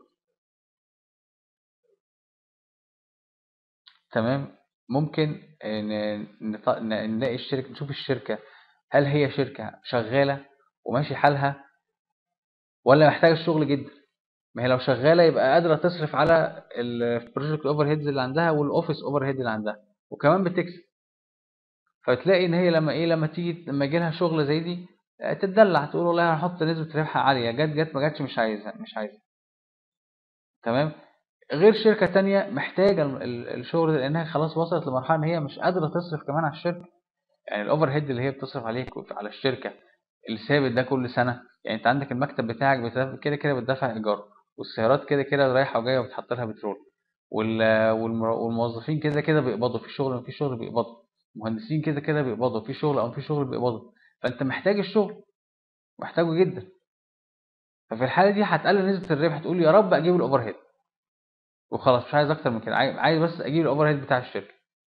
تمام ممكن نلاقي الشركة نشوف الشركة هل هي شركة شغالة وماشي حالها ولا محتاجة الشغل جدا ما هي لو شغالة يبقى قادرة تصرف على البروجكت اوفر هيدز اللي عندها والاوفيس اوفر هيد اللي عندها وكمان بتكسب فتلاقي ان هي لما ايه لما تيجي لما يجي لها شغل زي دي آه، تتدلع تقول والله هحط نسبة ربح عالية جت جت ما جاتش مش عايزها مش عايزها تمام غير شركة تانية محتاجة الشغل ده لانها خلاص وصلت لمرحلة ان هي مش قادرة تصرف كمان على الشركة يعني الاوفر هيد اللي هي بتصرف عليه على الشركة اللي ثابت ده كل سنة يعني انت عندك المكتب بتاعك كده كده بتدفع ايجار والسيارات كده كده رايحة وجاية وبتحط لها بترول والموظفين كده كده بيقبضوا في شغل في شغل بيقبضوا مهندسين كده كده بيقبضوا في شغل او في شغل بيقبضوا فانت محتاج الشغل محتاجه جدا ففي الحاله دي هتقلل نسبه الربح تقول يا رب اجيب الاوفر هيد وخلاص مش عايز اكتر من كده عايز بس اجيب الاوفر هيد بتاع الشركه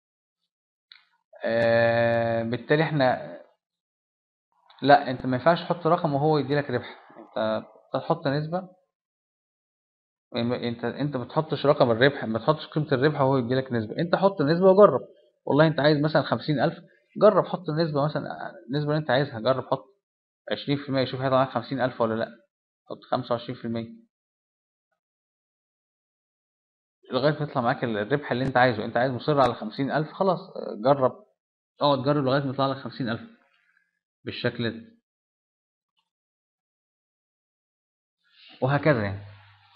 آه بالتالي احنا لا انت ما ينفعش تحط رقم وهو يديلك ربح انت تحط نسبه انت انت ما بتحطش رقم الربح ما تحطش قيمه الربح وهو يديلك نسبه انت حط نسبه وجرب والله انت عايز مثلا خمسين ألف جرب حط النسبة مثلا النسبة اللي انت عايزها جرب حط عشرين في المية شوف هيطلع معاك خمسين ألف ولا لأ حط خمسة وعشرين في المية لغاية ما يطلع معاك الربح اللي انت عايزه انت عايز مصر على خمسين ألف خلاص جرب اقعد جرب لغاية ما يطلع لك خمسين ألف بالشكل ده وهكذا يعني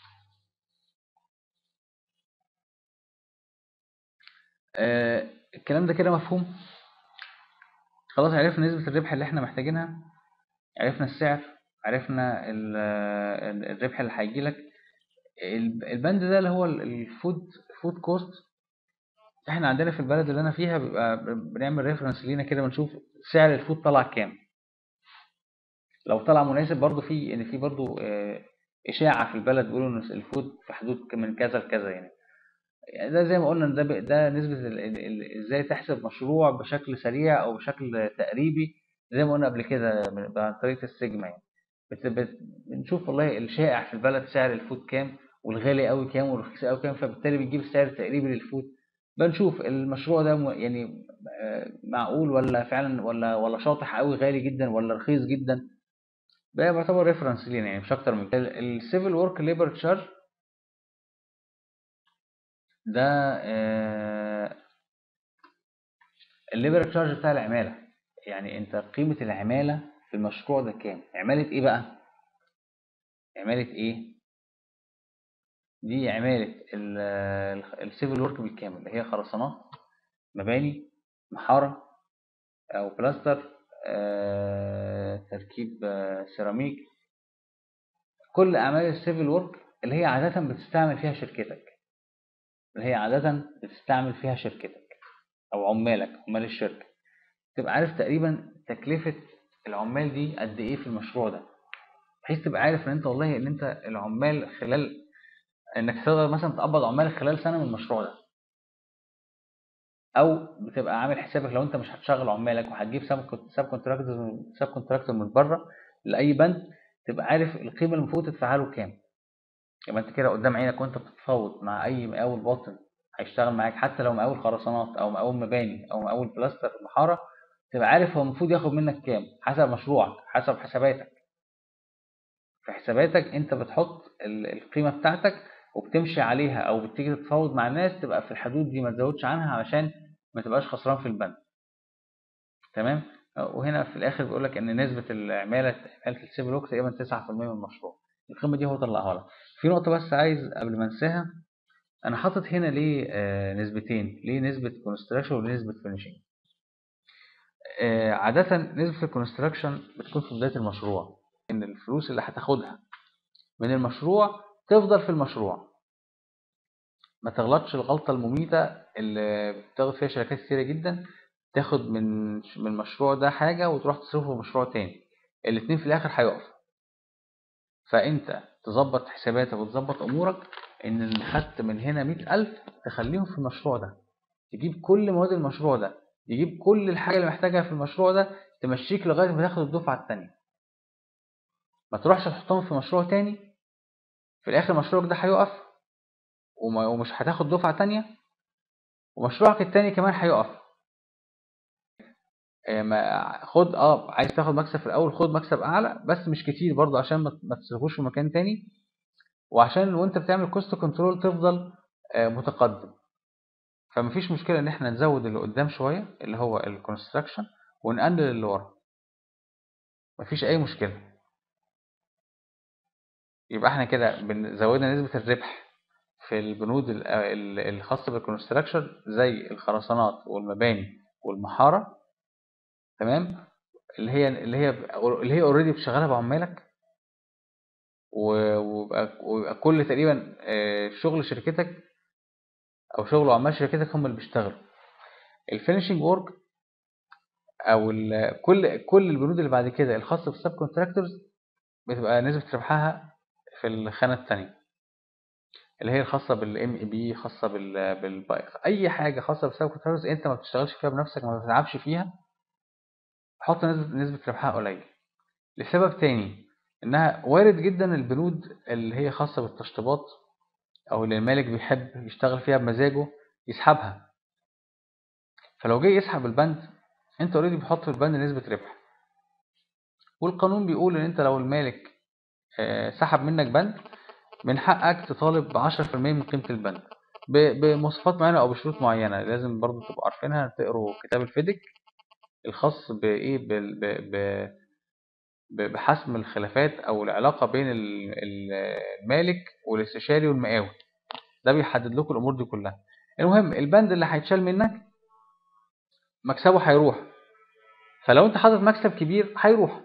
آه الكلام ده كده مفهوم خلاص عرفنا نسبة الربح اللي احنا محتاجينها عرفنا السعر عرفنا الربح اللي هيجيلك البند ده اللي هو الفود فود كوست احنا عندنا في البلد اللي انا فيها بيبقى بنعمل ريفرنس لينا كده بنشوف سعر الفود طلع كام لو طلع مناسب برضو في ان في برضو آه، اشاعه في البلد بيقولوا ان الفود في حدود من كذا لكذا يعني يعني ده زي ما قلنا ده ده نسبة ازاي تحسب مشروع بشكل سريع او بشكل تقريبي زي ما قلنا قبل كده عن طريقة السيجما يعني بنشوف والله الشائع في البلد سعر الفود كام والغالي قوي كام والرخيص قوي كام فبالتالي بنجيب السعر التقريبي للفود بنشوف المشروع ده م- يعني آه، معقول ولا فعلا ولا ولا شاطح قوي غالي جدا ولا رخيص جدا ده بيعتبر ريفرنس لينا يعني مش اكتر من كده السيفل ورك ليبر تشارج ده الليبر تشارج بتاع العمالة يعني انت قيمة العمالة في المشروع ده كام عمالة ايه بقى عمالة ايه دي عمالة السيفل ورك بالكامل اللي هي خرسانات مباني محارة او بلاستر آه، تركيب آه، سيراميك كل اعمال السيفل ورك اللي هي عادة بتستعمل فيها شركتك اللي هي عادة بتستعمل فيها شركتك او عمالك عمال الشركة تبقى عارف تقريبا تكلفة العمال دي قد ايه في المشروع ده بحيث تبقى عارف ان انت والله ان انت العمال خلال انك تقدر مثلا تقبض عمال خلال سنة من المشروع ده او بتبقى عامل حسابك لو انت مش هتشغل عمالك وهتجيب ساب كونتراكتور ساب كونتراكتور من بره لاي بند تبقى عارف القيمه اللي المفروض تدفعها له كام يبقى انت كده قدام عينك وانت بتتفاوض مع اي مقاول باطن هيشتغل معاك حتى لو مقاول خرسانات او مقاول مباني او مقاول بلاستر في المحاره تبقى عارف هو المفروض ياخد منك كام حسب مشروعك حسب حساباتك في حساباتك انت بتحط ال- القيمه بتاعتك وبتمشي عليها او بتيجي تتفاوض مع الناس تبقى في الحدود دي ما تزودش عنها علشان ما تبقاش خسران في البند تمام وهنا في الاخر بيقول لك ان نسبه العماله عماله السيفل ورك تقريبا 9% من المشروع القيمه دي هو طلعها لك في نقطه بس عايز قبل ما انساها انا حاطط هنا ليه آه، نسبتين ليه نسبه كونستراكشن ونسبه فينيشنج عاده نسبه الكونستراكشن بتكون في بدايه المشروع ان الفلوس اللي هتاخدها من المشروع تفضل في المشروع ما تغلطش الغلطة المميتة اللي بتاخد فيها شركات كتيرة جدا تاخد من من المشروع ده حاجة وتروح تصرفه في مشروع تاني الاتنين في الآخر هيقفوا فأنت تظبط حساباتك وتظبط أمورك إن اللي خدت من هنا مئة ألف تخليهم في المشروع ده تجيب كل مواد المشروع ده تجيب كل الحاجة اللي محتاجها في المشروع ده تمشيك لغاية ما تاخد الدفعة التانية ما تروحش تحطهم في مشروع تاني في الآخر مشروعك ده هيقف وما- ومش هتاخد دفعة تانية ومشروعك التاني كمان هيقف آه، ما خد اه عايز تاخد مكسب في الاول خد مكسب اعلى بس مش كتير برضو عشان ما ما تصرفوش في مكان تاني وعشان وانت بتعمل كوست كنترول تفضل آه، متقدم فمفيش مشكلة ان احنا نزود اللي قدام شوية اللي هو الكونستراكشن ونقلل اللي ورا مفيش اي مشكلة يبقى احنا كده بن- زودنا نسبة الربح في البنود ال- ال- الخاصة بالكونستراكشن زي الخرسانات والمباني والمحارة تمام اللي هي اللي هي اللي هي اوريدي شغاله بعمالك و- ويبقى ويبقى كل تقريبا آه، شغل شركتك او شغل عمال شركتك هم اللي بيشتغلوا الفينشنج ورك او ال- كل كل البنود اللي بعد كده الخاصه بالسب كونتراكتورز بتبقى نسبه ربحها في الخانه الثانيه اللي هي الخاصه بالام اي بي خاصه بال بالبايك اي حاجه خاصه بالسب كونتراكتورز انت ما بتشتغلش فيها بنفسك ما بتتعبش فيها حط نسبه نسبه ربحها قليل لسبب تاني انها وارد جدا البنود اللي هي خاصة بالتشطيبات او اللي المالك بيحب يشتغل فيها بمزاجه يسحبها فلو جه يسحب البند انت اوريدي بتحط في البند نسبة ربح والقانون بيقول ان انت لو المالك آه، سحب منك بند من حقك تطالب ب 10% من قيمة البند ب- بمواصفات معينة او بشروط معينة لازم برضو تبقوا عارفينها تقروا كتاب الفيدك الخاص بايه بال- ب- ب- ب- بحسم الخلافات او العلاقه بين ال- ال- المالك والاستشاري والمقاول ده بيحدد لكم الامور دي كلها المهم البند اللي هيتشال منك مكسبه هيروح فلو انت حاطط مكسب كبير هيروح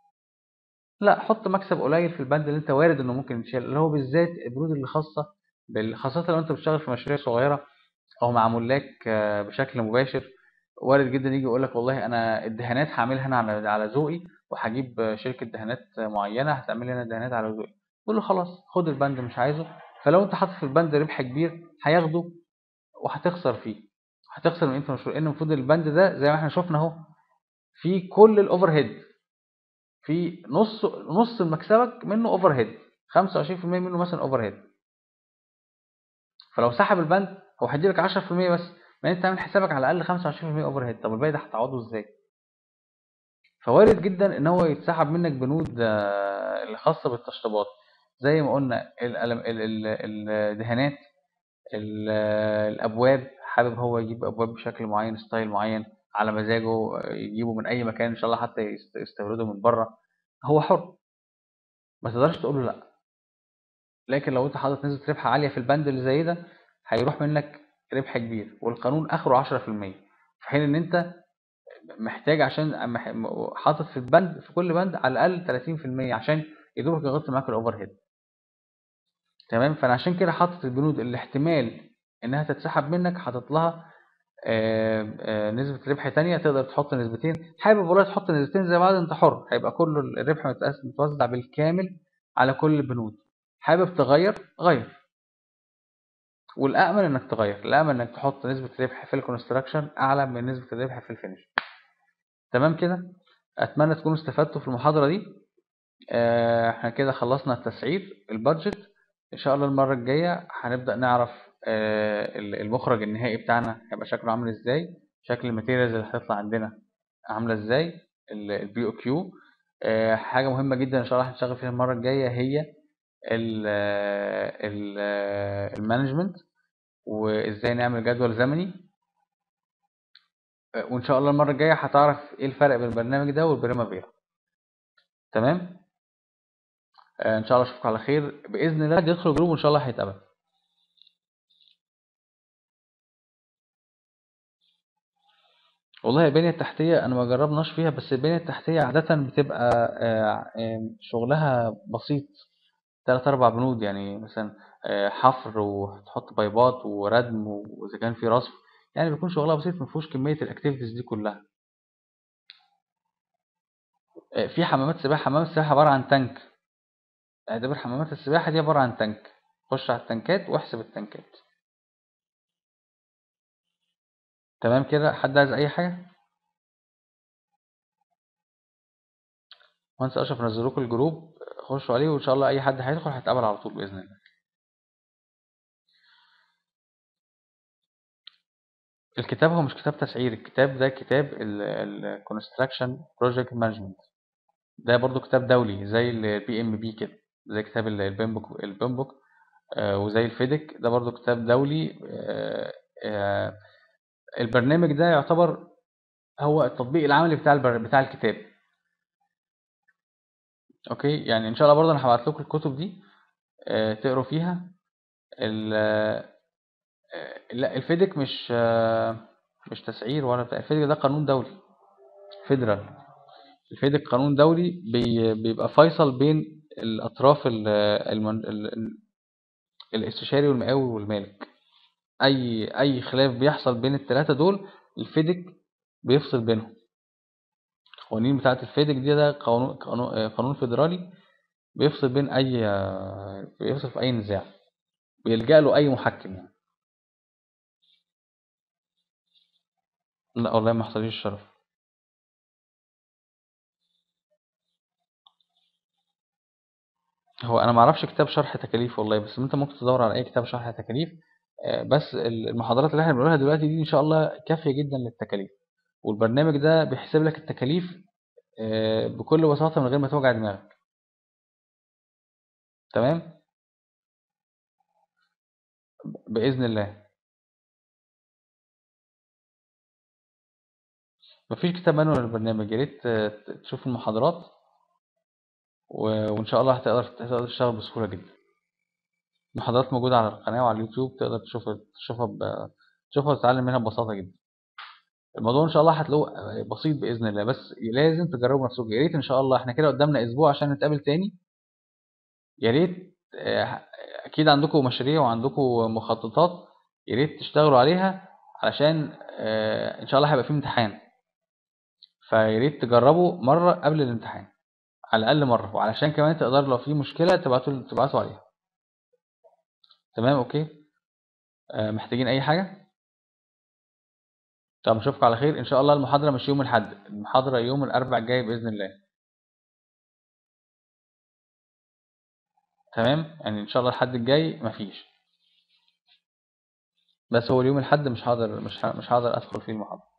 لا حط مكسب قليل في البند اللي انت وارد انه ممكن يتشال اللي هو بالذات البنود اللي خاصه بال- خاصه لو انت بتشتغل في مشاريع صغيره او مع ملاك آه، بشكل مباشر وارد جدا يجي يقول لك والله انا الدهانات هعملها انا على على ذوقي وهجيب شركه دهانات معينه هتعمل لي انا دهانات على ذوقي قول له خلاص خد البند مش عايزه فلو انت حاطط في البند ربح كبير هياخده وهتخسر فيه هتخسر من قيمه المشروع لان المفروض البند ده زي ما احنا شفنا اهو في كل الاوفر هيد في نص نص مكسبك منه اوفر هيد 25% منه مثلا اوفر هيد فلو سحب البند هو هيديلك 10% بس ما انت تعمل حسابك على الاقل 25% اوفر هيد طب الباقي ده هتعوضه ازاي فوارد جدا ان هو يتسحب منك بنود آه، اللي خاصه بالتشطيبات زي ما قلنا الألم- ال- ال- الدهانات ال- الابواب حابب هو يجيب ابواب بشكل معين ستايل معين على مزاجه يجيبه من اي مكان ان شاء الله حتى يست- يستورده من بره هو حر ما تقدرش تقول له لا لكن لو انت حاطط نسبه ربح عاليه في البند اللي زي ده هيروح منك ربح كبير والقانون اخره 10% في حين ان انت محتاج عشان مح- حاطط في البند في كل بند على الاقل 30% عشان يدوبك يغطي معاك الاوفر هيد تمام فانا عشان كده حاطط البنود اللي احتمال انها تتسحب منك حاطط لها آه، آه، نسبة ربح تانية تقدر تحط نسبتين حابب والله تحط نسبتين زي بعض انت حر هيبقى كل الربح متقس- متوزع بالكامل على كل البنود حابب تغير غير والأأمن إنك تغير الأأمن إنك تحط نسبة الربح في الكونستراكشن أعلى من نسبة الربح في الفينش تمام كده أتمنى تكونوا استفدتوا في المحاضرة دي آه، احنا كده خلصنا التسعير البادجت إن شاء الله المرة الجاية هنبدأ نعرف آه، المخرج النهائي بتاعنا هيبقى شكله عامل إزاي شكل الماتيريالز اللي هتطلع عندنا عاملة إزاي البي او كيو حاجة مهمة جدا إن شاء الله هنشتغل فيها المرة الجاية هي المانجمنت وازاي نعمل جدول زمني آه، وان شاء الله المره الجايه هتعرف ايه الفرق بين البرنامج ده والبريمافيرا تمام آه، ان شاء الله اشوفكم على خير باذن الله حد يدخل جروب وان شاء الله هيتقبل والله البنية التحتية أنا ما جربناش فيها بس البنية التحتية عادة بتبقى آه، آه، شغلها بسيط تلات أربع بنود يعني مثلا آه، حفر وتحط بايبات وردم وإذا كان في رصف يعني بيكون شغلها بسيط مفيهوش كمية الأكتيفيتيز دي كلها آه، في حمامات سباحة حمام السباحة عبارة عن تانك اعتبر حمامات السباحة دي عبارة عن تانك خش على التنكات واحسب التنكات تمام كده حد عايز أي حاجة وانس أشرف نزلوكوا الجروب خشوا عليه وإن شاء الله أي حد هيدخل هيتقابل على طول بإذن الله الكتاب هو مش كتاب تسعير الكتاب ده كتاب ال Construction Project Management ده برضو كتاب دولي زي البي ام بي كده زي كتاب ال- البيمبوك البيمبوك آه، وزي الفيدك ده برضو كتاب دولي آه، آه، البرنامج ده يعتبر هو التطبيق العملي بتاع البر... بتاع الكتاب اوكي يعني ان شاء الله برضو انا هبعت لكم الكتب دي آه، تقروا فيها ال... آه، لا الفيدك مش آه، مش تسعير ولا بتاع الفيدك ده قانون دولي فيدرال الفيدك قانون دولي بي... بيبقى فيصل بين الاطراف ال... المن... ال... ال- الاستشاري والمقاول والمالك اي اي خلاف بيحصل بين الثلاثه دول الفيدك بيفصل بينهم القوانين بتاعه الفيدك دي ده قانون قانون آه، قانون فيدرالي بيفصل بين اي آه، بيفصل في اي نزاع بيلجأ له اي محكم يعني لا والله ما حصليش الشرف هو انا ما اعرفش كتاب شرح تكاليف والله بس انت ممكن تدور على اي كتاب شرح تكاليف آه، بس المحاضرات اللي احنا بنقولها دلوقتي دي ان شاء الله كافيه جدا للتكاليف والبرنامج ده بيحسب لك التكاليف آه، بكل بساطه من غير ما توجع دماغك تمام باذن الله مفيش كتاب مانوال للبرنامج يا ريت آه، تشوف المحاضرات و- وان شاء الله هتقدر هتقدر تشتغل بسهوله جدا المحاضرات موجوده على القناه وعلى اليوتيوب تقدر تشوفها تشوفها ب... تشوفها وتتعلم منها ببساطه جدا الموضوع ان شاء الله هتلاقوه بسيط باذن الله بس لازم تجربوا نفسكم يا ريت ان شاء الله احنا كده قدامنا اسبوع عشان نتقابل تاني يا ريت آه، اكيد عندكم مشاريع وعندكم مخططات يا ريت تشتغلوا عليها علشان آه، ان شاء الله هيبقى في امتحان فيا ريت تجربوا مره قبل الامتحان على الاقل مره وعلشان كمان تقدروا لو في مشكله تبعتوا تبعتوا عليها تمام اوكي آه، محتاجين اي حاجه طب اشوفكم على خير ان شاء الله المحاضره مش يوم الاحد المحاضره يوم الاربعاء الجاي باذن الله تمام يعني ان شاء الله الحد الجاي مفيش بس هو اليوم الحد مش هقدر مش ه- مش هقدر ادخل فيه المحاضرة